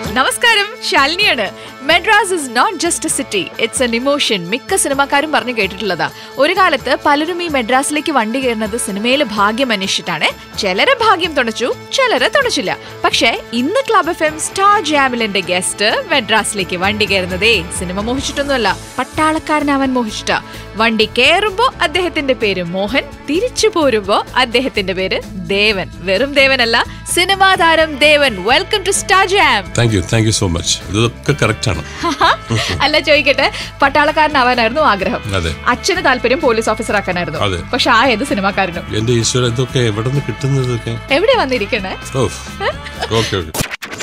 നമസ്കാരം ശാലിനിയാണ് Madras is not just a city it's an emotion മിക്ക സിനിമാക്കാരും പറഞ്ഞു കേട്ടിട്ടുള്ളതാ ഒരു കാലത്ത് പലരും ഈ മെഡ്രാസിലേക്ക് വണ്ടി കയറുന്നത് സിനിമയിൽ ഭാഗ്യം അന്വേഷിച്ചിട്ടാണ് ചിലരെ ഭാഗ്യം തുണച്ചു ചിലരെ തുണച്ചില്ല പക്ഷേ ഇന്ന് ക്ലബ് എഫ് എം സ്റ്റാർ ജാമിലിന്റെ ഗസ്റ്റ് മെഡ്രാസിലേക്ക് വണ്ടി കയറുന്നതേ സിനിമ മോഹിച്ചിട്ടൊന്നുമല്ല പട്ടാളക്കാരനാവാൻ മോഹിച്ചിട്ട വണ്ടി കയറുമ്പോ അദ്ദേഹത്തിന്റെ പേര് മോഹൻ തിരിച്ചു പോരുമ്പോ അദ്ദേഹത്തിന്റെ പേര് ദേവൻ വെറും ദേവനല്ല സിനിമാ താരം Devan welcome to star jam thank you thank you so much ഇതൊക്കെ കറക്റ്റ് ആണ് അല്ല ചോദിക്കട്ടെ പട്ടാളക്കാരനാവാനായിരുന്നു ആഗ്രഹം അതെ അച്ഛന് താല്പര്യം പോലീസ് ഓഫീസർ ആക്കാനായിരുന്നു അതെ. പക്ഷെ ആ ഏത് സിനിമാക്കാരനും എന്റെ ഈശ്വര ഇതൊക്കെ എവിടെ നിന്ന് കിട്ടുന്നത് ഇതൊക്കെ എവിടെ വന്നിരിക്കണേ ഓഫ് ഓക്കെ ഓക്കെ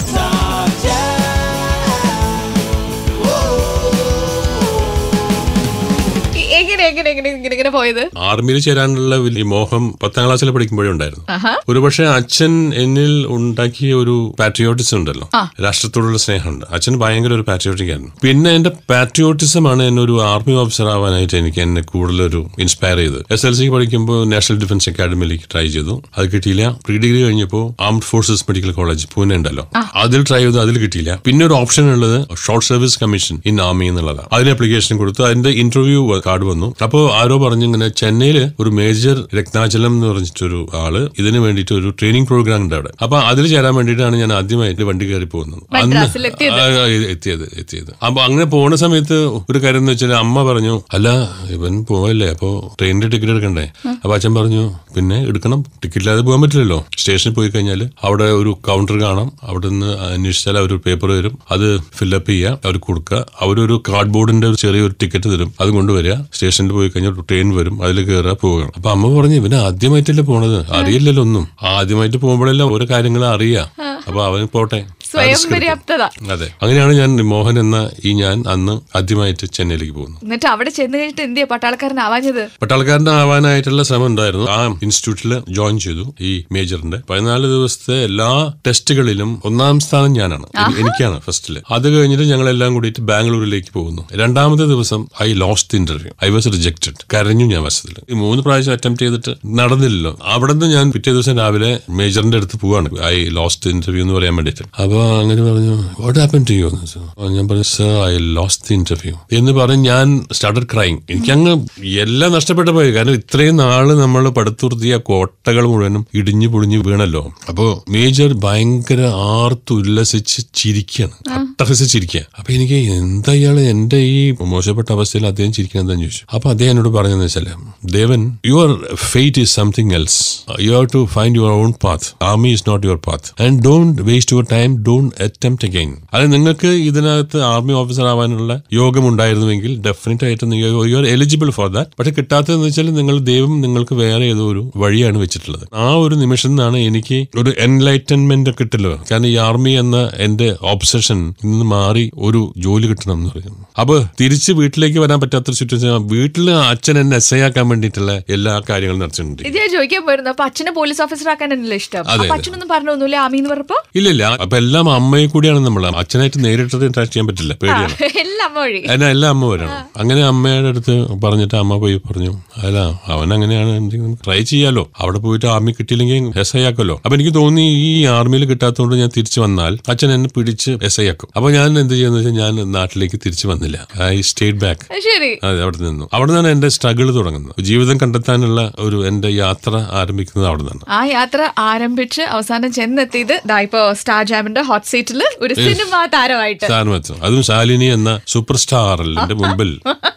ഈ- എങ്ങനെ എങ്ങനെ എങ്ങനെ ഇങ്ങനെ ഇങ്ങനെ പോയത് ആർമിയിൽ ചേരാനുള്ള വലിയ മോഹം പത്താം ക്ലാസ്സിൽ പഠിക്കുമ്പോഴേ ഉണ്ടായിരുന്നു ആഹാ ഒരുപക്ഷെ അച്ഛൻ എന്നിൽ ഉണ്ടാക്കിയ ഒരു പാട്രിയോട്ടിസം ഉണ്ടല്ലോ ആ. രാഷ്ട്രത്തോടുള്ള സ്നേഹമുണ്ട് അച്ഛൻ ഭയങ്കര ഒരു പാട്രിയോട്ടിക് ആയിരുന്നു പിന്നെ എന്റെ പാട്രിയോട്ടിസം ആണ് എന്നെ ഒരു ആർമി ഓഫീസർ ആവാനായിട്ട് എനിക്ക് എന്നെ കൂടുതലൊരു ഇൻസ്പയർ ചെയ്ത് എസ് എൽ സി പഠിക്കുമ്പോൾ നാഷണൽ ഡിഫൻസ് അക്കാഡമിയിലേക്ക് ട്രൈ ചെയ്തു അത് കിട്ടിയില്ല പ്രീ ഡിഗ്രി കഴിഞ്ഞപ്പോൾ armed forces medical college Pune ഉണ്ടല്ലോ അതിൽ ട്രൈ ചെയ്തു അതിൽ കിട്ടിയില്ല പിന്നെ ഒരു ഓപ്ഷൻ ഉള്ളത് short service commission in army എന്നുള്ളതാണ് അതിന് അപ്ലിക്കേഷൻ കൊടുത്തു അതിന്റെ ഇന്റർവ്യൂ കാർഡ് വന്നു അപ്പോൾ ആരോ പറഞ്ഞു ഇങ്ങനെ ചെന്നൈയിൽ ഒരു മേജർ രത്നാചലം എന്ന് പറഞ്ഞിട്ടൊരു ആള് ഇതിന് വേണ്ടിയിട്ട് ഒരു ട്രെയിനിങ് പ്രോഗ്രാം ഉണ്ട് അവിടെ അപ്പൊ അതിൽ ചേരാൻ വേണ്ടിയിട്ടാണ് ഞാൻ ആദ്യമായിട്ട് വണ്ടി കയറി പോകുന്നത് മദ്രാസിൽ എത്തിയത്. ആ, ആ, എത്തിയത് എത്തിയത് അപ്പൊ അങ്ങനെ പോണ സമയത്ത് ഒരു കാര്യം എന്ന് വെച്ചാൽ അമ്മ പറഞ്ഞു അല്ല ഇവൻ പോവല്ലേ അപ്പൊ ട്രെയിനിന്റെ ടിക്കറ്റ് എടുക്കണ്ടേ അപ്പൊ അച്ഛൻ പറഞ്ഞു പിന്നെ എടുക്കണം ടിക്കറ്റ് ഇല്ലാതെ പോകാൻ പറ്റില്ലല്ലോ സ്റ്റേഷനിൽ പോയി കഴിഞ്ഞാൽ അവിടെ ഒരു കൗണ്ടർ കാണാം അവിടെ നിന്ന് അന്വേഷിച്ചാൽ അവർ പേപ്പർ തരും അത് ഫില്ലപ്പ് ചെയ്യുക അവർ കൊടുക്കുക അവരൊരു കാർഡ് ബോർഡിന്റെ ഒരു ചെറിയൊരു ടിക്കറ്റ് തരും അത് കൊണ്ടുവരിക സ്റ്റേഷനിൽ പോയി കഴിഞ്ഞാൽ ട്രെയിൻ വരും അതിൽ കയറുക പോവുക അപ്പൊ അമ്മ പറഞ്ഞു ഇവന് ആദ്യമായിട്ടല്ലേ പോണത് അറിയില്ലല്ലോ ഒന്നും ആദ്യമായിട്ട് പോകുമ്പോഴെല്ലാം ഓരോ കാര്യങ്ങൾ അറിയാം അപ്പൊ അവന് പോട്ടെ സ്വയം അത് script. പര്യാപ്തത അതെ അങ്ങനെയാണ് ഞാൻ മോഹൻ എന്ന ഈ ഞാൻ അന്ന് ആദ്യമായിട്ട് ചെന്നൈയിലേക്ക് പോകുന്നത് എന്നിട്ട് അവിടെ ചെന്ന് കഴിഞ്ഞിട്ട് എന്തിയാ പട്ടാളക്കാരനാവാഞ്ഞത് പട്ടാളക്കാരനാവാനായിട്ടുള്ള ശ്രമം ഉണ്ടായിരുന്നു ആ ഇൻസ്റ്റിറ്റ്യൂട്ടിൽ ജോയിൻ ചെയ്തു ഈ മേജറിന്റെ പതിനാല് ദിവസത്തെ എല്ലാ ടെസ്റ്റുകളിലും ഒന്നാം സ്ഥാനം ഞാനാണ് എനി- എനിക്കാണ് ഫസ്റ്റില് അത് കഴിഞ്ഞിട്ട് ഞങ്ങൾ എല്ലാം കൂടിയിട്ട് ബാംഗ്ലൂരിലേക്ക് പോകുന്നു രണ്ടാമത്തെ ദിവസം I lost interview I was rejected കരഞ്ഞു ഞാൻ വശത്തിൽ ഈ മൂന്ന് പ്രാവശ്യം അറ്റംപ്റ്റ് ചെയ്തിട്ട് നടന്നില്ലല്ലോ അവിടെ നിന്ന് ഞാൻ പിറ്റേ ദിവസം രാവിലെ മേജറിന്റെ അടുത്ത് പോവാണ് ഐ ലോസ്റ്റ് ഇന്റർവ്യൂ എന്ന് പറയാൻ വേണ്ടിയിട്ട് അപ്പൊ അങ്ങനെ പറഞ്ഞു വാട്ട് ഹാപ്പൻ ടു യു ഞാൻ പറഞ്ഞു സർ ഐ ലോസ്റ്റ് ഇന്റർവ്യൂ എന്ന് പറഞ്ഞ് ഞാൻ സ്റ്റാർട്ടഡ് ക്രൈങ് എനിക്കങ്ങ് എല്ലാം നഷ്ടപ്പെട്ടു പോയി കാരണം ഇത്രയും നാള് നമ്മൾ പടുത്തുർത്തിയ കോട്ടകൾ മുഴുവനും ഇടിഞ്ഞു പൊളിഞ്ഞു വീണല്ലോ അപ്പോ മേജർ ഭയങ്കര ആർത്തുല്ലസിച്ച് ചിരിക്കാണ് അട്ടഹസിച്ച് ചിരിക്കുക അപ്പൊ എനിക്ക് എന്താ ഇയാള് എന്റെ ഈ മോശപ്പെട്ട അവസ്ഥയിൽ അദ്ദേഹം ചിരിക്കുന്നത് എന്താന്ന് ചോദിച്ചു അപ്പൊ അദ്ദേഹം എന്നോട് പറഞ്ഞതെന്ന് വെച്ചാല് Devan your fate is something else you have to find your own path army is not your path and don't waste your time don't attempt again അത് നിങ്ങൾക്ക് ഇതിനകത്ത് ആർമി ഓഫീസർ ആവാനുള്ള യോഗം ഉണ്ടായിരുന്നുവെങ്കിൽ ഡെഫിനറ്റ് ആയിട്ട് you are eligible for that പക്ഷെ കിട്ടാത്തതെന്ന് വെച്ചാൽ നിങ്ങൾ ദൈവം നിങ്ങൾക്ക് വേറെ ഏതോ ഒരു വഴിയാണ് വെച്ചിട്ടുള്ളത് ആ ഒരു നിമിഷം നിന്നാണ് എനിക്ക് ഒരു എൻലൈറ്റൻമെന്റ് കിട്ടില്ല കാരണം ഈ ആർമി എന്ന എന്റെ ഓബ്സഷൻ ഇന്ന് മാറി ഒരു ജോലി കിട്ടണം എന്ന് പറയുന്നു അപ്പൊ തിരിച്ച് വീട്ടിലേക്ക് വരാൻ പറ്റാത്തൊരു സിറ്റുവേഷൻ വീട്ടിൽ അച്ഛൻ എന്നെ എസ് ഐ ആക്കാൻ വേണ്ടിയിട്ടുള്ള എല്ലാ കാര്യങ്ങളും നടത്തിയിട്ടുണ്ട് ഇത് ഞാൻ ചോദിക്കാൻ പോയിരുന്നു അപ്പൊ അച്ഛനെ പോലീസ് ഓഫീസർ ആക്കാനല്ലേ ഇഷ്ടം അതെ, അപ്പൊ അച്ഛനൊന്നും പറഞ്ഞൊന്നുമില്ല ആമീന്ന് പറഞ്ഞപ്പോ ഇല്ല ഇല്ല അപ്പൊ എല്ലാം അമ്മയെ കൂടിയാണ് നമ്മൾ അച്ഛനായിട്ട് നേരിട്ട് ഇന്ററാക്ട് ചെയ്യാൻ പറ്റില്ല പേടിയാണ് എല്ലാം അമ്മ വഴി അതിന് എല്ലാം അമ്മ വരണം അങ്ങനെ അമ്മയുടെ അടുത്ത് പറഞ്ഞിട്ട് അമ്മ പോയി പറഞ്ഞു അല്ല അവൻ അങ്ങനെയാണ് എന്തെങ്കിലും ട്രൈ ചെയ്യാലോ അവിടെ പോയിട്ട് ആർമി കിട്ടിയില്ലെങ്കിൽ എസ് ഐ ആക്കുമല്ലോ അപ്പൊ എനിക്ക് തോന്നി ഈ ആർമിയിൽ കിട്ടാത്തതുകൊണ്ട് ഞാൻ തിരിച്ചു വന്നാൽ അച്ഛൻ എന്നെ പിടിച്ച് എസ് ഐ ആക്കും അപ്പൊ ഞാൻ എന്ത് ചെയ്യുന്ന വെച്ചാൽ ഞാൻ നാട്ടിലേക്ക് തിരിച്ചു വന്നില്ല ഐ സ്റ്റേറ്റ് ബാക്ക് ശരി അതെ അവിടെ നിന്നു അവിടെ നിന്നാണ് എന്റെ സ്ട്രഗിൾ തുടങ്ങുന്നത് ജീവിതം കണ്ടെത്താനുള്ള ഒരു എന്റെ യാത്ര ആരംഭിക്കുന്നത് അവിടെ നിന്നാണ് ആ യാത്ര ആരംഭിച്ച് അവസാനം ചെന്നെത്തിയത് ദാ ഇപ്പോ സ്റ്റാർ ജാമിന്റെ ഹോട്ട് സീറ്റിൽ ഒരു സിനിമാ താരമായിട്ട് സ്ഥാനമെത്തും അതും ശാലിനി എന്ന സൂപ്പർ സ്റ്റാർ എന്റെ മുമ്പിൽ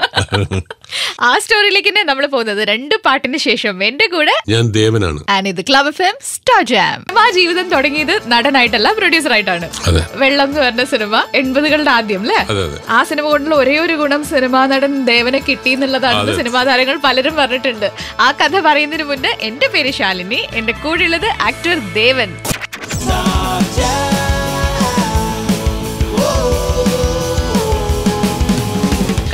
ആ സ്റ്റോറിയിലേക്ക് തന്നെ നമ്മൾ പോകുന്നത് രണ്ട് പാട്ടിന് ശേഷം എന്റെ കൂടെ ഞാൻ ദേവനാണ് ആൻഡ് ഇത് club F M star jam ആ ജീവിതം തുടങ്ങിയത് നടനായിട്ടല്ല പ്രൊഡ്യൂസർ ആയിട്ടാണ് അതെ വെള്ളം എന്ന് പറഞ്ഞ സിനിമ എൺപതുകളുടെ ആദ്യം അല്ലേ അതെ അതെ ആ സിനിമ കൊണ്ടുള്ള ഒരേ ഒരു ഗുണം സിനിമാ നടൻ ദേവനെ കിട്ടി എന്നുള്ളതാണെന്ന് സിനിമാ താരങ്ങൾ പലരും പറഞ്ഞിട്ടുണ്ട് ആ കഥ പറയുന്നതിന് മുന്നേ എന്റെ പേര് ശാലിനി എന്റെ കൂടെയുള്ളത് ആക്ടർ ദേവൻ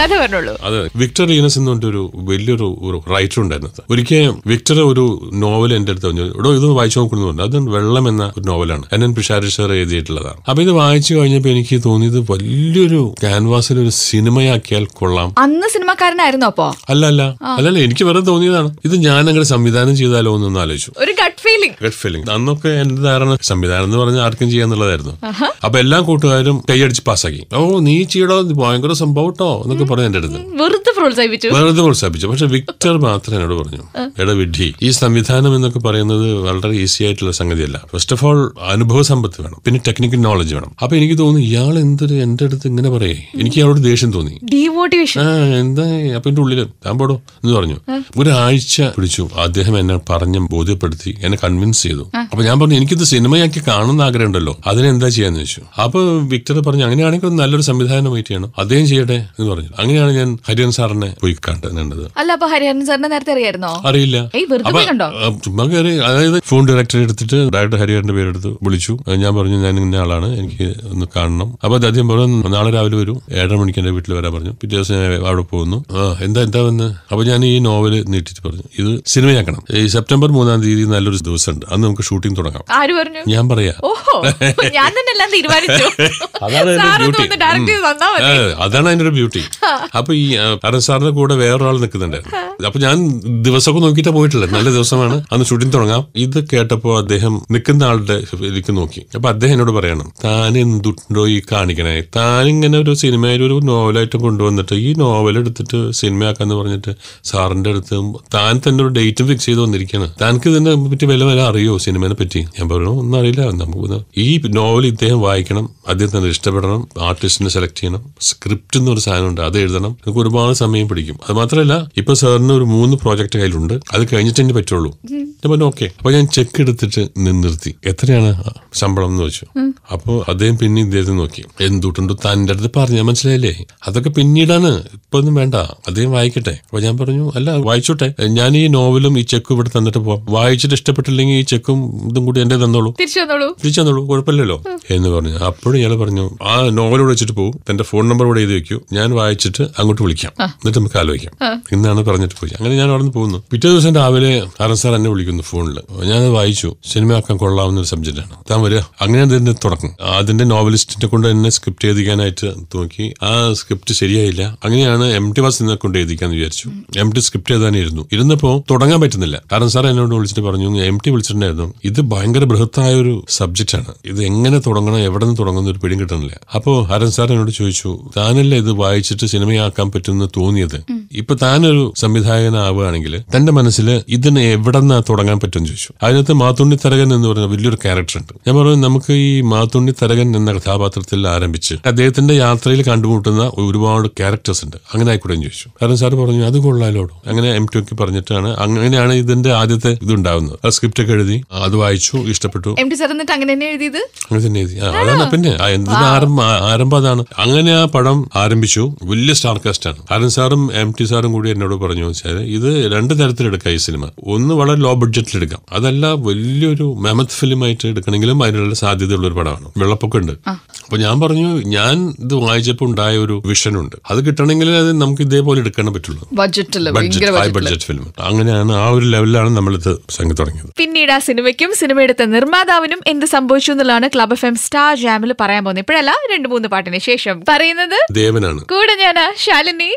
കഥ പറഞ്ഞോളൂ അത് വിക്ടർ ഈനസ് എന്ന് പറഞ്ഞൊരു വലിയൊരു ഒരു റൈറ്റർ ഉണ്ടായിരുന്നത് ഒരിക്കൽ വിക്ടർ ഒരു നോവൽ എന്റെ അടുത്ത് പറഞ്ഞു ഇവിടെ ഇത് വായിച്ചു നോക്കുന്നു പറഞ്ഞു അത് വെള്ളം എന്ന ഒരു നോവലാണ് എൻ എൻ പിഷാരി സാർ എഴുതിയിട്ടുള്ളതാണ് അപ്പൊ ഇത് വായിച്ചു കഴിഞ്ഞപ്പോൾ എനിക്ക് തോന്നിയത് വലിയൊരു ക്യാൻവാസിൽ ഒരു സിനിമയാക്കിയാൽ കൊള്ളാം അന്ന് സിനിമക്കാരനായിരുന്നു അപ്പോ അല്ല അല്ല അല്ലല്ല എനിക്ക് വെറുതെ തോന്നിയതാണ് ഇത് ഞാൻ അങ്ങനെ സംവിധാനം ചെയ്താലോ എന്നൊന്ന് ആലോചിച്ചു ഒരു ഗട്ട് ഫീലിംഗ് ഗട്ട് ഫീലിംഗ് അന്നൊക്കെ എന്റെ ധാരണ സംവിധാനം എന്ന് പറഞ്ഞാൽ ആർക്കും ചെയ്യാന്നുള്ളതായിരുന്നു അപ്പൊ എല്ലാ കൂട്ടുകാരും കൈയടിച്ച് പാസ്സാക്കി ഓ നീ ചെയ്യടോ ഇത് ഭയങ്കര സംഭവം കേട്ടോ എന്നൊക്കെ പറഞ്ഞു എന്റെ അടുത്ത് വെറുതെ പ്രോത്സാഹിപ്പിച്ചു വെറുതെ പ്രോത്സാഹിപ്പിച്ചു പക്ഷെ വിക്ടർ മാത്രം എന്നോട് പറഞ്ഞു എടാ വിഡ്ഢി ഈ സംവിധാനം എന്നൊക്കെ പറയുന്നത് വളരെ ഈസി ആയിട്ടുള്ള സംഗതിയല്ല ഫസ്റ്റ് ഓഫ് ഓൾ അനുഭവ സമ്പത്ത് വേണം പിന്നെ ടെക്നിക്കൽ നോളജ് വേണം അപ്പൊ എനിക്ക് തോന്നി ഇയാൾ എന്തൊരു എന്റെ അടുത്ത് ഇങ്ങനെ പറയേ എനിക്ക് ഇയാളോട് ദേഷ്യം തോന്നി ഡീമോട്ടിവേഷൻ ആ എന്താ അപ്പൊ എന്റെ ഉള്ളില് താൻ പോടോ എന്ന് പറഞ്ഞു ഒരാഴ്ച പിടിച്ചു അദ്ദേഹം എന്നെ പറഞ്ഞ് ബോധ്യപ്പെടുത്തി എന്നെ കൺവിൻസ് ചെയ്തു അപ്പൊ ഞാൻ പറഞ്ഞു എനിക്കിത് സിനിമയാക്കി കാണുന്ന ആഗ്രഹം ഉണ്ടല്ലോ അതിനെന്താ ചെയ്യാന്ന് ചോദിച്ചു അപ്പൊ വിക്ടർ പറഞ്ഞു അങ്ങനെയാണെങ്കിൽ ഒരു നല്ലൊരു സംവിധാനം വെയിറ്റ് ചെയ്യണം അദ്ദേഹം ചെയ്യട്ടെ എന്ന് പറഞ്ഞു അങ്ങനെയാണ് ഞാൻ ഹരിയൻ സാറിനെ പോയി കണ്ടത് അല്ല അപ്പൊ ഹരിഹരൻ സാറിനെ നേരത്തെ അറിയായിരുന്നോ അറിയില്ല ഏയ് വെറുതെ അപ്പൊ പോയി കണ്ടോ ആ, ചുമ്മാ കയറി അതായത് ഫോൺ ഡയറക്ടറെ എടുത്തിട്ട് ഡയറക്ടർ ഹരിഹരന്റെ പേരെടുത്ത് വിളിച്ചു അത് ഞാൻ പറഞ്ഞു ഞാൻ ഇന്ന ആളാണ് എനിക്ക് ഒന്ന് കാണണം അപ്പൊ അത് ആദ്യം പറഞ്ഞു നാളെ രാവിലെ വരും ഏഴര മണിക്ക് എന്റെ വീട്ടിൽ വരാൻ പറഞ്ഞു പിറ്റേ ദിവസം ഞാൻ അവിടെ പോകുന്നു ആ എന്താ എന്താ വന്ന് അപ്പൊ ഞാൻ ഈ നോവല് നീട്ടിട്ട് പറഞ്ഞു ഇത് സിനിമയാക്കണം ഈ സെപ്റ്റംബർ മൂന്നാം തീയതി നല്ലൊരു ദിവസമുണ്ട് അന്ന് നമുക്ക് ഷൂട്ടിംഗ് തുടങ്ങാം ആര് പറഞ്ഞു ഞാൻ പറയാ ഓഹോ ഞാൻ തന്നെ എല്ലാം തീരുമാനിച്ചു അതാണ് അതിന്റെ സാറൊന്ന് beauty. വന്ന് ഡയറക്റ്റ് ചെയ്ത് തന്നാ മതി ഏ, അതാണ് അതിന്റെ ഒരു ബ്യൂട്ടി അപ്പൊ ഈ ആ, അരുൺ സാറിന്റെ കൂടെ വേറൊരാൾ നിൽക്കുന്നുണ്ടായിരുന്നു അപ്പൊ ഞാൻ ദിവസമൊക്കെ നോക്കിയിട്ടാ പോയിട്ടില്ല നല്ല ദിവസമാണ് അന്ന് ഷൂട്ടിംഗ് തുടങ്ങാം ഇത് കേട്ടപ്പോ അദ്ദേഹം നിൽക്കുന്ന ആളുടെ ഇതിലേക്ക് നോക്കി അപ്പൊ അദ്ദേഹം എന്നോട് പറയണം താൻ എന്തുണ്ടോ ഈ കാണിക്കണേ താൻ ഇങ്ങനെ ഒരു സിനിമയിൽ ഒരു നോവലായിട്ട് കൊണ്ടുവന്നിട്ട് ഈ നോവൽ എടുത്തിട്ട് സിനിമയാക്കാന്ന് പറഞ്ഞിട്ട് സാറിന്റെ അടുത്ത് താൻ തന്നെ ഒരു ഡേറ്റും ഫിക്സ് ചെയ്ത് വന്നിരിക്കുകയാണ് താങ്കൾക്ക് ഇതിനെ പറ്റി വില വില അറിയോ സിനിമയെ പറ്റി ഞാൻ പറഞ്ഞു ഒന്നും അറിയില്ല നമുക്ക് ഈ നോവൽ ഇദ്ദേഹം വായിക്കണം അദ്ദേഹത്തിന് ഇഷ്ടപ്പെടണം ആർട്ടിസ്റ്റിനെ സെലക്ട് ചെയ്യണം സ്ക്രിപ്റ്റ് എന്നൊരു സാധനമുണ്ട് അത് എഴുതണം നമുക്ക് ഒരുപാട് സമയം പിടിക്കും അത് മാത്രമല്ല ഇപ്പൊ സാറിന് ഒരു മൂന്ന് പ്രോജക്റ്റ് കയ്യിലുണ്ട് അത് കഴിഞ്ഞിട്ട് എനിക്ക് പറ്റുള്ളൂ ഞാൻ പറഞ്ഞു ഓക്കെ അപ്പൊ ഞാൻ ചെക്ക് എടുത്തിട്ട് നിന്ന് നിർത്തി എത്രയാണ് ശമ്പളം എന്ന് വെച്ചു അപ്പോ അദ്ദേഹം പിന്നെ ഇദ്ദേഹത്തെ നോക്കി എന്തുട്ടുണ്ടോ തന്റെ അടുത്ത് പറഞ്ഞാൽ മനസ്സിലായില്ലേ അതൊക്കെ പിന്നീടാണ് ഇപ്പൊ ഒന്നും വേണ്ട അദ്ദേഹം വായിക്കട്ടെ അപ്പൊ ഞാൻ പറഞ്ഞു അല്ല വായിച്ചോട്ടെ ഞാൻ ഈ നോവലും ഈ ചെക്കും ഇവിടെ തന്നിട്ട് പോവാം വായിച്ചിട്ട് ഇഷ്ടപ്പെട്ടില്ലെങ്കിൽ ഈ ചെക്കും ഇതും കൂടി എന്റെ തന്നോളൂ തിരിച്ചു വന്നോളൂ തിരിച്ചു തന്നോളൂ കുഴപ്പമില്ലല്ലോ എന്ന് പറഞ്ഞു അപ്പോഴും ഇയാൾ പറഞ്ഞു ആ നോവൽ വിളിച്ചിട്ട് പോകും തന്റെ ഫോൺ നമ്പർ ഇവിടെ എഴുതി വെക്കൂ ഞാൻ വായിച്ചിട്ട് അങ്ങോട്ട് വിളിക്കാം എന്നിട്ട് നമുക്ക് ആലോചിക്കാം ഇന്നാണ് പറഞ്ഞിട്ട് പോയി അങ്ങനെ ഞാൻ അവിടെ നിന്ന് പോകുന്നു പിറ്റേ ദിവസം രാവിലെ അരൺ സാർ എന്നെ വിളിക്കുന്നു ഫോണിൽ ഞാനത് വായിച്ചു സിനിമയാക്കാൻ കൊള്ളാവുന്ന ഒരു സബ്ജക്റ്റാണ് താൻ വരിക അങ്ങനെ അതിന്റെ തുടക്കം അതിന്റെ നോവലിസ്റ്റിനെ കൊണ്ട് എന്നെ സ്ക്രിപ്റ്റ് എഴുതിക്കാനായിട്ട് നോക്കി ആ സ്ക്രിപ്റ്റ് ശരിയായില്ല അങ്ങനെയാണ് എം ടി വാസിനെ കൊണ്ട് എഴുതിക്കാന്ന് വിചാരിച്ചു എം ടി സ്ക്രിപ്റ്റ് എഴുതാനിരുന്നു ഇരുന്നപ്പോ തുടങ്ങാൻ പറ്റുന്നില്ല കാരണം സാർ എന്നോട് വിളിച്ചിട്ട് പറഞ്ഞു എം ടി വിളിച്ചിട്ടുണ്ടായിരുന്നു ഇത് ഭയങ്കര ബൃഹത്തായ ഒരു സബ്ജക്റ്റ് ആണ് ഇത് എങ്ങനെ തുടങ്ങണം എവിടെ നിന്ന് തുടങ്ങുന്ന ഒരു പിടിയും കിട്ടണില്ല അപ്പോ ഹരൻ സാർ എന്നോട് ചോദിച്ചു താനല്ലേ ഇത് വായിച്ചിട്ട് സിനിമയാക്കാൻ പറ്റുമെന്ന് തോന്നിയത് ഇപ്പൊ താനൊരു സംവിധായകനാവുകയാണെങ്കിൽ തന്റെ മനസ്സിൽ ഇതിന് എവിടെ നിന്നാ തുടങ്ങാൻ പറ്റുമെന്ന് ചോദിച്ചു അതിനകത്ത് മാത്തുണ്ണി തരകൻ എന്ന് പറയുന്ന വലിയൊരു ക്യാരക്ടർ ഉണ്ട് ഞാൻ പറഞ്ഞു നമുക്ക് ഈ മാത്തുണ്ണി തരകൻ എന്ന കഥാപാത്രത്തിൽ ആരംഭിച്ച് അദ്ദേഹത്തിന്റെ യാത്രയിൽ കണ്ടുമുട്ടുന്ന ഒരുപാട് ക്യാരക്ടേഴ്സ് ഉണ്ട് അങ്ങനെ ആയിക്കൂടെ എന്ന് ചോദിച്ചു കാരണം സാർ പറഞ്ഞു അത് കൊള്ളാലോടോ അങ്ങനെ എം ടി ഒക്കെ പറഞ്ഞിട്ടാണ് അങ്ങനെയാണ് ഇതിന്റെ ആദ്യത്തെ ഇതുണ്ടാവുന്നത് ആ സ്ക്രിപ്റ്റ് ഒക്കെ എഴുതി അത് വായിച്ചു ഇഷ്ടപ്പെട്ടു എം ടി സാർ എന്നിട്ട് അങ്ങനെ തന്നെ എഴുതിയത് അങ്ങനെ തന്നെ എഴുതി ആ, അതാണ് പിന്നെ ആ, എന്തിന് ആരംഭം ആ, ആരംഭം അതാണ് അങ്ങനെ ആ പടം ആരംഭിച്ചു വലിയ സ്റ്റാർ കാസ്റ്റ് ആണ് അരുൺ സാറും എം ടി സാറും കൂടി എന്നോട് പറഞ്ഞു വെച്ചാൽ ഇത് രണ്ട് തരത്തിലെടുക്കാം ഈ സിനിമ ഒന്ന് വളരെ ലോ ബഡ്ജറ്റിൽ എടുക്കാം അതല്ല വലിയൊരു മെമത്ത് ഫിലിം ആയിട്ട് എടുക്കണമെങ്കിലും അതിനുള്ള സാധ്യതയുള്ള ഒരു പടമാണ് വെള്ളപ്പൊക്കം ഉണ്ട് അപ്പൊ ഞാൻ പറഞ്ഞു ഞാൻ ഇത് വായിച്ചപ്പോൾ ഉണ്ടായ ഒരു വിഷൻ ഉണ്ട് അത് കിട്ടണമെങ്കിൽ അത് നമുക്ക് ഇതേപോലെ എടുക്കാൻ പറ്റുള്ളൂ ബഡ്ജറ്റില് ഭയങ്കര ബഡ്ജറ്റ് ഹൈ ബഡ്ജറ്റില് ബഡ്ജറ്റ് ഫിലിം അങ്ങനെയാണ് ആ ഒരു ലെവലിലാണ് നമ്മളിത് സംഗതി തുടങ്ങിയത് പിന്നീട് ആ സിനിമയ്ക്കും സിനിമ എടുത്ത നിർമ്മാതാവിനും എന്ത് സംഭവിച്ചു എന്നുള്ളതാണ് ക്ലബ് എഫ് എം സ്റ്റാർ ജാമിൽ പറയാൻ പോകുന്നത് ഇപ്പോഴല്ല രണ്ട് മൂന്ന് പാട്ടിന് ശേഷം പറയുന്നത് ദേവനാണ് കൂടെ ഞാനാ ശാലിനി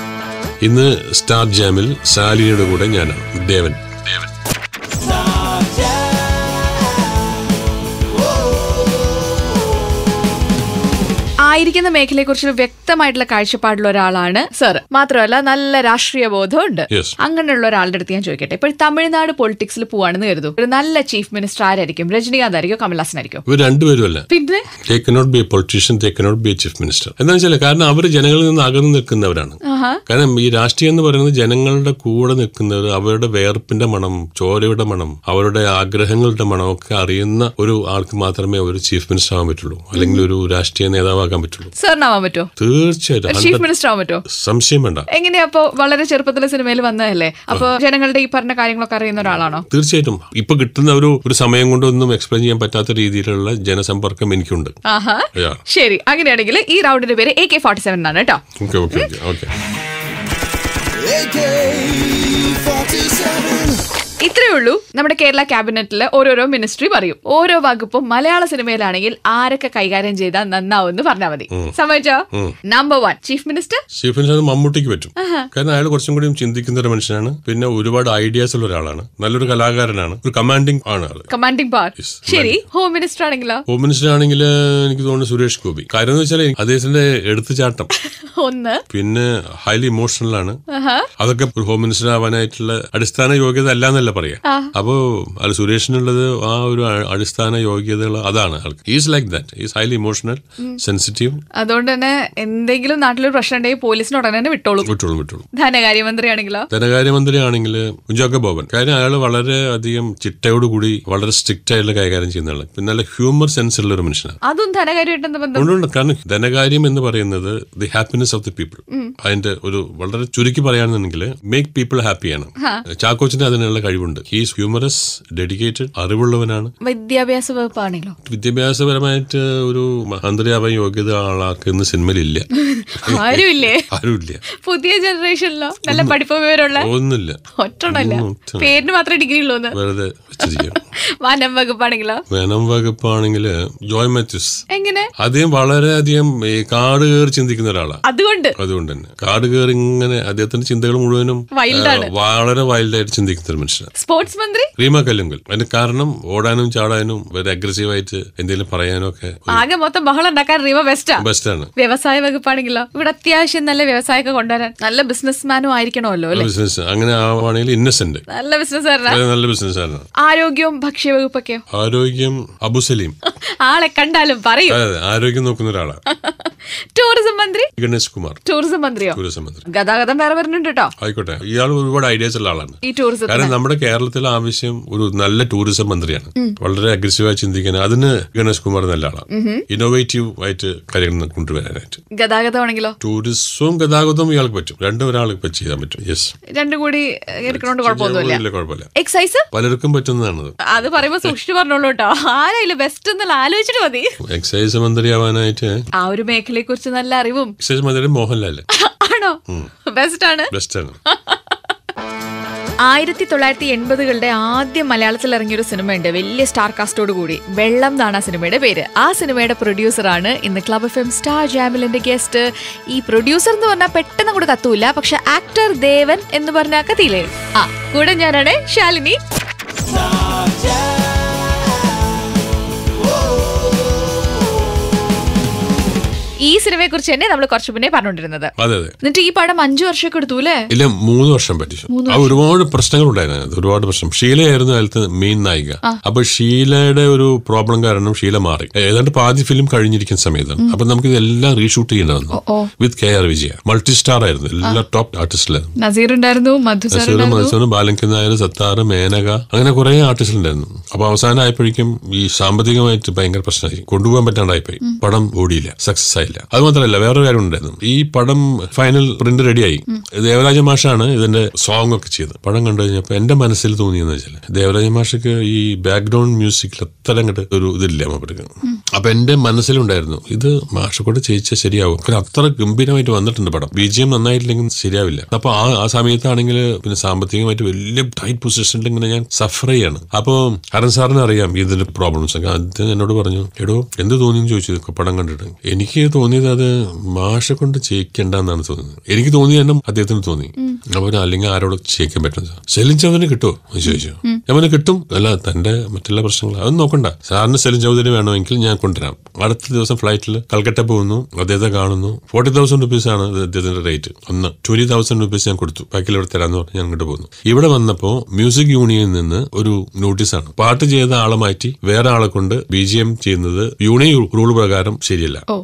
ഇന്ന് സ്റ്റാർ ജാമിൽ സാലിനിയുടെ കൂടെ ഞാനാണ് ദേവൻ ദേവൻ ആയിരിക്കുന്ന മേഖലയെക്കുറിച്ച് വ്യക്തമായിട്ടുള്ള കാഴ്ചപ്പാടുള്ള ഒരാളാണ് സർ മാത്രമല്ല നല്ല രാഷ്ട്രീയ ബോധമുണ്ട് Yes. അങ്ങനെയുള്ള ഒരാളുടെ അടുത്ത് ഞാൻ ചോദിക്കട്ടെ ഇപ്പോൾ തമിഴ്നാട് പൊളിറ്റിക്സിൽ പോവാണെന്ന് കരുതൂ ഒരു നല്ല ചീഫ് മിനിസ്റ്റർ ആരായിരിക്കും രജനീകാന്ത് ആയിരിക്കും കമൽഹാസൻ ആയിരിക്കും ഇവർ രണ്ടുപേരും അല്ല പിന്നെ they cannot be a politician they cannot be a chief minister എന്താ വെച്ചാൽ കാരണം അവർ ജനങ്ങളിൽ നിന്ന് അകന്നു നിൽക്കുന്നവരാണ് ആഹാ കാരണം ഈ രാഷ്ട്രീയം എന്ന് പറയുന്നത് ജനങ്ങളുടെ കൂടെ നിൽക്കുന്നവർ അവരുടെ വേർപ്പിന്റെ മണം ചോരയുടെ മണം അവരുടെ ആഗ്രഹങ്ങളുടെ മണം ഒക്കെ അറിയുന്ന ഒരു ആൾക്ക് മാത്രമേ ഒരു ചീഫ് മിനിസ്റ്റർ ആവാൻ പറ്റുള്ളൂ അല്ലെങ്കിൽ ഒരു രാഷ്ട്രീയ നേതാവാക്കാൻ പറ്റുള്ളൂ സാറിനാവാൻ പറ്റുമോ തീർച്ചയായിട്ടും ചീഫ് 100 മിനിസ്റ്റർ ആവാൻ പറ്റുമോ സംശയം വേണ്ട എങ്ങനെയാ അപ്പോ വളരെ ചെറുപ്പത്തിലെ സിനിമയിൽ വന്നതല്ലേ അപ്പൊ ജനങ്ങളുടെ ഈ പറഞ്ഞ കാര്യങ്ങളൊക്കെ അറിയുന്ന ഒരാളാണോ തീർച്ചയായിട്ടും ഇപ്പൊ കിട്ടുന്ന ഒരു ഒരു സമയം കൊണ്ടൊന്നും എക്സ്പ്ലെയിൻ ചെയ്യാൻ പറ്റാത്ത രീതിയിലുള്ള ജനസമ്പർക്കം എനിക്കുണ്ട് ആഹാ Yeah. ശരി അങ്ങനെയാണെങ്കിൽ ഈ റൗണ്ടിന്റെ പേര് എ കെ ഫോർട്ടി സെവൻ ആണ് കേട്ടോ okay okay okay okay AK-47. ഇത്രയേ ഉള്ളൂ നമ്മുടെ കേരള ക്യാബിനറ്റിൽ ഓരോരോ മിനിസ്ട്രി പറയും ഓരോ വകുപ്പും മലയാള സിനിമയിലാണെങ്കിൽ ആരൊക്കെ കൈകാര്യം ചെയ്താൽ നന്നാവും എന്ന് പറഞ്ഞാൽ മതി സമ്മതിച്ചോ number one chief minister chief minister അത് മമ്മൂട്ടിക്ക് പറ്റും കാരണം അയാൾ കുറച്ചും കൂടി ചിന്തിക്കുന്ന ഒരു മനുഷ്യനാണ് പിന്നെ ഒരുപാട് ഐഡിയാസ് ഉള്ള ഒരാളാണ് നല്ലൊരു കലാകാരനാണ് ഒരു കമാൻഡിങ് ആണ് ആള് കമാൻഡിംഗ് പവർ Yes, ശരി ഹോം മിനിസ്റ്റർ ആണെങ്കിലോ ഹോം മിനിസ്റ്റർ ആണെങ്കിൽ എനിക്ക് തോന്നുന്നു സുരേഷ് ഗോപി കാര്യം എന്ന് വെച്ചാൽ അദ്ദേഹത്തിന്റെ എടുത്തുചാട്ടം ഒന്ന് പിന്നെ ഹൈലി ഇമോഷണൽ ആണ് ആഹാ. അതൊക്കെ ഒരു ഹോം മിനിസ്റ്റർ ആവാനായിട്ടുള്ള അടിസ്ഥാന യോഗ്യത അല്ല എന്നല്ല പറയാം അപ്പോ അത് സുരേഷിനുള്ളത് ആ ഒരു അ- അടിസ്ഥാന യോഗ്യതകൾ അതാണ് ആൾക്ക് is like that is highly emotional sensitive അതുകൊണ്ട് തന്നെ എന്തെങ്കിലും നാട്ടിലൊരു പ്രശ്നം ഉണ്ടെങ്കിൽ പോലീസിന് ഉടനെ തന്നെ വിട്ടോളും വിട്ടോളൂ വിട്ടോളൂ ധനകാര്യമന്ത്രി ആണെങ്കിലോ ധനകാര്യമന്ത്രി ആണെങ്കിൽ കുഞ്ചാക്ക ബോബൻ കാര്യം അയാൾ വളരെ അധികം ചിട്ടയോടുകൂടി വളരെ സ്ട്രിക്റ്റ് ആയിട്ടുള്ള കൈകാര്യം ചെയ്യുന്ന ആള് പിന്നെ നല്ല ഹ്യൂമർ സെൻസ് ഉള്ള ഒരു മനുഷ്യനാണ് അതും ധനകാര്യമായിട്ട് എന്താ ബന്ധം അതുകൊണ്ട് കാരണം ധനകാര്യം എന്ന് പറയുന്നത് the happiness of the people അതിന്റെ ഒരു വളരെ ചുരുക്കി പറയുകയാണെന്നുണ്ടെങ്കിൽ മേക്ക് പീപ്പിൾ ഹാപ്പിയാണ് ചാക്കോച്ചിന് അതിനുള്ള കഴിവുണ്ട് ഹീസ് ഹ്യൂമറസ് ഡെഡിക്കേറ്റഡ് അറിവുള്ളവനാണ് വിദ്യാഭ്യാസ വകുപ്പാണെങ്കിലോ വിദ്യാഭ്യാസപരമായിട്ട് ഒരു മന്ത്രിയാവാൻ യോഗ്യത ആളാക്ക് ഇന്ന് സിനിമയിലില്ല ആരുമില്ലേ ആരുമില്ല പുതിയ ജനറേഷനിലോ നല്ല പഠിപ്പ് വിവരമുള്ള ഒന്നുമില്ല ഒറ്റണല്ല ഒന്നും ഒറ്റ- പേരിന് മാത്രമേ ഡിഗ്രി ഉള്ളൂ എന്ന് വെറുതെ വെച്ചിരിക്കും വനം വകുപ്പാണെങ്കിലോ വനം വകുപ്പാണെങ്കിൽ ജോയ് മാത്യൂസ് എങ്ങനെ അദ്ദേഹം വളരെയധികം ഈ കാട് കയറി ചിന്തിക്കുന്ന ഒരാളാണ് അതുകൊണ്ട് അതുകൊണ്ട് തന്നെ കാട് കയറി ഇങ്ങനെ അദ്ദേഹത്തിന്റെ ചിന്തകൾ മുഴുവനും Wild ആണ്. ആ, വളരെ വൈൽഡായിട്ട് ചിന്തിക്കുന്ന ഒരു മനുഷ്യനാണ് സ്പോർട്സ് മന്ത്രി റീമ കല്ലുങ്കൽ അതിന് കാരണം ഓടാനും ചാടാനും വളരെ അഗ്രസീവായിട്ട് എന്തെങ്കിലും പറയാനും ഒക്കെ ആകെ മൊത്തം ബഹളം ഉണ്ടാക്കാൻ റീമ ബെസ്റ്റാ ബെസ്റ്റാണ് വ്യവസായ വകുപ്പാണെങ്കിലോ ഇവിടെ അത്യാവശ്യം നല്ല വ്യവസായമൊക്കെ കൊണ്ടുവരാൻ നല്ല ബിസിനസ്മാനും ആയിരിക്കണമല്ലോ അല്ലെ ബിസിനസ് അങ്ങനെ ആവുകയാണെങ്കിൽ ഇന്നസെന്റ് നല്ല ബിസിനസ്സുകാരനാ നല്ല ബിസിനസ്സാണ് ആരോഗ്യവും ഭക്ഷ്യവകുപ്പൊക്കെയോ ആരോഗ്യം അബുസലീം ആളെ കണ്ടാലും പറയും അതെ അതെ, ആരോഗ്യം നോക്കുന്ന ഒരാളാണ് ടൂറിസം മന്ത്രി ഗണേഷ് കുമാർ ടൂറിസം മന്ത്രിയോ ടൂറിസം മന്ത്രി ഗതാഗതം വേറെ വരുന്നുണ്ട് കേട്ടോ ആയിക്കോട്ടെ ഇയാൾ ഒരുപാട് ഐഡിയാസ് ഉള്ള ആളാണ് ഈ ടൂറിസത്തിന് കാരണം നമ്മുടെ കേരളത്തിലെ ആവശ്യം ഒരു നല്ല ടൂറിസം മന്ത്രിയാണ് വളരെ അഗ്രസീവായി ചിന്തിക്കാൻ അതിന് ഗണേഷ് കുമാർ നല്ല ആളാണ് ഇന്നോവേറ്റീവ് ആയിട്ട് കാര്യങ്ങൾ കൊണ്ടുവരാനായിട്ട് ഗതാഗതമാണെങ്കിലോ ടൂറിസവും ഗതാഗതവും ഇയാൾക്ക് പറ്റും രണ്ടും ഒരാൾക്ക് ഇപ്പൊ ചെയ്യാൻ പറ്റും യെസ് രണ്ടും കൂടി എടുക്കണോണ്ട് കുഴപ്പമൊന്നുമില്ല ഇല്ല കുഴപ്പമില്ല എക്സൈസ് പലർക്കും പറ്റുന്നതാണ് അത് പറയുമ്പോ സൂക്ഷിച്ചു പറഞ്ഞോളൂ കേട്ടോ ആരായാലും ബെസ്റ്റ് എന്നല്ല ആലോചിച്ചിട്ട് മതി എക്സൈസ് മന്ത്രിയാവാനായിട്ട് ആ ഒരു മേഖലയെ കുറിച്ച് നല്ല അറിവും എക്സൈസ് മന്ത്രി മോഹൻലാൽ ആണോ ബെസ്റ്റ് ആണ് ബെസ്റ്റാണ് ആയിരത്തി തൊള്ളായിരത്തി എൺപതുകളുടെ ആദ്യം മലയാളത്തിൽ ഇറങ്ങിയൊരു സിനിമയുണ്ട് വലിയ സ്റ്റാർ കാസ്റ്റോട് കൂടി വെള്ളം എന്നാണ് ആ സിനിമയുടെ പേര് ആ സിനിമയുടെ പ്രൊഡ്യൂസറാണ് ഇന്ന് ക്ലബ് എഫ് എം സ്റ്റാർ ജാമിലിന്റെ ഗസ്റ്റ് ഈ പ്രൊഡ്യൂസർ എന്ന് പറഞ്ഞാൽ പെട്ടെന്ന് കൂടെ കത്തൂല പക്ഷെ ആക്ടർ ദേവൻ എന്ന് പറഞ്ഞാൽ കത്തിയില്ലേ ആ കൂടെ ഞാനാണ് ശാലിനി ഈ സിനിമയെ കുറിച്ച് തന്നെ നമ്മൾ കുറച്ചു മുന്നേ പറഞ്ഞുകൊണ്ടിരുന്നത് അതെ അതെ എന്നിട്ട് ഈ പടം അഞ്ചു വർഷമൊക്കെ എടുത്തു അല്ലേ ഇല്ല മൂന്ന് വർഷം പറ്റിച്ചു ആ ഒരുപാട് പ്രശ്നങ്ങൾ ഉണ്ടായിരുന്നു അതിനകത്ത്. ഒരുപാട് പ്രശ്നം ഷീലയായിരുന്നു അതിലത്തെ മെയിൻ നായിക അപ്പൊ ഷീലയുടെ ഒരു പ്രോബ്ലം കാരണം ഷീല മാറി ഏതാണ്ട് പാതി ഫിലിം കഴിഞ്ഞിരിക്കുന്ന സമയത്താണ് അപ്പൊ നമുക്ക് ഇതെല്ലാം റീഷൂട്ട് ചെയ്യേണ്ടി വന്നു ഓ. With K R Vijaya multi star ആയിരുന്നു എല്ലാ ടോപ്പ് ആർട്ടിസ്റ്റിലായിരുന്നു നസീർ ഉണ്ടായിരുന്നു മധു സാർ നസീർ മത്സരം ബാലങ്കൻ നായർ സത്താറ് മേനക അങ്ങനെ കുറെ ആർട്ടിസ്റ്റ് ഉണ്ടായിരുന്നു അപ്പൊ അവസാനം ആയപ്പോഴേക്കും ഈ സാമ്പത്തികമായിട്ട് ഭയങ്കര പ്രശ്നമായി കൊണ്ടുപോകാൻ പറ്റാണ്ടായിപ്പോയി പടം ഓടിയില്ല സക്സസ് ആയില്ല അത് മാത്രമല്ല വേറൊരു കാര്യം ഉണ്ടായിരുന്നു ഈ പടം ഫൈനൽ പ്രിന്റ് റെഡിയായി ദേവരാജ മാഷാണ് ഇതിന്റെ സോങ് ഒക്കെ ചെയ്തത് പടം കണ്ടു കഴിഞ്ഞപ്പോ എന്റെ മനസ്സിൽ തോന്നിയെന്ന് വെച്ചാൽ ദേവരാജ മാഷക്ക് ഈ ബാക്ക്ഗ്രൗണ്ട് മ്യൂസിക്കിൽ അത്ര അങ്ങോട്ട് ഒരു ഇതില്ല മൂപ്പർക്ക് അപ്പൊ എന്റെ മനസ്സിലുണ്ടായിരുന്നു ഇത് മാഷക്കൊണ്ട് ചെയ്യിച്ചാൽ ശരിയാവും കാരണം അത്ര ഗംഭീരമായിട്ട് വന്നിട്ടുണ്ട് പടം ബിജിഎം നന്നായിട്ടില്ലെങ്കിൽ ശരിയാവില്ല അപ്പൊ ആ ആ സമയത്താണെങ്കിൽ പിന്നെ സാമ്പത്തികമായിട്ട് വലിയ ടൈറ്റ് പൊസിഷനിൽ ഇങ്ങനെ ഞാൻ സഫർ ചെയ്യാണ് അപ്പൊ ഹരൻ സാറിന് അറിയാം ഇതിന്റെ പ്രോബ്ലംസ് ഒക്കെ അദ്ദേഹം എന്നോട് പറഞ്ഞു എടോ എന്ത് തോന്നിയെന്ന് ചോദിച്ചു പടം കണ്ടിട്ട് എനിക്ക് തോന്നിയത് അത് മാഷ കൊണ്ട് ചെയ്യിക്കണ്ടെന്നാണ് തോന്നുന്നത് എനിക്ക് തോന്നിയത് തന്നെ അദ്ദേഹത്തിന് തോന്നി അപ്പൊ ഞാൻ അല്ലെങ്കിൽ ആരോട് ചെയ്യിക്കാൻ പറ്റും സാർ സെലിൻ ചൗധരി കിട്ടുമോ എന്ന് ചോദിച്ചു ഞാൻ പറഞ്ഞു കിട്ടും അല്ല തന്റെ മറ്റുള്ള പ്രശ്നങ്ങൾ അതൊന്നും നോക്കണ്ട സാറിന് സെലിൻ ചൗധരി വേണമെങ്കിൽ ഞാൻ കൊണ്ടുവരാം അടുത്ത ദിവസം ഫ്ലൈറ്റിൽ കൽക്കട്ട പോകുന്നു അദ്ദേഹത്തെ കാണുന്നു ഫോർട്ടി തൗസൻഡ് റുപ്പീസ് ആണ് ഇത് അദ്ദേഹത്തിന്റെ റേറ്റ് ഒന്ന് ട്വന്റി തൗസൻഡ് റുപ്പീസ് ഞാൻ കൊടുത്തു ബാക്കിൽ ഇവിടെ തരാന്ന് പറഞ്ഞ് ഞാൻ ഇങ്ങോട്ട് പോകുന്നു ഇവിടെ വന്നപ്പോ മ്യൂസിക് യൂണിയനിൽ നിന്ന് ഒരു നോട്ടീസാണ് പാട്ട് ചെയ്ത ആളെ മാറ്റി വേറെ ആളെ കൊണ്ട് ബി ജി എം ചെയ്യുന്നത് യൂണിയൻ റൂൾ പ്രകാരം ശരിയല്ല അതുകൊണ്ട്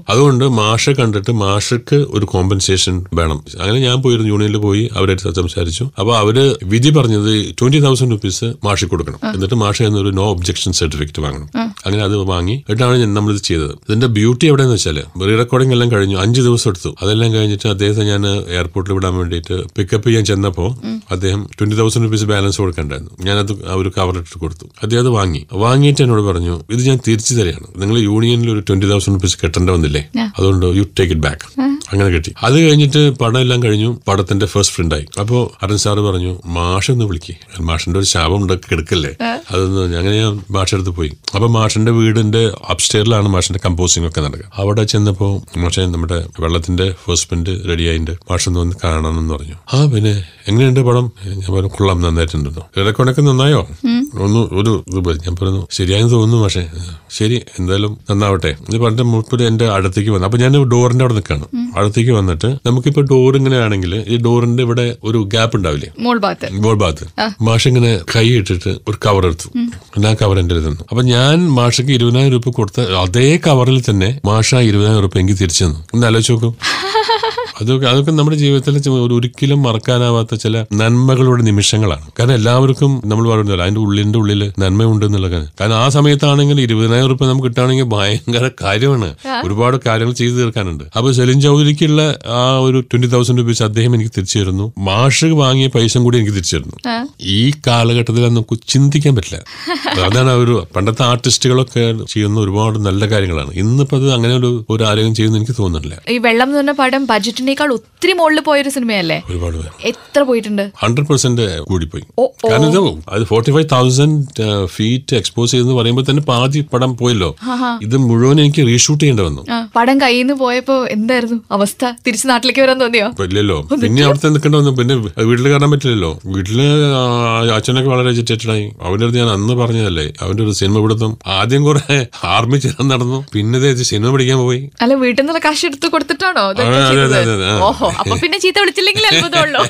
മാഷെ കണ്ടിട്ട് മാഷക്ക് ഒരു കോമ്പൻസേഷൻ വേണം അങ്ങനെ ഞാൻ പോയിരുന്നു യൂണിയനിൽ പോയി അവരായിട്ട് സംസാരിച്ചു അപ്പൊ അവര് വിധി പറഞ്ഞത് ട്വന്റി തൗസൻഡ് റുപ്പീസ് മാഷി കൊടുക്കണം എന്നിട്ട് മാഷ എന്നൊരു നോ ഒബ്ജക്ഷൻ സർട്ടിഫിക്കറ്റ് വാങ്ങണം അങ്ങനെ അത് വാങ്ങി എന്നിട്ടാണ് ഞാൻ നമ്മളിത് ചെയ്തത് ഇതിന്റെ ബ്യൂട്ടി എവിടെയെന്ന് വെച്ചാൽ റീ റെക്കോർഡിംഗ് എല്ലാം കഴിഞ്ഞു അഞ്ച് ദിവസം എടുത്തു അതെല്ലാം കഴിഞ്ഞിട്ട് അദ്ദേഹത്തെ ഞാൻ എയർപോർട്ടിൽ വിടാൻ വേണ്ടിയിട്ട് പിക്കപ്പ് ചെയ്യാൻ ചെന്നപ്പോൾ അദ്ദേഹം ട്വന്റി തൗസൻഡ് റുപ്പീസ് ബാലൻസ് കൊടുക്കണ്ടായിരുന്നു ഞാനത് ആ ഒരു കവർ ഇട്ട് കൊടുത്തു അദ്ദേഹം അത് വാങ്ങി വാങ്ങിയിട്ട് എന്നോട് പറഞ്ഞു ഇത് ഞാൻ തിരിച്ചു തരികയാണ് നിങ്ങൾ യൂണിയനിൽ ഒരു ട്വന്റി തൗസൻഡ് റുപ്പീസ് കെട്ടേണ്ട വന്നില്ലേ അതുകൊണ്ട് യു ടേക്ക് ഇറ്റ് ബാക്ക് അങ്ങനെ കിട്ടി അത് കഴിഞ്ഞിട്ട് പടം എല്ലാം കഴിഞ്ഞു പടത്തിന്റെ ഫസ്റ്റ് ഫ്രണ്ടായി അപ്പോൾ അരുൺ സാറ് പറഞ്ഞു മാഷ് ഒന്ന് വിളിക്ക് മാഷിന്റെ ഒരു ശാപം ഉണ്ട് കിടക്കല്ലേ അതൊന്ന് അങ്ങനെ ഞാൻ മാഷ അടുത്ത് പോയി അപ്പൊ മാഷിന്റെ വീടിന്റെ അപ്സ്റ്റേറിലാണ് മാഷിന്റെ കമ്പോസിംഗ് ഒക്കെ നടക്കുക അവിടെ ചെന്നപ്പോ മാഷെ നമ്മുടെ വെള്ളത്തിന്റെ ഫസ്റ്റ് പ്രിന്റ് റെഡി ആയിട്ടുണ്ട് മാഷൊന്ന് വന്ന് കാണണം എന്ന് പറഞ്ഞു ആ പിന്നെ എങ്ങനെയുണ്ട് പടം ഞാൻ പറഞ്ഞു കൊള്ളാം നന്നായിട്ടുണ്ടോ റെക്കോർഡൊക്കെ നന്നായോ ഒന്ന് ഒരു ഇത് പോയി. ഞാൻ പറഞ്ഞു ശരിയായെന്ന് തോന്നുന്നു പക്ഷേ ശരി എന്തായാലും നന്നാവട്ടെ ഇത് പറഞ്ഞിട്ട് മുപ്പത് എന്റെ അടുത്തേക്ക് വന്നു അപ്പൊ ഞാൻ ഡോറിന്റെ അവിടെ നിൽക്കാണ് അടുത്തേക്ക് വന്നിട്ട് നമുക്കിപ്പോ ഡോർ ഇങ്ങനെ ആണെങ്കിൽ ഈ ഡോറിന്റെ ഇവിടെ ഒരു ഗ്യാപ്പ് ഉണ്ടാവില്ലേ മോൾ ഭാഗത്ത് ബോൾ ഭാഗത്ത് മാഷ് ഇങ്ങനെ കൈ ഇട്ടിട്ട് ഒരു കവർ എടുത്തു ആ കവർ എന്റെ തന്നു അപ്പൊ ഞാൻ മാഷക്ക് ഇരുപതിനായിരം രൂപ കൊടുത്ത അതേ കവറിൽ തന്നെ മാഷ ആ ഇരുപതിനായിരം രൂപ എനിക്ക് തിരിച്ചു തന്നു ഒന്ന് ആലോചിച്ച് നോക്കും അതൊക്കെ അതൊക്കെ നമ്മുടെ ജീവിതത്തിൽ ചെ- ഒരു- ഒരിക്കലും മറക്കാനാവാത്ത ചില നന്മകളുടെ നിമിഷങ്ങളാണ് കാരണം എല്ലാവർക്കും നമ്മൾ പറയുന്നില്ല അതിന്റെ ഉള്ളിന്റെ ഉള്ളിൽ നന്മയുണ്ട് എന്നുള്ള കാര്യം കാരണം ആ സമയത്താണെങ്കിൽ ഇരുപതിനായിരം രൂപ നമുക്ക് കിട്ടുകയാണെങ്കിൽ ഭയങ്കര കാര്യമാണ് ഒരുപാട് കാര്യങ്ങൾ ചെയ്തു തീർക്കാനുണ്ട് അപ്പൊ സെലിൻ ചൗധരിക്കുള്ള ആ ഒരു ട്വന്റി തൗസൻഡ് റുപ്പീസ് അദ്ദേഹം എനിക്ക് തിരിച്ചു തരുന്നു മാഷ് വാങ്ങിയ പൈസ കൂടി എനിക്ക് തിരിച്ചു തരുന്നു ഈ കാലഘട്ടത്തിൽ അത് നമുക്ക് ചിന്തിക്കാൻ പറ്റില്ല അതാണ് ഒരു പണ്ടത്തെ ആർട്ടിസ്റ്റുകളൊക്കെ ചെയ്യുന്ന ഒരുപാട് നല്ല കാര്യങ്ങളാണ് ഇന്നിപ്പോ അത് അങ്ങനെ ഒരു ഒരു ആരെയും ചെയ്യുന്ന എനിക്ക് തോന്നുന്നില്ല ഈ വെള്ളം എന്ന് പറഞ്ഞ പടം ബജറ്റിനേക്കാൾ ഒത്തിരി മുകളിൽ പോയൊരു സിനിമയല്ലേ ഒരുപാട് പേര് എത്ര പോയിട്ടുണ്ട് ഹൺഡ്രഡ് പെർസെന്റ് കൂടിപ്പോയി ഓ, കാരണം ഇത് അത് forty five thousand feet expose ചെയ്തെന്ന് പറയുമ്പോൾ തന്നെ പാതി പടം പോയല്ലോ ഇത് മുഴുവൻ എനിക്ക് റീഷൂട്ട് ചെയ്യേണ്ടി വന്നു ആ, പടം കയ്യിൽ നിന്ന് പോയപ്പോ എന്തായിരുന്നു അവസ്ഥ തിരിച്ച് നാട്ടിലേക്ക് വരാൻ തോന്നിയോ ഇപ്പൊ ഇല്ലല്ലോ പിന്നെ അവിടുത്തെ നിൽക്കേണ്ടി വന്നു പിന്നെ വീട്ടിൽ കയറാൻ പറ്റില്ലല്ലോ വീട്ടില് ആ, അച്ഛനൊക്കെ വളരെ agitated ആയി അവന്റെ അടുത്ത് ഞാൻ അന്ന് പറഞ്ഞതല്ലേ അവന്റെ ഒരു സിനിമ പിടുത്തം ആദ്യം കുറെ ആർമി ചേരാൻ നടന്നു പിന്നെ ദേ ഇത് സിനിമ പിടിക്കാൻ പോയി അല്ല വീട്ടിൽ നിന്നുള്ള കാശ് എടുത്ത് കൊടുത്തിട്ടാണോ ഇതൊക്കെ അതെ, അതെ, ചെയ്തത്? അതെ, അതെ. ഓഹോ അപ്പൊ പിന്നെ ചീത്ത വിളിച്ചില്ലെങ്കിൽ അത്ഭുതമുള്ളൂ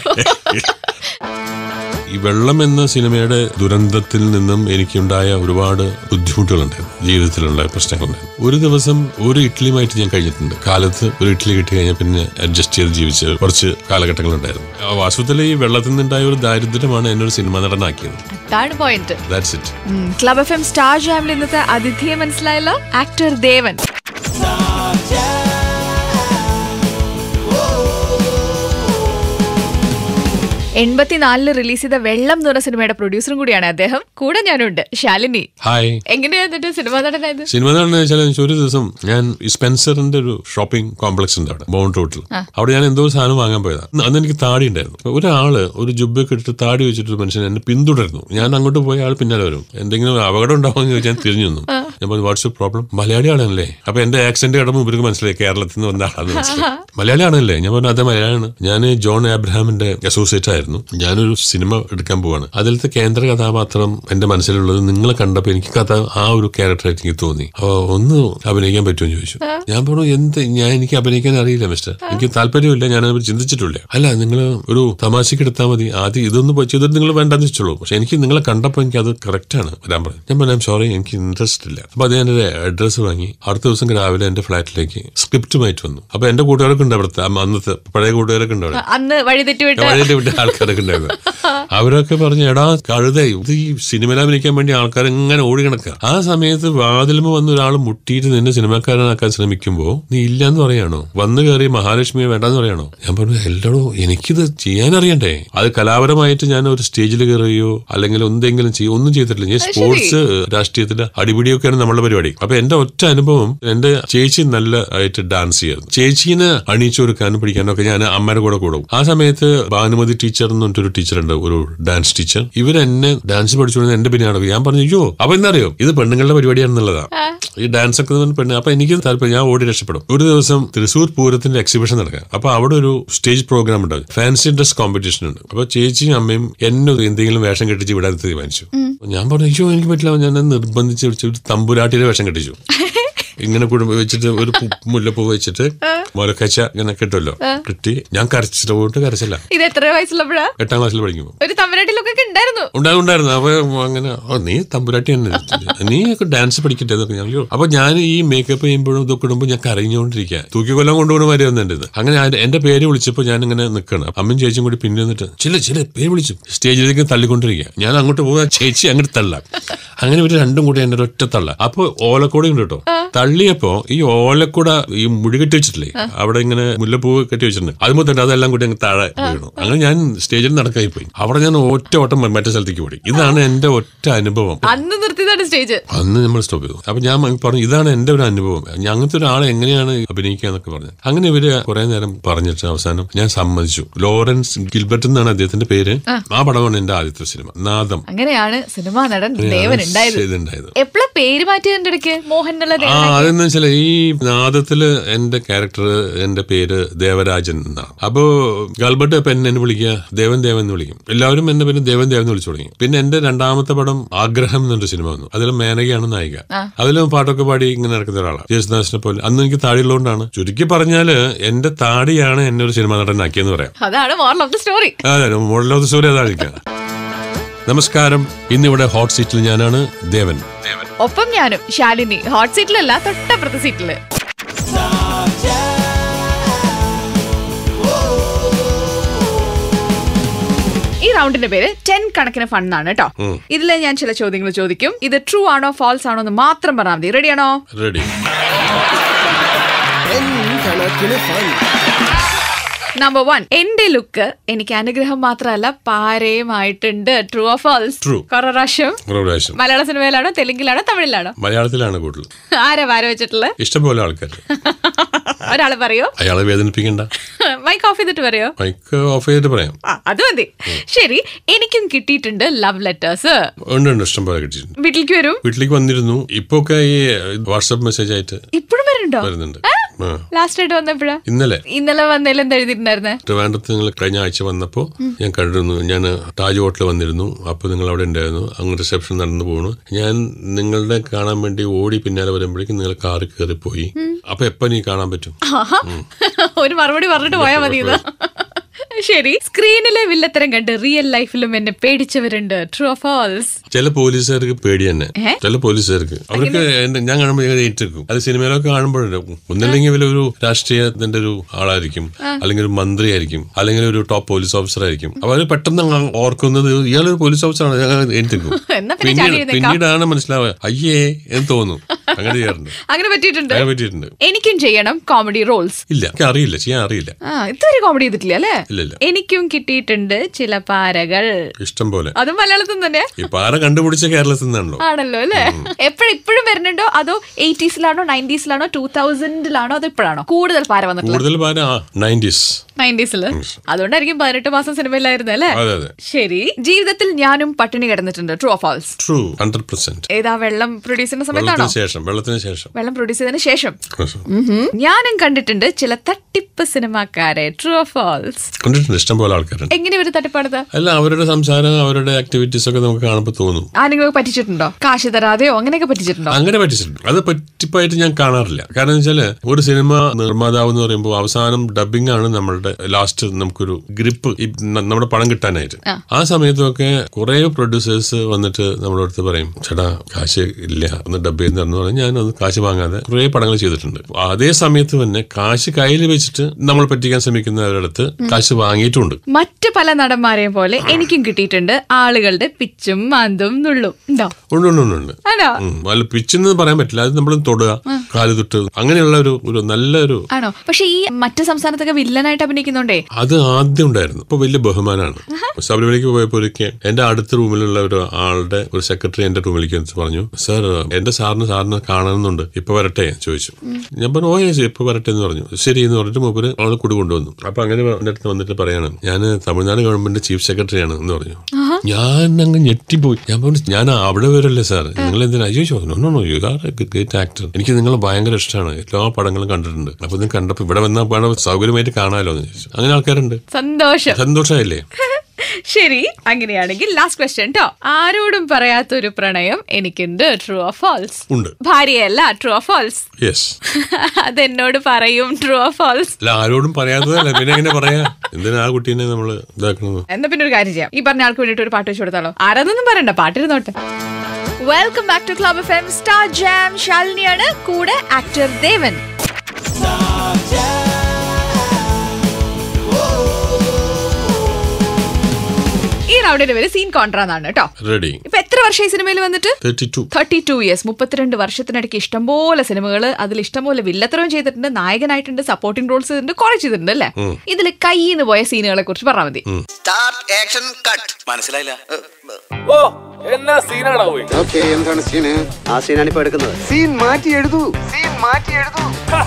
ഈ വെള്ളം എന്ന സിനിമയുടെ ദുരന്തത്തിൽ നിന്നും എനിക്കുണ്ടായ ഒരുപാട് ബുദ്ധിമുട്ടുകളുണ്ടായിരുന്നു ജീവിതത്തിലുണ്ടായ പ്രശ്നങ്ങളുണ്ടായിരുന്നു ഒരു ദിവസം ഒരു ഇഡ്ഡലിയുമായിട്ട് ഞാൻ കഴിഞ്ഞിട്ടുണ്ട് കാലത്ത് ഒരു ഇഡ്ഡലി കിട്ടി കഴിഞ്ഞാൽ പിന്നെ അഡ്ജസ്റ്റ് ചെയ്ത് ജീവിച്ച കുറച്ച് കാലഘട്ടങ്ങളുണ്ടായിരുന്നു ആ വാസ്തവത്തിൽ ഈ വെള്ളത്തിൽ നിന്നുണ്ടായ ഒരു ദാരിദ്ര്യമാണ് എന്നെ ഒരു സിനിമ നടനാക്കിയത് അതാണ് point that's it club F M star ജാമിൽ ഇന്നത്തെ അതിഥിയെ മനസ്സിലായല്ലോ ആക്ടർ ദേവൻ എൺപത്തിനാലില് റിലീസ് ചെയ്ത വെള്ളം എന്ന് പറഞ്ഞ സിനിമയുടെ പ്രൊഡ്യൂസറും കൂടിയാണ് അദ്ദേഹം കൂടെ ഞാനുണ്ട് ശാലിനി ഹായ് എങ്ങനെയാ എന്നിട്ട് സിനിമ നടനായത് സിനിമ നടന്നു വെച്ചാൽ ഒരു ദിവസം ഞാൻ ഈ സ്പെൻസറിന്റെ ഒരു ഷോപ്പിംഗ് കോംപ്ലക്സ് ഉണ്ട് അവിടെ ബോണ്ട് റോട്ടിൽ അവിടെ ഞാൻ എന്തോ ഒരു സാധനം വാങ്ങാൻ പോയതാ അന്ന് അന്ന് എനിക്ക് താടി ഉണ്ടായിരുന്നു അപ്പൊ ഒരാള് ഒരു ജുബൊക്കെ ഇട്ടിട്ട് താടി വെച്ചിട്ട് ഒരു മനുഷ്യൻ എന്നെ പിന്തുടരുന്നു ഞാൻ അങ്ങോട്ട് പോയ ആൾ പിന്നാലെ വരും എന്തെങ്കിലും അപകടം ഉണ്ടാവും എന്ന് ചോദിച്ചാൽ തിരിഞ്ഞു നിന്നു ഞാൻ പറഞ്ഞു വാട്സ്ആപ്പ് പ്രോബ്ലം മലയാളി ആണല്ലേ അപ്പൊ എന്റെ ആക്സെന്റ് കടമ്പ് ഇവർക്ക് മനസ്സിലായി കേരളത്തിൽ നിന്ന് വന്ന ആളാന്ന് മനസ്സിലായി മലയാളി ആണല്ലേ ഞാൻ പറഞ്ഞു അതെ മലയാളിയാണ് ഞാൻ ജോൺ ആബ്രഹാമിന്റെ അസോസിയേറ്റ് ആയിരുന്നു ഞാനൊരു സിനിമ എടുക്കാൻ പോവാണ് അതിലത്തെ കേന്ദ്ര കഥാപാത്രം എന്റെ മനസ്സിലുള്ളത് നിങ്ങളെ കണ്ടപ്പോ എനിക്ക് കഥ ആ ഒരു ക്യാരക്ടറായിട്ട് എനിക്ക് തോന്നി അപ്പൊ ഒന്ന് അഭിനയിക്കാൻ പറ്റുമെന്ന് ചോദിച്ചു ഞാൻ പറഞ്ഞു എന്ത് ഞാൻ എനിക്ക് അഭിനയിക്കാൻ അറിയില്ല മിസ്റ്റർ എനിക്ക് താല്പര്യമില്ല ഞാൻ അത് ചിന്തിച്ചിട്ടില്ല അല്ല നിങ്ങൾ ഒരു തമാശക്ക് എടുത്താൽ മതി ആദ്യം ഇതൊന്നും പോയി ചെയ്തിട്ട് നിങ്ങൾ വേണ്ടെന്ന് വെച്ചോളൂ പക്ഷെ എനിക്ക് നിങ്ങളെ കണ്ടപ്പോൾ എനിക്ക് അത് കറക്റ്റ് ആണ് വരാൻ പറഞ്ഞു ഞാൻ പറഞ്ഞു സോറി എനിക്ക് ഇൻട്രസ്റ്റ് ഇല്ല അപ്പൊ അത് ഞാൻ എന്റെ അഡ്രസ്സ് വാങ്ങി അടുത്ത ദിവസം രാവിലെ എന്റെ ഫ്ലാറ്റിലേക്ക് സ്ക്രിപ്റ്റുമായിട്ട് വന്നു അപ്പൊ എന്റെ കൂട്ടുകാരൊക്കെ ഉണ്ട് അവിടുത്തെ അമ്മ അന്നത്തെ പഴയ കൂട്ടുകാരൊക്കെ ഉണ്ട് അവിടെ അന്ന് വഴി തെറ്റുവിട്ട് വഴിയിട്ട് വിട്ട ആൾക്കാരൊക്കെ ഉണ്ടായിരുന്നു അവരൊക്കെ പറഞ്ഞു എടാ കഴുത ഇത് ഈ സിനിമയിൽ അഭിനയിക്കാൻ വേണ്ടി ആൾക്കാർ ഇങ്ങനെ ഓടി കിടക്കുക ആ സമയത്ത് വാതിലുമ്പ് വന്ന് ഒരാൾ മുട്ടിയിട്ട് നിന്നെ സിനിമാക്കാരനാക്കാൻ ശ്രമിക്കുമ്പോ നീ ഇല്ലാന്ന് പറയാണോ വന്നു കയറി മഹാലക്ഷ്മിയെ വേണ്ടെന്ന് പറയാണോ ഞാൻ പറഞ്ഞു എല്ലടോ എനിക്കിത് ചെയ്യാൻ അറിയണ്ടേ അത് കലാപരമായിട്ട് ഞാൻ ഒരു സ്റ്റേജിൽ കയറുകയോ അല്ലെങ്കിൽ എന്തെങ്കിലും ചെയ്യോ ഒന്നും ചെയ്തിട്ടില്ല ഞാൻ സ്പോർട്സ് രാഷ്ട്രീയത്തിന്റെ അടിപിടിയൊക്കെയാണ് നമ്മുടെ പരിപാടി അപ്പൊ എന്റെ ഒറ്റ അനുഭവം എന്റെ ചേച്ചി നല്ല ആയിട്ട് ഡാൻസ് ചെയ്യായിരുന്നു ചേച്ചീനെ അണിയിച്ചൊരുക്കാനും പിടിക്കാനും ഒക്കെ ഞാൻ അമ്മയുടെ കൂടെ കൂടും ആ സമയത്ത് ഭാനുമതി ടീച്ചർ എന്ന് പറഞ്ഞിട്ടൊരു ടീച്ചറുണ്ട് ഒരു ഡാൻസ് ടീച്ചർ ഇവരെന്നെ ഡാൻസ് പഠിച്ചുകൊണ്ട് എന്റെ പിന്നെ നടക്കും ഞാൻ പറഞ്ഞു അയ്യോ അപ്പൊ എന്താറിയോ ഇത് പെണ്ണുങ്ങളുടെ പരിപാടിയാണെന്നുള്ളതാ ഈ ഡാൻസ് ഒക്കെ എന്ന് പെണ്ണ് അപ്പൊ എനിക്ക് താല്പര്യം ഞാൻ ഓടി രക്ഷപ്പെടും ഒരു ദിവസം തൃശ്ശൂർ പൂരത്തിന്റെ എക്സിബിഷൻ നടക്കുക അപ്പൊ അവിടെ ഒരു സ്റ്റേജ് പ്രോഗ്രാം ഉണ്ട് ഫാൻസി ഡ്രസ് കോമ്പറ്റീഷൻ ഉണ്ട് അപ്പൊ ചേച്ചിയും അമ്മയും എന്നെ എന്തെങ്കിലും വേഷം കെട്ടിച്ച് വിടാൻ തീരുമാനിച്ചു ഞാൻ പറഞ്ഞു അയ്യോ എനിക്ക് പറ്റില്ല ഞാൻ നിർബന്ധിച്ച് വിളിച്ച് ഒരു തമ്പുരാട്ടിയുടെ വേഷം കെട്ടിച്ചു ഇങ്ങനെ കുടുംബം വെച്ചിട്ട് ഒരു പു- മുല്ലപ്പൂ വെച്ചിട്ട് മുലക്കച്ച ഇങ്ങനെ കിട്ടുമല്ലോ കിട്ടി ഞാൻ കരച്ചിട്ട് പോയിട്ട് കരച്ചില്ല ഇത് എത്ര വയസ്സുള്ളപ്പോഴാ എട്ടാം ക്ലാസ്സിൽ പഠിക്കുമ്പോൾ ഒരു തമിഴ്നാട്ടിലൊക്കെ ഉണ്ടായിരുന്നു ഉണ്ടായിരുന്നു അപ്പൊ അങ്ങനെ ഓ നീ തമ്പുരാട്ടി തന്നെ നീ ഒക്കെ ഡാൻസ് പഠിക്കട്ടെ എന്നൊക്കെ ഞാൻ അയ്യോ. അപ്പൊ ഞാൻ ഈ മേക്കപ്പ് ചെയ്യുമ്പോഴും ഇതൊക്കെ ഇടുമ്പോൾ ഞാൻ കരഞ്ഞുകൊണ്ടിരിക്കുക തൂക്കിക്കൊല്ലം കൊണ്ടുപോകുന്ന മാതിരി വന്നു എൻ്റെ ഇത് അങ്ങനെ ഞാൻ- എന്റെ പേര് വിളിച്ചപ്പോൾ ഞാൻ ഇങ്ങനെ നിൽക്കണം അമ്മയും ചേച്ചിയും കൂടി പിന്നെ വന്നിട്ട് ചില ചില പേര് വിളിച്ചു സ്റ്റേജിലേക്ക് തള്ളിക്കൊണ്ടിരിക്കുക ഞാൻ അങ്ങോട്ട് പോകാൻ ചേച്ചി അങ്ങോട്ട് തള്ളാം അങ്ങനെ ഇവര് രണ്ടും കൂടി എന്നെ ഒറ്റ തള്ള അപ്പൊ ഓലക്കൂട ഉണ്ട് കേട്ടോ തള്ളിയപ്പോ ഈ ഓലക്കൂട ഈ മുടി കെട്ടി വെച്ചിട്ടില്ലേ അവിടെ ഇങ്ങനെ മുല്ലപ്പൂ കെട്ടി വെച്ചിട്ടുണ്ട് അതുമ്പോൾ തന്നെ അതെല്ലാം കൂടി അങ്ങ് താഴെ വീണു അങ്ങനെ ഞാൻ സ്റ്റേജിൽ നടക്കായി പോയി അവിടെ ഞാൻ ഒറ്റ ഓട്ടം മറ്റേ സ്ഥലത്തേക്ക് പോയി ഇതാണ് എന്റെ ഒറ്റ അനുഭവം അന്ന് നിർത്തിയതാണ് സ്റ്റേജ് അന്ന് നമ്മൾ സ്റ്റോപ്പ് ചെയ്തു അപ്പൊ ഞാൻ പറഞ്ഞു ഇതാണ് എന്റെ ഒരു അനുഭവം ഞാൻ അങ്ങനത്തെ ഒരാളെ എങ്ങനെയാണ് അഭിനയിക്കുക എന്നൊക്കെ പറഞ്ഞു അങ്ങനെ ഇവര് കുറെ നേരം പറഞ്ഞിട്ട് അവസാനം ഞാൻ സമ്മതിച്ചു ലോറൻസ് ഗിൽബർട്ട് എന്നാണ് അദ്ദേഹത്തിന്റെ പേര് ആ പടമാണ് എന്റെ ആദ്യത്തെ സിനിമ നാദം അങ്ങനെയാണ് സിനിമാ നടൻ ദേവൻ ഉണ്ടായത് ഇതുണ്ടായത് എപ്പോഴാ പേര് മാറ്റിയതിന്റെ ഇടയ്ക്ക് മോഹൻ എന്നുള്ള ആ ദേവൻ അതെന്ന് വെച്ചാൽ ഈ നാദത്തില് എന്റെ ക്യാരക്ടർ എന്റെ പേര് ദേവരാജൻ എന്നാണ് അപ്പോ ഗാൽബർട്ട് ഇപ്പൊ എന്നെ എന്നെ വിളിക്കുക ദേവൻ ദേവൻ എന്ന് വിളിക്കും എല്ലാവരും എന്നെ പിന്നെ ദേവൻ ദേവൻ എന്ന് വിളിച്ചു തുടങ്ങി പിന്നെ എന്റെ രണ്ടാമത്തെ പടം ആഗ്രഹം എന്നൊരു സിനിമ വന്നു അതിൽ മേനകയാണ് നായിക അതിലും പാട്ടൊക്കെ പാടി ഇങ്ങനെ നടക്കുന്ന ഒരാളാണ് ജയസുദാസിനെ പോലെ അന്ന് എനിക്ക് താടിയുള്ളതുകൊണ്ടാണ് ചുരുക്കി പറഞ്ഞാല് എന്റെ താടിയാണ് എന്നെ ഒരു സിനിമ നടനാക്കിയെന്ന് പറയാം അതാണ് മോറൽ ഓഫ് ദ സ്റ്റോറി അതെ മോഡൽ ഓഫ് ദ സ്റ്റോറി അതായിരിക്കാം നമസ്കാരം ഇന്നിവിടെ ഹോട്ട് സീറ്റിൽ ഞാനാണ് ദേവൻ ഒപ്പം ഞാനും ശാലിനി ഹോട്ട് സീറ്റിലല്ല തൊട്ടപ്പുറത്തെ സീറ്റില് ഈ റൗണ്ടിന്റെ പേര് ടെൻ കണക്കിന് ഫൺ ആണ് കേട്ടോ ഇതിൽ ഞാൻ ചില ചോദ്യങ്ങൾ ചോദിക്കും ഇത് ട്രൂ ആണോ ഫാൾസ് ആണോ എന്ന് മാത്രം പറഞ്ഞാൽ മതി റെഡിയാണോ റെഡി കണക്കിന് ഫൺ നമ്പർ വൺ എന്റെ ലുക്ക് എനിക്ക് അനുഗ്രഹം മാത്രമല്ല പാരയുമായിട്ടുണ്ട് ട്രൂ ഓർ ഫാൾസ് True. കുറെ പ്രാവശ്യം ഒരു പ്രാവശ്യം മലയാള സിനിമയിലാണോ തെലുങ്കിലാണോ തമിഴിലാണോ മലയാളത്തിലാണ് കൂടുതൽ ആരാ പാര വെച്ചിട്ടുള്ളത് ഇഷ്ടംപോലെ ആൾക്കാർ ഒരാള് പറയോ അയാളെ വേദനിപ്പിക്കണ്ട മൈക്ക് ഓഫ് ചെയ്തിട്ട് പറയോ മൈക്ക് ഓഫ് ചെയ്തിട്ട് പറയാം ആ, അത് മതി ശരി എനിക്കും കിട്ടിയിട്ടുണ്ട് ലവ് ലെറ്റേഴ്സ് ഉണ്ട് ഉണ്ട് ഇഷ്ടം പോലെ കിട്ടിയിട്ടുണ്ട് വീട്ടിലേക്ക് വരും വീട്ടിലേക്ക് വന്നിരുന്നു ഇപ്പൊ ഒക്കെ ഈ വാട്സപ്പ് മെസ്സേജ് ആയിട്ട് ഇപ്പോഴും വരുന്നുണ്ടോ വരുന്നുണ്ട് ആ. ലാസ്റ്റ് ആയിട്ട് വന്നപ്പോഴാ ഇന്നലെ ഇന്നലെ വന്നതിൽ എന്താ എഴുതിയിട്ടുണ്ടായിരുന്നേ ട്രിവാൻഡ്രത്ത് നിങ്ങൾ കഴിഞ്ഞ ആഴ്ച വന്നപ്പോൾ ഞാൻ കണ്ടിരുന്നു ഞാൻ താജ് ഹോട്ടലിൽ വന്നിരുന്നു അപ്പോൾ നിങ്ങൾ അവിടെ ഉണ്ടായിരുന്നു അങ്ങ് റിസപ്ഷൻ നടന്നു പോണു ഞാൻ നിങ്ങളുടെ കാണാൻ വേണ്ടി ഓടി പിന്നാലെ വരുമ്പോഴേക്കും നിങ്ങൾ കാറിൽ കയറി പോയി അപ്പൊ എപ്പോ നീ കാണാൻ പറ്റും ആഹാ. ഒരു മറുപടി പറഞ്ഞിട്ട് പോയാ മതി ഇത്. ശരി സ്ക്രീനിലെ വില്ലത്തരം കണ്ട് റിയൽ ലൈഫിലും എന്നെ പേടിച്ചവരുണ്ട് ട്രൂ ഫാൾസ് ചില പോലീസുകാർക്ക് പേടി തന്നെ ഏ? ചില പോലീസുകാർക്ക് അവർക്ക് എന്നെ- ഞാൻ കാണുമ്പോൾ ഇങ്ങനെ ഏറ്റെടുക്കും അത് സിനിമയിലൊക്കെ കാണുമ്പോഴേ ഒന്നില്ലെങ്കിൽ ഇവര് ഒരു രാഷ്ട്രീയത്തിന്റെ ഒരു ആളായിരിക്കും അല്ലെങ്കിൽ ഒരു മന്ത്രി ആയിരിക്കും അല്ലെങ്കിൽ ഒരു ടോപ്പ് പോലീസ് ഓഫീസർ ആയിരിക്കും അപ്പൊ അവർ പെട്ടെന്ന് അങ്ങ് ഓർക്കുന്നത് ഇയാളൊരു പോലീസ് ഓഫീസറാണ് ഞാൻ ഏറ്റെടുക്കും എന്നാ പിന്നെ ചാടി പിന്നീട് എഴുന്നേക്കാം. പിന്നീടാണ് മനസ്സിലാവുക അയ്യേ എന്ന് തോന്നും അങ്ങനെ ചെയ്യാറുണ്ട് അങ്ങനെ പറ്റിയിട്ടുണ്ട് അങ്ങനെ പറ്റിയിട്ടുണ്ട് എനിക്കും ചെയ്യണം കോമഡി റോൾസ് ഇല്ല എനിക്ക് അറിയില്ല ചെയ്യാൻ അറിയില്ല ആ ഇതുവരെ കോമഡി ചെയ്തിട്ടില്ല അല്ലേ ഇല്ല ഇല്ല എനിക്കും കിട്ടിയിട്ടുണ്ട് ചില പാരകൾ ഇഷ്ടം പോലെ അതും മലയാളത്തിൽ തന്നെ ഈ പാറ കണ്ടുപിടിച്ച കേരളത്തിൽ നിന്നാണല്ലോ ആണല്ലോ അല്ലേ എപ്പോഴും ഇപ്പോഴും വരുന്നുണ്ടോ അതോ എയ്റ്റീസിലാണോ നയൻറ്റീസിലാണോ ടൂ തൗസൻഡിലാണോ അതോ ഇപ്പോഴാണോ കൂടുതൽ പാര വന്നിട്ടുള്ളത് കൂടുതൽ പാര നയൻറ്റീസ് നയൻറ്റീസില് അതുകൊണ്ടായിരിക്കും പതിനെട്ട് മാസം സിനിമയിലായിരുന്നു അല്ലേ അതെ അതെ ശരി ജീവിതത്തിൽ ഞാനും പട്ടിണി കിടന്നിട്ടുണ്ട് true false true hundred percent ഏതാ വെള്ളം പ്രൊഡ്യൂസ് ചെയ്യുന്ന സമയത്താണോ വെള്ളത്തിന് ശേഷം വെള്ളത്തിന് ശേഷം വെള്ളം പ്രൊഡ്യൂസ് ചെയ്തതിന് ശേഷം ഉം. ഞാനും കണ്ടിട്ടുണ്ട് ചില തട്ടിപ്പ് സിനിമാക്കാരെ ട്രൂ ഫാൾസ് കണ്ടിട്ടുണ്ട് ഇഷ്ടം പോലെ ആൾക്കാരുണ്ട് എങ്ങനെ ഒരു തട്ടിപ്പാണത് അല്ല അവരുടെ സംസാരം അവരുടെ ആക്ടിവിറ്റീസ് ഒക്കെ നമുക്ക് കാണുമ്പോൾ തോന്നും ആരെങ്കിലും പറ്റിച്ചിട്ടുണ്ടോ കാശ് തരാതെയോ അങ്ങനെയൊക്കെ പറ്റിച്ചിട്ടുണ്ടോ അങ്ങനെ പറ്റിച്ചിട്ടുണ്ട് അത് പറ്റിപ്പായിട്ട് ഞാൻ കാണാറില്ല കാരണം വെച്ചാല് ഒരു സിനിമ നിർമ്മാതാവ് എന്ന് പറയുമ്പോൾ അവസാനം ഡബിംഗ് ആണ് നമ്മളുടെ ലാസ്റ്റ് നമുക്കൊരു ഗ്രിപ്പ് നമ്മുടെ പണം കിട്ടാനായിട്ട് ആ സമയത്തൊക്കെ കുറെ പ്രൊഡ്യൂസേഴ്സ് വന്നിട്ട് നമ്മുടെ അടുത്ത് പറയും ചേട്ടാ കാശ് ഇല്ല ഒന്ന് ഡബ് ചെയ്യുന്ന പറഞ്ഞു പറഞ്ഞാൽ ഞാൻ അത് കാശ് വാങ്ങാതെ കുറെ പടങ്ങൾ ചെയ്തിട്ടുണ്ട് അതേ സമയത്ത് തന്നെ കാശ് കയ്യിൽ വെച്ചിട്ട് നമ്മൾ പറ്റിക്കാൻ ശ്രമിക്കുന്നവരുടെ അടുത്ത് കാശ് വാങ്ങിയിട്ടുമുണ്ട് മറ്റു പല നടന്മാരെയും പോലെ എനിക്കും കിട്ടിയിട്ടുണ്ട് ആളുകളുടെ പിച്ചും മാന്തും നുള്ളും ഉണ്ടോ ഉണ്ട് ഉണ്ട് ഉണ്ട് ഉണ്ട് ആണോ ഉം. അല്ല പിച്ചെന്ന് പറയാൻ പറ്റില്ല അത് നമ്മൾ തൊടുക കാല് തൊട്ട് അങ്ങനെയുള്ള ഒരു ഒരു നല്ലൊരു ആണോ പക്ഷെ ഈ മറ്റു സംസ്ഥാനത്തൊക്കെ വില്ലനായിട്ട് അഭിനയിക്കുന്നുണ്ടേ അത് ആദ്യം ഉണ്ടായിരുന്നു ഇപ്പൊ വലിയ ബഹുമാനമാണ് ശബരിമലയ്ക്ക് പോയപ്പോൾ ഒരിക്കൽ എന്റെ അടുത്ത റൂമിലുള്ള ഒരു ആളുടെ ഒരു സെക്രട്ടറി എന്റെ റൂമിലേക്ക് വന്നിട്ട് പറഞ്ഞു സാർ എന്റെ സാറിന് സാറിന് കാണണമെന്നുണ്ട് ഇപ്പൊ വരട്ടെ ചോദിച്ചു ഞാൻ പറഞ്ഞു ഓ yes, ഇപ്പൊ വരട്ടെ എന്ന് പറഞ്ഞു ശരി എന്ന് പറഞ്ഞിട്ട് മൂപ്പര് ആളെ കൂടി കൊണ്ടുവന്നു അപ്പൊ അങ്ങനെ എന്റെ അടുത്ത് വന്നിട്ട് പറയാണ് ഞാൻ തമിഴ്നാട് ഗവൺമെന്റ് ചീഫ് സെക്രട്ടറിയാണ് എന്ന് പറഞ്ഞു ഞാൻ അങ്ങ് ഞെട്ടിപ്പോയി ഞാൻ പറഞ്ഞു ഞാൻ അവിടെ വരല്ലേ സാർ നിങ്ങൾ എന്തിനാ അയ്യോ no no you are great actor എനിക്ക് നിങ്ങളെ ഭയങ്കര ഇഷ്ടമാണ് എല്ലാ പടങ്ങളും കണ്ടിട്ടുണ്ട് അപ്പൊ ഇത് കണ്ടപ്പോ ഇവിടെ വന്നാൽ വേണം സൗകര്യമായിട്ട് കാണാമല്ലോ എന്ന് ചോദിച്ചു അങ്ങനെ ആൾക്കാരുണ്ട് സന്തോഷം സന്തോഷമായില്ലേ ശരി അങ്ങനെയാണെങ്കിൽ ലാസ്റ്റ് ക്വസ്റ്റ്യൻ കേട്ടോ ആരോടും പറയാത്തൊരു പ്രണയം എനിക്കുണ്ട് ട്രൂ ഓഫ് ഫാൾസ് ഉണ്ട് ഭാര്യയല്ല ട്രൂ ഓഫ് ഫാൾസ് യെസ് അതെന്നോട് പറയും ട്രൂ ഓഫ് ഫാൾസ് അല്ല ആരോടും പറയാത്തതല്ല പിന്നെ എങ്ങനെ പറയാ എന്തിനാ ആ കുട്ടീനെ നമ്മള് ഇതാക്കണത് എന്നാ പിന്നെ ഒരു കാര്യം ചെയ്യാം ഈ പറഞ്ഞ ആൾക്ക് വേണ്ടിട്ട് ഒരു പാട്ട് വെച്ച് കൊടുത്താലോ ആരാന്നൊന്നും പറയണ്ട പാട്ടിരുന്നോട്ടെ welcome back to club F M star jam ശാലിനിയാണ് കൂടെ ആക്ടർ ദേവൻ ഈ റൗണ്ടിന്റെ പേര് സീൻ കോൺട്ര എന്നാണ് കേട്ടോ റെഡി ഇപ്പൊ എത്ര വർഷം ഈ സിനിമയിൽ വന്നിട്ട് thirty two thirty two years മുപ്പത്തിരണ്ട് വർഷത്തിനിടയ്ക്ക് ഇഷ്ടംപോലെ സിനിമകൾ അതിൽ ഇഷ്ടംപോലെ വില്ലത്തരവും ചെയ്തിട്ടുണ്ട് നായകനായിട്ടുണ്ട് സപ്പോർട്ടിംഗ് റോൾസ് ചെയ്തിട്ടുണ്ട് കുറെ ചെയ്തിട്ടുണ്ട് അല്ലേ ഇതിൽ കയ്യിന്ന് പോയ സീനുകളെ കുറിച്ച് പറഞ്ഞാൽ മതി സ്റ്റാർട്ട് ആക്ഷൻ കട്ട് മനസ്സിലായില്ല ഓ എന്നാ സീനാടാ പോയി ഓക്കെ എന്താണ് സീന് ആ സീനാണ് ഇപ്പൊ എടുക്കുന്നത് സീൻ മാറ്റി എഴുതൂ സീൻ മാറ്റി എഴുതൂ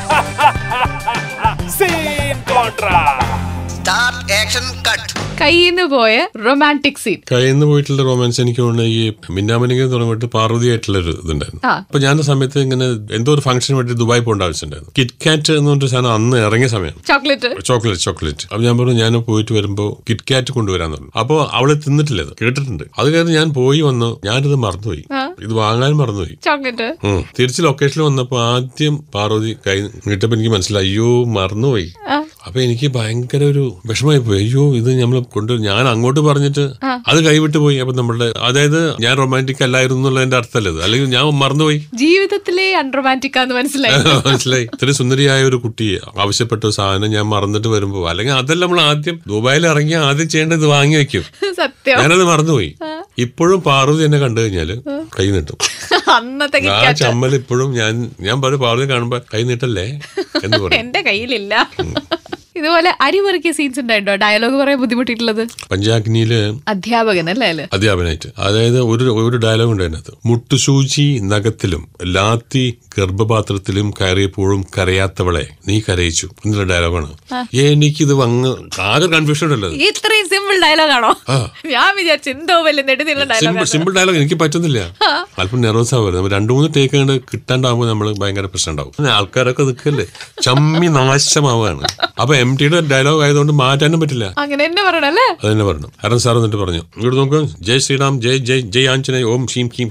സീൻ കോൺട്രാ സ്റ്റാർട്ട് ആക്ഷൻ കട്ട് കയ്യിന്ന് പോയ റൊമാൻറ്റിക് സീൻ കയ്യിൽ പോയിട്ടുള്ള റൊമാൻസ് എനിക്ക് തോന്നുന്നു ഈ മിന്നാമനിക്ക് തുടങ്ങിയിട്ട് പാർവതിയായിട്ടുള്ള ഒരു ഇതുണ്ടായിരുന്നു ആ. അപ്പൊ ഞാൻ ആ സമയത്ത് ഇങ്ങനെ എന്തോ ഒരു ഫംഗ്ഷന് വേണ്ടി ദുബായ് പോകേണ്ട ആവശ്യമുണ്ടായിരുന്നു കിറ്റ്കാറ്റ് എന്ന് പറഞ്ഞൊരു സാധനം അന്ന് ഇറങ്ങിയ സമയം ചോക്ലേറ്റ് ചോക്ലേറ്റ് ചോക്ലേറ്റ് അപ്പൊ ഞാൻ പറഞ്ഞു ഞാൻ പോയിട്ട് വരുമ്പോ കിറ്റ്കാറ്റ് കൊണ്ടുവരാൻ പറഞ്ഞു അപ്പൊ അവള് തിന്നിട്ടില്ല അത് കേട്ടിട്ടുണ്ട് അത് കാരണം ഞാൻ പോയി വന്നു ഞാനിത് മറന്നുപോയി ഇത് വാങ്ങാൻ മറന്നുപോയി ചോക്ലേറ്റ് ഉം. തിരിച്ച് ലൊക്കേഷനിൽ വന്നപ്പോ ആദ്യം പാർവതി കൈ നീട്ടപ്പോ എനിക്ക് മനസ്സിലായി അയ്യോ മറന്നുപോയി അപ്പൊ എനിക്ക് ഭയങ്കര ഒരു വിഷമായി പോയി അയ്യോ ഇത് നമ്മൾ കൊണ്ട് ഞാൻ അങ്ങോട്ട് പറഞ്ഞിട്ട് അത് കൈവിട്ട് പോയി അപ്പൊ നമ്മളുടെ അതായത് ഞാൻ റൊമാൻറ്റിക് അല്ലായിരുന്നു എന്നുള്ളതിന്റെ അർത്ഥമല്ല ഇത് അല്ലെങ്കിൽ ഞാൻ മറന്നുപോയി ജീവിതത്തിലെ അൺറൊമാൻറ്റിക് ആന്ന് മനസ്സിലായി മനസ്സിലായി ഇത്ര സുന്ദരിയായ ഒരു കുട്ടി ആവശ്യപ്പെട്ട ഒരു സാധനം ഞാൻ മറന്നിട്ട് വരുമ്പോ അല്ലെങ്കിൽ അതല്ല നമ്മൾ ആദ്യം ദുബായിൽ ഇറങ്ങി ആദ്യം ചെയ്യേണ്ടത് ഇത് വാങ്ങി വെക്കും സത്യം ഞാനത് മറന്നുപോയി ഇപ്പോഴും പാർവതി എന്നെ കണ്ടു കഴിഞ്ഞാല് കൈ നീട്ടും അന്നത്തെ ആ കിറ്റ്കാറ്റ് ചമ്മൽ ഇപ്പോഴും ഞാൻ ഞാൻ പറയും പാർവതി കാണുമ്പോ കൈ നീട്ടല്ലേ എന്ന് പറയും എന്റെ കയ്യിലില്ല ഇതുപോലെ അരിമുറുക്കിയ സീൻസ് ഉണ്ടായിട്ടോ ഡയലോഗ് പറയാൻ ബുദ്ധിമുട്ടിയിട്ടുള്ളത് പഞ്ചാഗ്നിയില് അധ്യാപകൻ അല്ലേ അതില് അധ്യാപനായിട്ട് അതായത് ഒരു ഒരു ഡയലോഗ് ഉണ്ട് അതിനകത്ത് മുട്ടുസൂചി നഖത്തിലും ലാത്തി ഗർഭപാത്രത്തിലും കയറിയപ്പോഴും കരയാത്തവളെ നീ കരയിച്ചു എന്നുള്ള ഡയലോഗാണ് എനിക്കിത് വങ്ങ് ആകെ കൺഫ്യൂഷൻ ഉണ്ടല്ലോ ഇത്. ഇത്രയും സിമ്പിൾ ഡയലോഗ് ആണോ ആ. ഞാൻ വിചാരിച്ചു എന്തോ വലിയ നെടുന്നുള്ള സിമ്പിൾ ഡയലോഗ് സിമ്പിൾ ഡയലോഗ് എനിക്ക് പറ്റുന്നില്ല അല്പം നെർവസ് ആവുന്നത് രണ്ടു മൂന്ന് ടേക്ക് കണ്ട് കിട്ടാണ്ടാവുമ്പോൾ നമ്മൾ ഭയങ്കര പ്രശ്നം ഉണ്ടാവും പിന്നെ ആൾക്കാരൊക്കെ നിൽക്കല്ലേ ചമ്മി നാശമാവുകയാണ് അപ്പൊ എം ടിയുടെ ഡയലോഗ് ആയതുകൊണ്ട് മാറ്റാനും പറ്റില്ല അങ്ങനെ തന്നെ പറയണല്ലേ അത് തന്നെ പറഞ്ഞു അരൺ സാർ എന്നിട്ട് പറഞ്ഞു ഇങ്ങോട്ട് നോക്ക് ജയ് ശ്രീറാം ജയ് ജയ് ജയ് ആഞ്ജനേയ ഓം ഷീം കീം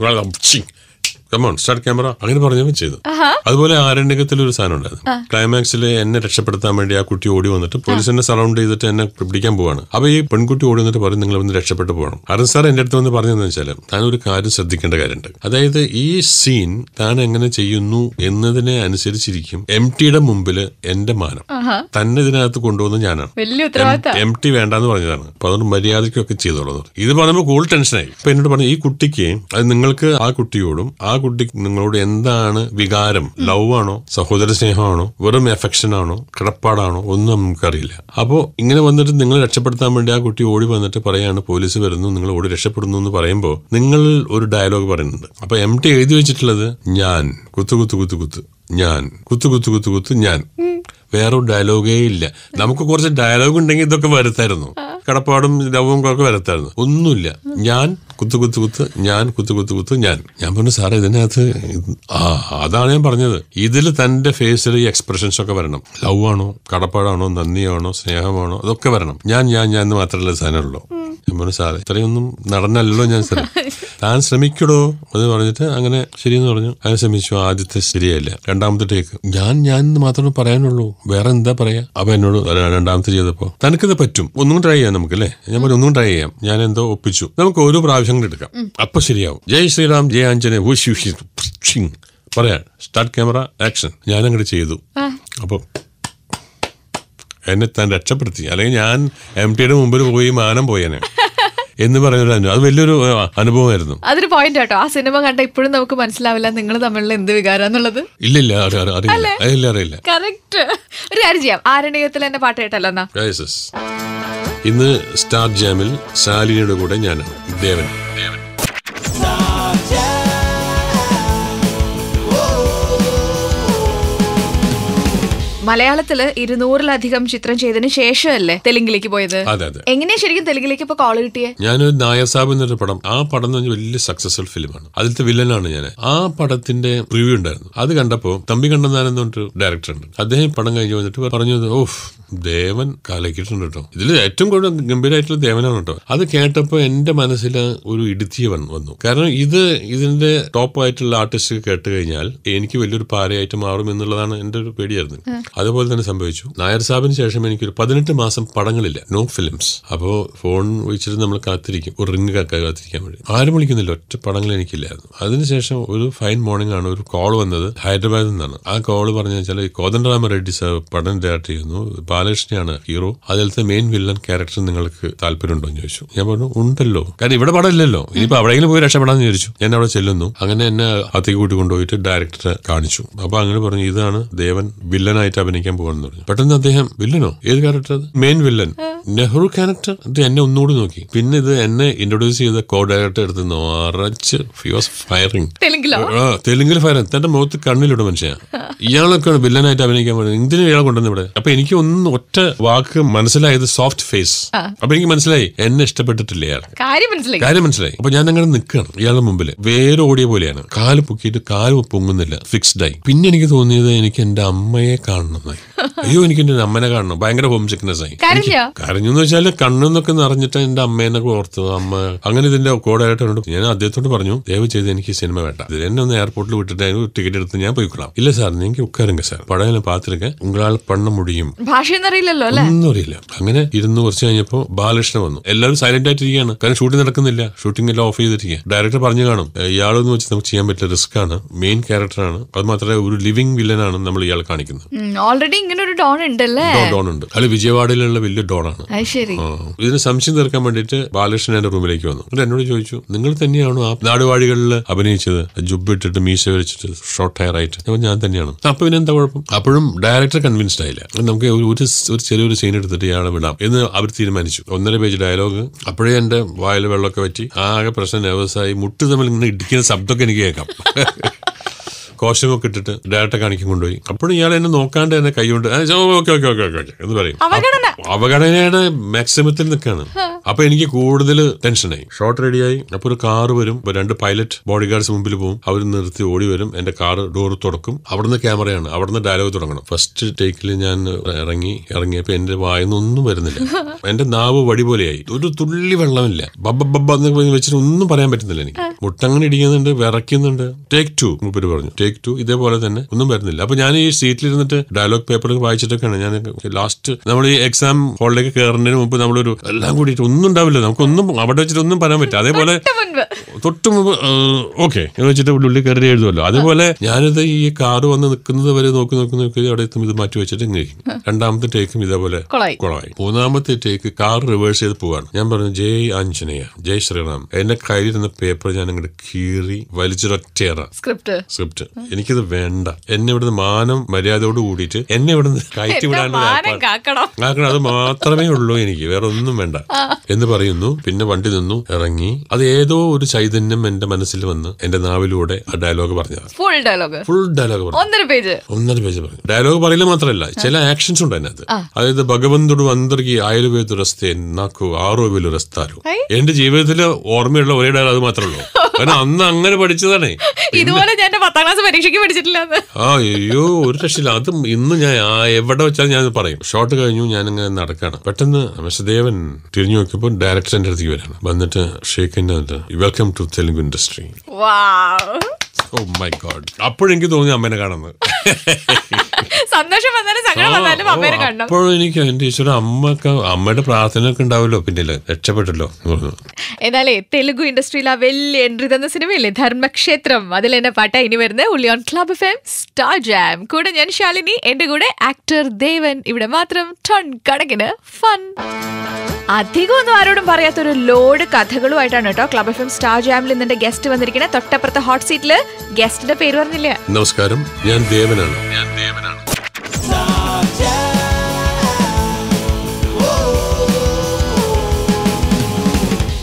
കമോൺ സ്റ്റാർട്ട് ക്യാമറ അങ്ങനെ പറഞ്ഞവൻ ചെയ്തു അതുപോലെ ആരണ്യകത്തിൽ ഒരു സാധനം ഉണ്ടായിരുന്നു ക്ലൈമാക്സിൽ എന്നെ രക്ഷപ്പെടുത്താൻ വേണ്ടി ആ കുട്ടി ഓടി വന്നിട്ട് പോലീസ് എന്നെ സറൗണ്ട് ചെയ്തിട്ട് എന്നെ പിടിക്കാൻ പോവാണ് അപ്പൊ ഈ പെൺകുട്ടി ഓടി വന്നിട്ട് പറയും നിങ്ങൾ ഒന്ന് രക്ഷപ്പെട്ടു പോകണം അരുൺ സാർ എന്റെ അടുത്ത് വന്ന് പറഞ്ഞതെന്ന് വെച്ചാൽ താൻ ഒരു കാര്യം ശ്രദ്ധിക്കേണ്ട കാര്യമുണ്ട് അതായത് ഈ സീൻ താൻ എങ്ങനെ ചെയ്യുന്നു എന്നതിനെ അനുസരിച്ചിരിക്കും എം ടിയുടെ മുമ്പിൽ എന്റെ മാനം തന്നെ ഇതിനകത്ത് കൊണ്ടുവന്ന് ഞാനാണ് വലിയ ഉത്തരവാദിത്ത എം ടി വേണ്ടെന്ന് പറഞ്ഞതാണ് അപ്പൊ അതുകൊണ്ട് മര്യാദയ്ക്കൊക്കെ ചെയ്തോളൂ എന്ന് പറഞ്ഞു. ഇത് പറയുമ്പോൾ കൂടുതൽ ടെൻഷനായി അപ്പൊ എന്നോട് പറഞ്ഞു ഈ കുട്ടിക്ക് അത് നിങ്ങൾക്ക് ആ കുട്ടിയോടും ആ കുട്ടിക്ക് നിങ്ങളോട് എന്താണ് വികാരം ലവ് ആണോ സഹോദര സ്നേഹമാണോ വെറും എഫെക്ഷൻ ആണോ കിടപ്പാടാണോ ഒന്നും നമുക്കറിയില്ല അപ്പോ ഇങ്ങനെ വന്നിട്ട് നിങ്ങൾ രക്ഷപ്പെടുത്താൻ വേണ്ടി ആ കുട്ടി ഓടി വന്നിട്ട് പറയാണ് പോലീസ് വരുന്നു നിങ്ങൾ ഓടി രക്ഷപ്പെടുന്നു എന്ന് പറയുമ്പോൾ നിങ്ങൾ ഒരു ഡയലോഗ് പറയുന്നുണ്ട് അപ്പൊ എം ടി എഴുതി വെച്ചിട്ടുള്ളത് ഞാൻ കുത്തു കുത്തു കുത്തു കുത്ത് ഞാൻ കുത്തു കുത്തു കുത്തു കുത്ത് ഞാൻ വേറെ ഡയലോഗേ ഇല്ല നമുക്ക് കുറച്ച് ഡയലോഗ് ഉണ്ടെങ്കിൽ ഇതൊക്കെ വരുത്തായിരുന്നു കടപ്പാടും ലവും ഒക്കെ വരുത്തായിരുന്നു ഒന്നുമില്ല ഞാൻ കുത്തു കുത്തു കുത്ത് ഞാൻ കുത്തു കുത്തു കുത്ത് ഞാൻ ഞാൻ പറഞ്ഞു സാറേ ഇതിനകത്ത് ഇത് ആ അതാണ് ഞാൻ പറഞ്ഞത് ഇതിൽ തന്റെ ഫേസിൽ ഈ എക്സ്പ്രഷൻസ് ഒക്കെ വരണം ലവ് ആണോ കടപ്പാടാണോ നന്ദിയാണോ സ്നേഹമാണോ അതൊക്കെ വരണം ഞാൻ ഞാൻ ഞാൻ എന്ന് മാത്രമല്ല സാധനമുള്ളൂ ഞാൻ പറഞ്ഞു സാറേ ഇത്രയൊന്നും നടന്നല്ലോ ഞാൻ സാറേ താൻ ശ്രമിക്കടോ എന്ന് പറഞ്ഞിട്ട് അങ്ങനെ ശരിയെന്ന് പറഞ്ഞു അങ്ങനെ ശ്രമിച്ചു ആദ്യത്തെ ശരിയായില്ല രണ്ടാമത്തെ ടേക്ക് ഞാൻ ഞാൻ എന്ന് മാത്രമേ പറയാനുള്ളൂ വേറെ എന്താ പറയാ അപ്പൊ എന്നോട് ര- രണ്ടാമത്തെ ചെയ്തപ്പോ തനിക്കിത് പറ്റും ഒന്നും ട്രൈ ചെയ്യാം നമുക്ക് അല്ലേ ഞാൻ പറഞ്ഞു ഒന്നും ട്രൈ ചെയ്യാം ഞാൻ എന്തോ ഒപ്പിച്ചു നമുക്ക് ഓരോ പ്രാവശ്യം കൂടി എടുക്കാം അപ്പൊ ശരിയാവും ജയ് ശ്രീറാം ജയ് ആഞ്ജനേ ഊശി ഊശി ഷിങ്. പറയാ സ്റ്റാർട്ട് ക്യാമറ ആക്ഷൻ ഞാൻ അങ്ങോട്ട് ചെയ്തു അപ്പൊ എന്നെ താൻ രക്ഷപ്പെടുത്തി അല്ലെങ്കിൽ ഞാൻ എം ടിയുടെ മുമ്പിൽ പോയി മാനം പോയേനെ എന്ന് പറയുന്നൊരു അനുഭവം അത് വലിയൊരു ആ, അനുഭവമായിരുന്നു അതൊരു പോയിന്റ് കേട്ടോ ആ സിനിമ കണ്ട ഇപ്പോഴും നമുക്ക് മനസ്സിലാവില്ല നിങ്ങൾ തമ്മിലുള്ള എന്ത് വികാരാന്നുള്ളത് ഇല്ല ഇല്ല അറി- അറി- അറിയില്ല അറിയില്ല അറിയില്ല കറക്റ്റ് ഒരു കാര്യം ചെയ്യാം ആരണ്യത്തിൽ എന്നെ പാട്ട് കേട്ടല്ലോ എന്നാ Yes, yes. ഇന്ന് സ്റ്റാർ ജാമിൽ ശാലിനിയുടെ കൂടെ ഞാനാണ് ദേവൻ മലയാളത്തില് ഇരുന്നൂറിലധികം ചിത്രം ചെയ്തതിന് ശേഷമല്ലേ തെലുങ്കിലേക്ക് പോയത് അതെ അതെ എങ്ങനെയാ ശരിക്കും തെലുങ്കിലേക്ക് ഇപ്പൊ കോള് കിട്ടിയേ ഞാനൊരു നായർ സാബ് എന്നൊരു പടം ആ പടം എന്ന് പറഞ്ഞാൽ വലിയ സക്സസ്ഫുൾ ഫിലിമാണ് അതിലത്തെ വില്ലനാണ് ഞാൻ ആ പടത്തിന്റെ റിവ്യൂ ഉണ്ടായിരുന്നു അത് കണ്ടപ്പോൾ തമ്പി കണ്ണന്താൻ എന്ന് പറഞ്ഞിട്ട് ഡയറക്ടർ ഉണ്ട് അദ്ദേഹം ഈ പടം കഴിഞ്ഞ് വന്നിട്ട് പറഞ്ഞു ഓഫ് ദേവൻ കലക്കിയിട്ടുണ്ട് കേട്ടോ ഇതിൽ ഏറ്റവും കൂടുതൽ ഗംഭീരമായിട്ടുള്ള ദേവനാണ് കേട്ടോ അത് കേട്ടപ്പോൾ എന്റെ മനസ്സിൽ ഒരു ഇടുത്തിയ വന്നു വന്നു കാരണം ഇത് ഇതിന്റെ ടോപ്പ് ആയിട്ടുള്ള ആർട്ടിസ്റ്റ് കേട്ട് കഴിഞ്ഞാൽ എനിക്ക് വലിയൊരു പാരയായിട്ട് മാറും എന്നുള്ളതാണ് എന്റെ ഒരു പേടിയായിരുന്നു അതുപോലെ തന്നെ സംഭവിച്ചു നായർ സാബിന് ശേഷം എനിക്കൊരു പതിനെട്ട് മാസം പടങ്ങളില്ല നോ ഫിലിംസ് അപ്പോൾ ഫോൺ വെച്ചിട്ട് നമ്മൾ കാത്തിരിക്കും ഒരു റിങ് കാത്തിരിക്കാൻ വേണ്ടി ആരും വിളിക്കുന്നില്ല ഒറ്റ പടങ്ങൾ എനിക്കില്ലായിരുന്നു അതിനുശേഷം ഒരു ഫൈൻ മോർണിംഗ് ആണ് ഒരു കോൾ വന്നത് ഹൈദരാബാദിൽ നിന്നാണ് ആ കോൾ പറഞ്ഞു വെച്ചാൽ കോദണ്ഡരാമ റെഡ്ഡി സാർ പടം ഡയറക്ട് ചെയ്യുന്നു ബാലകൃഷ്ണയാണ് ഹീറോ അതിലത്തെ മെയിൻ വില്ലൻ ക്യാരക്ടർ നിങ്ങൾക്ക് താല്പര്യമുണ്ടോ എന്ന് ചോദിച്ചു ഞാൻ പറഞ്ഞു ഉണ്ടല്ലോ കാരണം ഇവിടെ പടം ഇല്ലല്ലോ ഇനിയിപ്പോ അവിടെയെങ്കിലും പോയി രക്ഷപ്പെടാന്ന് ചോദിച്ചു ഞാൻ അവിടെ ചെല്ലുന്നു അങ്ങനെ എന്നെ അത്തേക്ക് കൂട്ടി കൊണ്ടുപോയിട്ട് ഡയറക്ടറെ കാണിച്ചു അപ്പൊ അങ്ങനെ പറഞ്ഞു ഇതാണ് ദേവൻ വില്ലനായിട്ട് അഭിനയിക്കാൻ പോകുന്നു പറഞ്ഞു പെട്ടെന്ന് അദ്ദേഹം വില്ലനോ ഏത് character main villain Nehru character ഇത് എന്നെ ഒന്നുകൂടി നോക്കി പിന്നെ ഇത് എന്നെ ഇൻട്രൊഡ്യൂസ് ചെയ്ത കോ ഡയറക്ടർ എടുത്ത് നിറച്ച് ഫിയോസ് ഫയറിംഗ് തെലുങ്കിലോ ആ തെലുങ്കിൽ ഫയർ തന്റെ മുഖത്ത് കണ്ണിലിടും മനുഷ്യ ഇയാളൊക്കെയാണ് വില്ലനായിട്ട് അഭിനയിക്കാൻ പറയുന്നത് എന്തിനാ ഇയാളെ കൊണ്ടുവന്ന് ഇവിടെ അപ്പൊ എനിക്ക് ഒന്ന് ഒറ്റ വാക്ക് മനസ്സിലായത് സോഫ്റ്റ് ഫേസ് അപ്പൊ എനിക്ക് മനസ്സിലായി എന്നെ ഇഷ്ടപ്പെട്ടിട്ടില്ല ഇയാൾ കാര്യം മനസ്സിലായി കാര്യം മനസ്സിലായി അപ്പൊ ഞാൻ അങ്ങനെ നിൽക്കുകയാണ് ഇയാളുടെ മുമ്പിൽ വേറെ ഓടിയ പോലെയാണ് കാല് പൊക്കിയിട്ട് കാല് പൊങ്ങുന്നില്ല ഫിക്സ്ഡ് ആയി പിന്നെ എനിക്ക് തോന്നിയത് എനിക്ക് എന്റെ അമ്മയെ കാണണമെന്നായി അയ്യോ എനിക്ക് എന്റെ അമ്മനെ കാണണം ഭയങ്കര ഹോം സിക്നെസ് ആയി കരഞ്ഞോ കരഞ്ഞു എന്ന് വെച്ചാല് കണ്ണെന്നൊക്കെ നിറഞ്ഞിട്ട് എന്റെ അമ്മേനൊക്കെ ഓർത്തു അമ്മ അങ്ങനെ ഇതിന്റെ കോഡായിട്ട് എന്നോട് ഞാൻ അദ്ദേഹത്തോട് പറഞ്ഞു ദയവ് ചെയ്ത് എനിക്ക് ഈ സിനിമ വേണ്ട ഇത് എന്നെ ഒന്ന് എയർപോർട്ടിൽ വിട്ടിട്ട് അതിന് ടിക്കറ്റ് എടുത്ത് ഞാൻ പോയിക്കൊള്ളാം ഇല്ല സാർ എനിക്ക് ഉക്കാരുങ്ക സാർ പടയിലും പാത്തിരിക്കാൻ ഉങ്ങളാൾ പണ്ണ മുടിയും ഭാഷയൊന്നും അറിയില്ലല്ലോ അല്ലെ ഒന്നും അറിയില്ല അങ്ങനെ ഇരുന്ന് കുറച്ച് കഴിഞ്ഞപ്പോ ബാലകൃഷ്ണൻ വന്നു എല്ലാവരും സൈലന്റ് ആയിട്ടിരിക്കുകയാണ് കാരണം ഷൂട്ടിംഗ് നടക്കുന്നില്ല ഷൂട്ടിംഗ് എല്ലാം ഓഫ് ചെയ്തിരിക്കുക ഡയറക്ടർ പറഞ്ഞു കാണും "ഏ, ഇയാളെന്ന് വെച്ച് നമുക്ക് ചെയ്യാൻ പറ്റില്ല റിസ്ക് ആണ് മെയിൻ ക്യാരക്ടറാണ് അത് മാത്രമേ ഒരു ലിവിംഗ് വില്ലനാണ് നമ്മൾ ഇയാൾ കാണിക്കുന്നത് ഓൾറെഡി ഇങ്ങനെ ഒരു ഡോൺ ഉണ്ടല്ലേ ഡോ- ഡോൺ ഉണ്ട് അത് വിജയവാഡയിലുള്ള വലിയ ഡോണാണ് അത് ശരി ആ. ഇതിന് സംശയം തീർക്കാൻ വേണ്ടിയിട്ട് ബാലകൃഷ്ണൻ എന്റെ റൂമിലേക്ക് വന്നു എന്നിട്ട് എന്നോട് ചോദിച്ചു നിങ്ങൾ തന്നെയാണോ ആ നാടുവാഴികളിൽ അഭിനയിച്ചത് ജുബ് ഇട്ടിട്ട് മീശ വരച്ചിട്ട് ഷോർട്ട് ഹെയർ ആയിട്ട് ഞാൻ പറഞ്ഞു, ഞാൻ തന്നെയാണ് അപ്പൊ പിന്നെ എന്താ കുഴപ്പം അപ്പോഴും ഡയറക്ടർ കൺവിൻസ്ഡ് ആയില്ല നമുക്ക് ഒരു ഒരു ഒരു ചെറിയൊരു സീൻ എടുത്തിട്ട് ഇയാളെ വിടാം എന്ന് അവർ തീരുമാനിച്ചു ഒന്നര പേജ് ഡയലോഗ് അപ്പോഴേ എന്റെ വായിൽ വെള്ളമൊക്കെ പറ്റി ആകെ പ്രശ്നം നെർവസായി മുട്ട് തമ്മിൽ ഇങ്ങനെ ഇടിക്കുന്ന ശബ്ദമൊക്കെ എനിക്ക് കേൾക്കാം കോസ്റ്റ്യൂമൊക്കെ ഇട്ടിട്ട് ഡയറക്ടർ കാണിക്കാൻ കൊണ്ടുപോയി അപ്പോഴും ഇയാൾ എന്നെ നോക്കാണ്ട് എന്നെ കൈകൊണ്ട് ഓക്കെ ഓക്കെ ഓക്കെ ഓക്കെ എന്ന് പറയും അവഗണന അവഗണനയുടെ മാക്സിമത്തിൽ നിൽക്കാണ് അപ്പൊ എനിക്ക് കൂടുതൽ ടെൻഷനായി ഷോട്ട് റെഡിയായി അപ്പൊ ഒരു കാറ് വരും ഇപ്പൊ രണ്ട് പൈലറ്റ് ബോഡി ഗാർഡ്സ് മുമ്പിൽ പോകും അവർ നിർത്തി ഓടി വരും എന്റെ കാറ് ഡോർ തുറക്കും അവിടുന്ന് ക്യാമറയാണ് അവിടുന്ന് ഡയലോഗ് തുടങ്ങണം ഫസ്റ്റ് ടേക്കിൽ ഞാൻ ഇറങ്ങി ഇറങ്ങിയപ്പോ എന്റെ വായന്ന് ഒന്നും വരുന്നില്ല എന്റെ നാവ് വടി പോലെയായി ഒരു തുള്ളി വെള്ളമില്ല ബബ്ബ ബബ്ബ എന്ന് പറഞ്ഞ് വെച്ചിട്ട് ഒന്നും പറയാൻ പറ്റുന്നില്ല എനിക്ക് മുട്ടങ്ങനെ ഇടിക്കുന്നുണ്ട് വിറയ്ക്കുന്നുണ്ട് ടേക്ക് ടു മുപ്പര് പറഞ്ഞു ടേക്ക് ടു ഇതേപോലെ തന്നെ ഒന്നും വരുന്നില്ല അപ്പൊ ഞാൻ ഈ സീറ്റിൽ ഇരുന്നിട്ട് ഡയലോഗ് പേപ്പർ വായിച്ചിട്ടൊക്കെയാണ് ഞാൻ ലാസ്റ്റ് നമ്മൾ ഈ എക്സാം ഹാളിലേക്ക് കയറുന്നതിന് മുമ്പ് നമ്മളൊരു എല്ലാം കൂടിയിട്ട് ഒന്നും ഉണ്ടാവില്ല നമുക്കൊന്നും അവിടെ വെച്ചിട്ട് ഒന്നും പറയാൻ പറ്റില്ല അതേപോലെ തൊട്ട് മുൻപ് തൊട്ട് മുമ്പ് ഓക്കെ എന്ന് വെച്ചിട്ട് ഉള്ളിൽ കയറി എഴുതുമല്ലോ അതേപോലെ ഞാനിത് ഈ കാറ് വന്ന് നിൽക്കുന്നത് വരെ നോക്കി നോക്കി നോക്കി അവിടെ എത്തും ഇത് മാറ്റി വെച്ചിട്ട് ഇങ്ങനെ ഇരിക്കും. രണ്ടാമത്തെ ടേക്കും ഇതേപോലെ കൊളായി. കുളമായി മൂന്നാമത്തെ ടേക്ക് കാർ റിവേഴ്സ് ചെയ്ത് പോവാണ് ഞാൻ പറഞ്ഞു ജയ് ആഞ്ജനേയ ജയ് ശ്രീറാം എന്റെ കയ്യിലിരുന്ന പേപ്പർ ഞാൻ അങ്ങോട്ട് കീറി വലിച്ചൊരൊറ്റയേറ സ്ക്രിപ്റ്റ് സ്ക്രിപ്റ്റ് എനിക്കിത് വേണ്ട എന്നെ ഇവിടുന്ന് മാനം മര്യാദയോട് കൂടിയിട്ട് എന്നെ ഇവിടുന്ന് കയറ്റി വിടാണ്ട് ഒരു മാനം ഏർപ്പാട്. കാക്കണം ആക്കണം അത് മാത്രമേ ഉള്ളൂ എനിക്ക് വേറെ ഒന്നും വേണ്ട എന്ന് പറയുന്നു പിന്നെ വണ്ടി നിന്നു ഇറങ്ങി അത് ഏതോ ഒരു ചൈതന്യം എന്റെ മനസ്സിൽ വന്ന് എന്റെ നാവിലൂടെ ആ ഡയലോഗ് പറഞ്ഞതാണ് ഫുൾ ഡയലോഗ് ഫുൾ ഡയലോഗ് പറഞ്ഞു ഒന്നര പേജ് ഒന്നര പേജ് പറഞ്ഞു ഡയലോഗ് പറയില്ല മാത്രമല്ല ചില ആക്ഷൻസ് ഉണ്ട് അതിനകത്ത് അതായത് ഭഗവന്തുడు అందరికి ആയുർവേദ రస్తే నాకు ఆరో వేలు రస్తారు എന്റെ ജീവിതത്തിൽ ഓർമ്മയുള്ള ഒരേ ഡയലോഗ് അത് മാത്രമേ ഉള്ളൂ കാരണം അന്ന് അങ്ങനെ പഠിച്ചതാണേ ഇതുപോലെ ഞാൻ എന്റെ പത്താം ക്ലാസ് പരീക്ഷയ്ക്ക് പഠിച്ചിട്ടില്ല ആ അയ്യോ ഒരു രക്ഷയില്ല അത് ഇന്ന് ഞാൻ ആ എവിടെ വെച്ചാൽ ഞാൻ പറയും ഷോട്ട് കഴിഞ്ഞു ഞാൻ ഇങ്ങനെ നടക്കാണ് പെട്ടെന്ന് മിസ്റ്റർ തിരിഞ്ഞു നോക്കിയപ്പോൾ ഡയറക്ടർ എന്റെ അടുത്തേക്ക് വരാണ് വന്നിട്ട് ഷേഖിന്റെ welcome to Telugu industry wow oh my God അപ്പോഴെനിക്ക് തോന്നി അമ്മേനെ കാണുന്നത് സന്തോഷം വന്നാലും സങ്കടം വന്നാലും അമ്മേനെ കാണണം അപ്പോഴും എനിക്ക് എന്റെ ഈശ്വര അമ്മക്ക് അമ്മയുടെ പ്രാർത്ഥന ഒക്കെ ഉണ്ടാവല്ലോ പിന്നില് രക്ഷപ്പെട്ടല്ലോ എന്ന് പറഞ്ഞു. എന്നാലേ തെലുഗു ഇൻഡസ്ട്രിയിൽ ആ വലിയ എൻട്രി തന്ന സിനിമയില്ലേ ധർമ്മക്ഷേത്രം അതിൽ എന്നെ പാട്ട ഇനി വരുന്നത് ഉള്ളിയോൺ club F M star jam കൂടെ ഞാൻ ശാലിനി എന്റെ കൂടെ ആക്ടർ ദേവൻ ഇവിടെ മാത്രം ടൺ കണക്കിന് ഫൺ അധികം ഒന്നും ആരോടും പറയാത്തൊരു ലോഡ് കഥകളുമായിട്ടാണ് കേട്ടോ ക്ലബ് എഫ് എം സ്റ്റാർ ജാമിൽ നിന്റെ ഗസ്റ്റ് വന്നിരിക്കുന്നത് തൊട്ടപ്പുറത്തെ ഹോട്ട് സീറ്റില് ഗസ്റ്റിന്റെ പേര് പറഞ്ഞില്ല നമസ്കാരം ഞാൻ ദേവനാണ് ഞാൻ ദേവനാണ്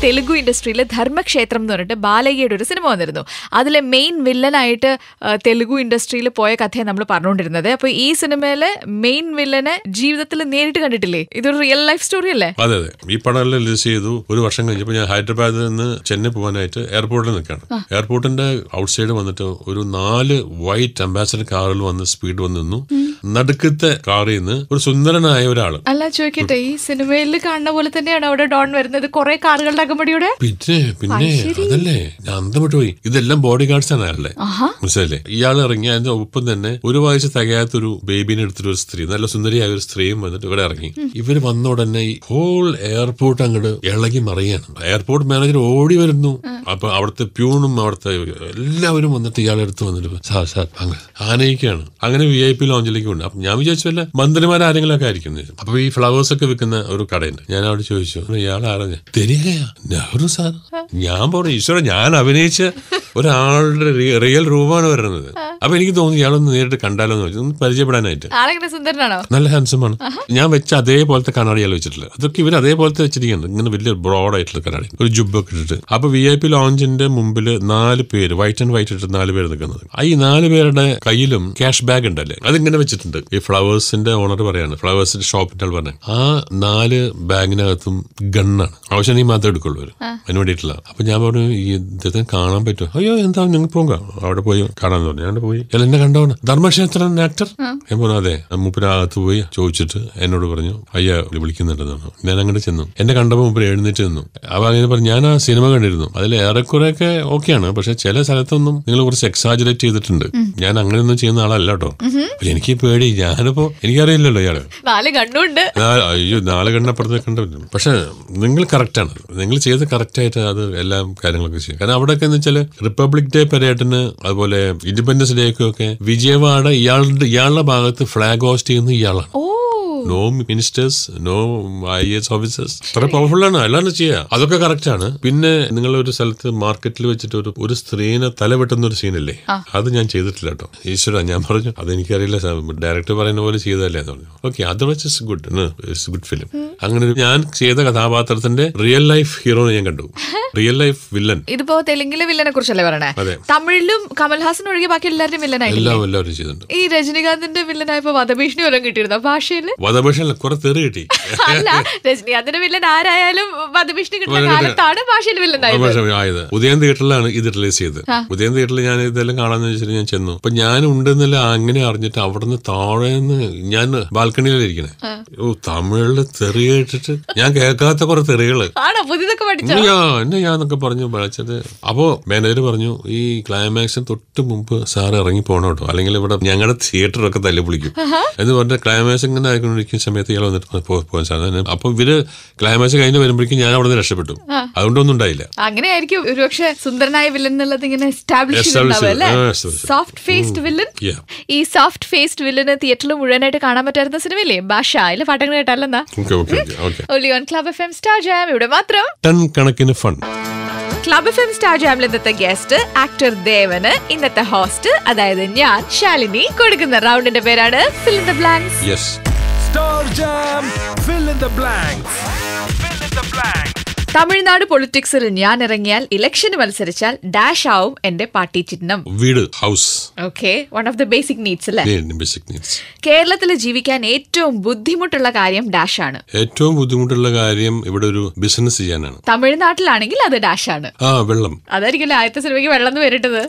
തെലുഗു ഇൻഡസ്ട്രിയിൽ ധർമ്മക്ഷേത്രം എന്ന് പറഞ്ഞിട്ട് ബാലയ്യയുടെ ഒരു സിനിമ വന്നിരുന്നു അതിലെ മെയിൻ വില്ലനായിട്ട് ആ, തെലുഗു ഇൻഡസ്ട്രിയിൽ പോയ കഥയെ നമ്മൾ പറഞ്ഞുകൊണ്ടിരുന്നത് അപ്പൊ ഈ സിനിമയിലെ മെയിൻ വില്ലനെ ജീവിതത്തിൽ നേരിട്ട് കണ്ടിട്ടില്ലേ ഇതൊരു റിയൽ ലൈഫ് സ്റ്റോറി അല്ലേ അതെ അതെ ഈ പടമെല്ലാം റിലീസ് ചെയ്തു ഒരു വർഷം കഴിഞ്ഞപ്പോൾ ഞാൻ ഹൈദരാബാദിൽ നിന്ന് ചെന്നൈ പോകാനായിട്ട് എയർപോർട്ടിൽ നിൽക്കുകയാണ് എയർപോർട്ടിന്റെ ഔട്ട് സൈഡ് വന്നിട്ട് ഒരു നാല് വൈറ്റ് അംബാസഡർ കാറിൽ വന്ന് സ്പീഡ് വന്ന് നിന്നു നടുക്കത്തെ കാറിൽ നിന്ന് ഒരു സുന്ദരനായ ഒരാള് അല്ല ചോദിക്കട്ടെ ഈ സിനിമയിൽ കാണുന്ന പോലെ തന്നെയാണ് അവിടെ ഡോൺ വരുന്നത് കുറെ കാറുകളുടെ അകമ്പടിയുടെ പിന്നെ പിന്നെ അതല്ലേ ഞാൻ അന്തം വിട്ടുപോയി ഇതെല്ലാം ബോഡി ഗാർഡ്സ് ആണ് അയാളുടെ മനസ്സിലല്ലേ ഇയാൾ ഇറങ്ങി അതിന്റെ ഒപ്പം തന്നെ ഒരു വയസ്സ് തികയാത്തൊരു ബേബിനെ എടുത്തിട്ട് ഒരു സ്ത്രീ നല്ല സുന്ദരിയായ ഒരു സ്ത്രീയും വന്നിട്ട് ഇവിടെ ഇറങ്ങി ഇവര് വന്ന ഉടനെ ഈ ഹോൾ എയർപോർട്ട് അങ്ങോട്ട് ഇളകി മറിയാണ് എയർപോർട്ട് മാനേജർ ഓടി വരുന്നു അപ്പൊ അവിടുത്തെ പ്യൂണും അവിടുത്തെ എല്ലാവരും വന്നിട്ട് ഇയാളെ അടുത്ത് വന്നിട്ട് സാർ സാർ അങ്ങ് ആനയിക്കാണ് അങ്ങനെ വി ഐ പി ലോഞ്ചിലേക്ക് ഉണ്ട് അപ്പൊ ഞാൻ വിചാരിച്ചു വല്ല മന്ത്രിമാർ ആരെങ്കിലും ഒക്കെ ആയിരിക്കും എന്ന് വിചാരിച്ചു. അപ്പൊ ഈ ഫ്ലവേഴ്സ് ഒക്കെ വിൽക്കുന്ന ഒരു കടയുണ്ട് ഞാൻ അവിടെ ചോദിച്ചു ഇയാൾ ആരാ തരികയാ നെഹ്റു സാർ ഞാൻ പറഞ്ഞു ഈശ്വര ഞാൻ അഭിനയിച്ച ഒരാളുടെ റി- റിയൽ രൂപമാണ് വരുന്നത് അപ്പൊ എനിക്ക് തോന്നി ഇയാളൊന്ന് നേരിട്ട് കണ്ടാലോ എന്ന് വെച്ചു ഒന്ന് പരിചയപ്പെടാനായിട്ട് ആളെങ്ങനെ സുന്ദരനാണോ നല്ല ഹാൻസം ആണ് ഞാൻ വെച്ച അതേപോലത്തെ കണ്ണാടി ഇയാൾ വെച്ചിട്ടില്ല അതൊക്കെ ഇവർ അതേപോലത്തെ വെച്ചിരിക്കുന്നത് ഇങ്ങനെ വലിയ ബ്രോഡ് ആയിട്ടുള്ള കണ്ണാടി ഒരു ജുബൊക്കെ ഇട്ടിട്ട് അപ്പൊ വി ഐ പി ലോഞ്ചിന്റെ മുമ്പിൽ നാല് പേര് വൈറ്റ് ആൻഡ് വൈറ്റ് ഇട്ട് നാല് പേര് നിൽക്കുന്നത് ആ ഈ നാല് പേരുടെ കയ്യിലും ക്യാഷ് ബാഗ് ഉണ്ടല്ലേ അതിങ്ങനെ വെച്ചിട്ടുണ്ട് ഈ ഫ്ലവേഴ്സിന്റെ ഓണർ പറയാണ് ഫ്ലവേഴ്സിന്റെ ഷോപ്പിന്റെ ആൾ പറഞ്ഞു ആ നാല് ബാഗിനകത്തും ഗണ്ണാണ് ആവശ്യം നീ മാത്രമേ എടുക്കുള്ളൂ അവര് അതിന് വേണ്ടിയിട്ടില്ല അപ്പൊ ഞാൻ പറഞ്ഞു ഈ ഇദ്ദേഹത്തിന് കാണാൻ പറ്റുമോ അയ്യോ എന്താ നിങ്ങൾ പോകാം അവിടെ പോയി കാണാന്ന് പറഞ്ഞു ഞാൻ അവിടെ പോയി അല്ല എന്നെ കണ്ടോ ധർമ്മക്ഷേത്രൻ ആക്ടർ ഞാൻ പറഞ്ഞു അതെ മൂപ്പരകത്ത് പോയി ചോദിച്ചിട്ട് എന്നോട് പറഞ്ഞു അയ്യ വിളിക്കുന്നുണ്ടെന്നാണ് ഞാൻ അങ്ങോട്ട് ചെന്നു എന്നെ കണ്ടപ്പോൾ മൂപ്പര് എഴുന്നേറ്റ് നിന്നു അപ്പൊ അങ്ങനെ പറഞ്ഞു ഞാൻ ആ സിനിമ കണ്ടിരുന്നു അതിൽ ഏറെക്കുറെ ഒക്കെ ഓക്കെയാണ് പക്ഷെ ചില സ്ഥലത്തൊന്നും നിങ്ങൾ കുറച്ച് എക്സാജുറേറ്റ് ചെയ്തിട്ടുണ്ട് ഞാൻ അങ്ങനെയൊന്നും ചെയ്യുന്ന ആളല്ല കേട്ടോ അപ്പൊ എനിക്ക് പേടി ഞാനിപ്പോ എനിക്കറിയില്ലല്ലോ ഇയാള് നാല് കണ്ണുണ്ട് നാ- അയ്യോ നാളെ കണ്ണപ്പുറത്ത് കണ്ട പക്ഷെ നിങ്ങൾ കറക്റ്റാണ് നിങ്ങൾ ചെയ്ത് കറക്റ്റായിട്ട് അത് എല്ലാ കാര്യങ്ങളൊക്കെ ചെയ്യും കാരണം അവിടെയൊക്കെ എന്ന് വെച്ചാൽ റിപ്പബ്ലിക് ഡേ പരേഡിന് അതുപോലെ ഇൻഡിപെൻഡൻസ് ഡേക്കും ഒക്കെ വിജയവാഡ ഇയാളുടെ ഇയാളുടെ ഭാഗത്ത് ഫ്ലാഗ് ഹോസ്റ്റ് ചെയ്യുന്ന ഇയാളാണ് oh no ministers no I S officers അത്ര പവർഫുൾ ആണ് അല്ലാണ്ട് ചെയ്യാ അതൊക്കെ കറക്റ്റ് ആണ് പിന്നെ നിങ്ങൾ ഒരു സ്ഥലത്ത് മാർക്കറ്റിൽ വെച്ചിട്ട് ഒരു ഒരു സ്ത്രീനെ തല വെട്ടുന്ന ഒരു സീനല്ലേ അത് ഞാൻ ചെയ്തിട്ടില്ല കേട്ടോ ഈശ്വര ഞാൻ പറഞ്ഞു അതെനിക്കറിയില്ല ഡയറക്ടർ പറയുന്ന പോലെ ചെയ്തതല്ലേ എന്ന് പറഞ്ഞു ഓക്കെ അത് വെച്ച് it's good it's good film അങ്ങനെ ഒരു ഞാൻ ചെയ്ത കഥാപാത്രത്തിന്റെ റിയൽ ലൈഫ് ഹീറോനെ ഞാൻ കണ്ടു റിയൽ ലൈഫ് വില്ലൻ ഇതിപ്പോ തെലുങ്കിലെ വില്ലനെ കുറിച്ചല്ലേ പറയണേ അതെ. തമിഴിലും കമൽഹാസൻ ഒഴികെ ബാക്കി എല്ലാവരും വില്ലനായിട്ടില്ലേ എല്ലാം എല്ലാവരും ചെയ്തിട്ടുണ്ട് ഈ രജനികാന്തിന്റെ വില്ലനായപ്പോ വധഭീഷണി വല്ലതും കിട്ടിയിരുന്നോ ഭാഷയില് വധഭേഷല്ല കുറെ തെറി കിട്ടി അല്ല രജനികാന്തിന്റെ വില്ലൻ ആരായാലും വധഭീഷണി കിട്ടുന്ന കാലത്താണ് ഭാഷയിൽ വില്ലനായത് പക്ഷേ ആയത് ഉദയൻ തിയേറ്ററിലാണ് ഇത് റിലീസ് ചെയ്തത് ഉദയൻ തിയേറ്ററിൽ ഞാൻ ഇതെല്ലാം കാണാന്ന് വെച്ചിട്ട് ഞാൻ ചെന്നു അപ്പൊ ഞാൻ ഉണ്ടെന്നല്ല അങ്ങനെ അറിഞ്ഞിട്ട് അവിടുന്ന് താഴെ നിന്ന് ഞാൻ ബാൽക്കണിയിലിരിക്കണേ ഓ തമിഴില് തെറി കേട്ടിട്ട് ഞാൻ കേൾക്കാത്ത കുറെ തെറികള് ആണോ പുതിയതൊക്കെ പഠിച്ചോ ഇന്ന് ഞാൻ എന്നെ ഞാന്നൊക്കെ പറഞ്ഞു വിളിച്ചത് അപ്പോ മാനേജർ പറഞ്ഞു ഈ ക്ലൈമാക്സിന് തൊട്ട് മുമ്പ് സാർ ഇറങ്ങി പോകണം കേട്ടോ അല്ലെങ്കിൽ ഇവിടെ ഞങ്ങളുടെ തിയേറ്ററൊക്കെ തല്ലി പൊളിക്കും എന്ന് പറഞ്ഞ ക്ലൈമാക്സ് ഇങ്ങനെ ആയിക്കൊണ്ടിരിക്കുന്ന സമയത്ത് ഇയാൾ വന്നിട്ട് പോ- പോകാൻ സാധനം അപ്പൊ ഇവര് ക്ലൈമാക്സ് കഴിഞ്ഞ് വരുമ്പോഴേക്കും ഞാൻ അവിടെ നിന്ന് രക്ഷപ്പെട്ടു അതുകൊണ്ടൊന്നും ഉണ്ടായില്ല അങ്ങനെയായിരിക്കും ഒരുപക്ഷെ സുന്ദരനായ വില്ലൻ എന്നുള്ളത് ഇങ്ങനെ എസ്റ്റാബ്ലിഷ് Establish ചെയ്തിട്ടുണ്ടാവും അല്ലേ ചെയ്ത്, ആ, establish ചെയ്ത്. Soft faced villain Yeah. ഈ സോഫ്റ്റ് ഫേസ്ഡ് വില്ലന് തിയേറ്ററിൽ മുഴുവനായിട്ട് കാണാൻ പറ്റായിരുന്ന സിനിമയില്ലേ ഭാഷ അതിലെ പാട്ടങ്ങൾ കേട്ടാലെന്നാ ഓക്കെ ഓക്കെ ഓക്കെ ഒലി on club F M star jam ഇവിടെ മാത്രം ടൺ കണക്കിന് fun club F M star ജാമിൽ ഇന്നത്തെ ഗസ്റ്റ് ആക്ടർ ദേവന് ഇന്നത്തെ ഹോസ്റ്റ് അതായത് ഞാൻ ശാലിനി കൊടുക്കുന്ന റൗണ്ടിന്റെ പേരാണ് fill the blanks yes Star Jam, fill in the blanks. Fill in the blanks. Tamil Nadu പൊളിറ്റിക്സിൽ ഞാൻ ഇറങ്ങിയാൽ ഇലക്ഷന് മത്സരിച്ചാൽ ഡാഷ് ആവും എന്റെ പാർട്ടി ചിഹ്നം വീട് house okay one of the basic needs അല്ലേ ബേസിക് നീഡ്സ് കേരളത്തിൽ ജീവിക്കാൻ ഏറ്റവും ബുദ്ധിമുട്ടുള്ള കാര്യം ഡാഷ് ആണ് ഏറ്റവും ബുദ്ധിമുട്ടുള്ള കാര്യം ഇവിടെ ഒരു ബിസിനസ് ചെയ്യാനാണ് തമിഴ്നാട്ടിലാണെങ്കിൽ അത് ഡാഷ് ആണ് ആ വെള്ളം അതായിരിക്കുമല്ലോ ആദ്യത്തെ സിനിമയ്ക്ക് വെള്ളം എന്ന് വരട്ടത്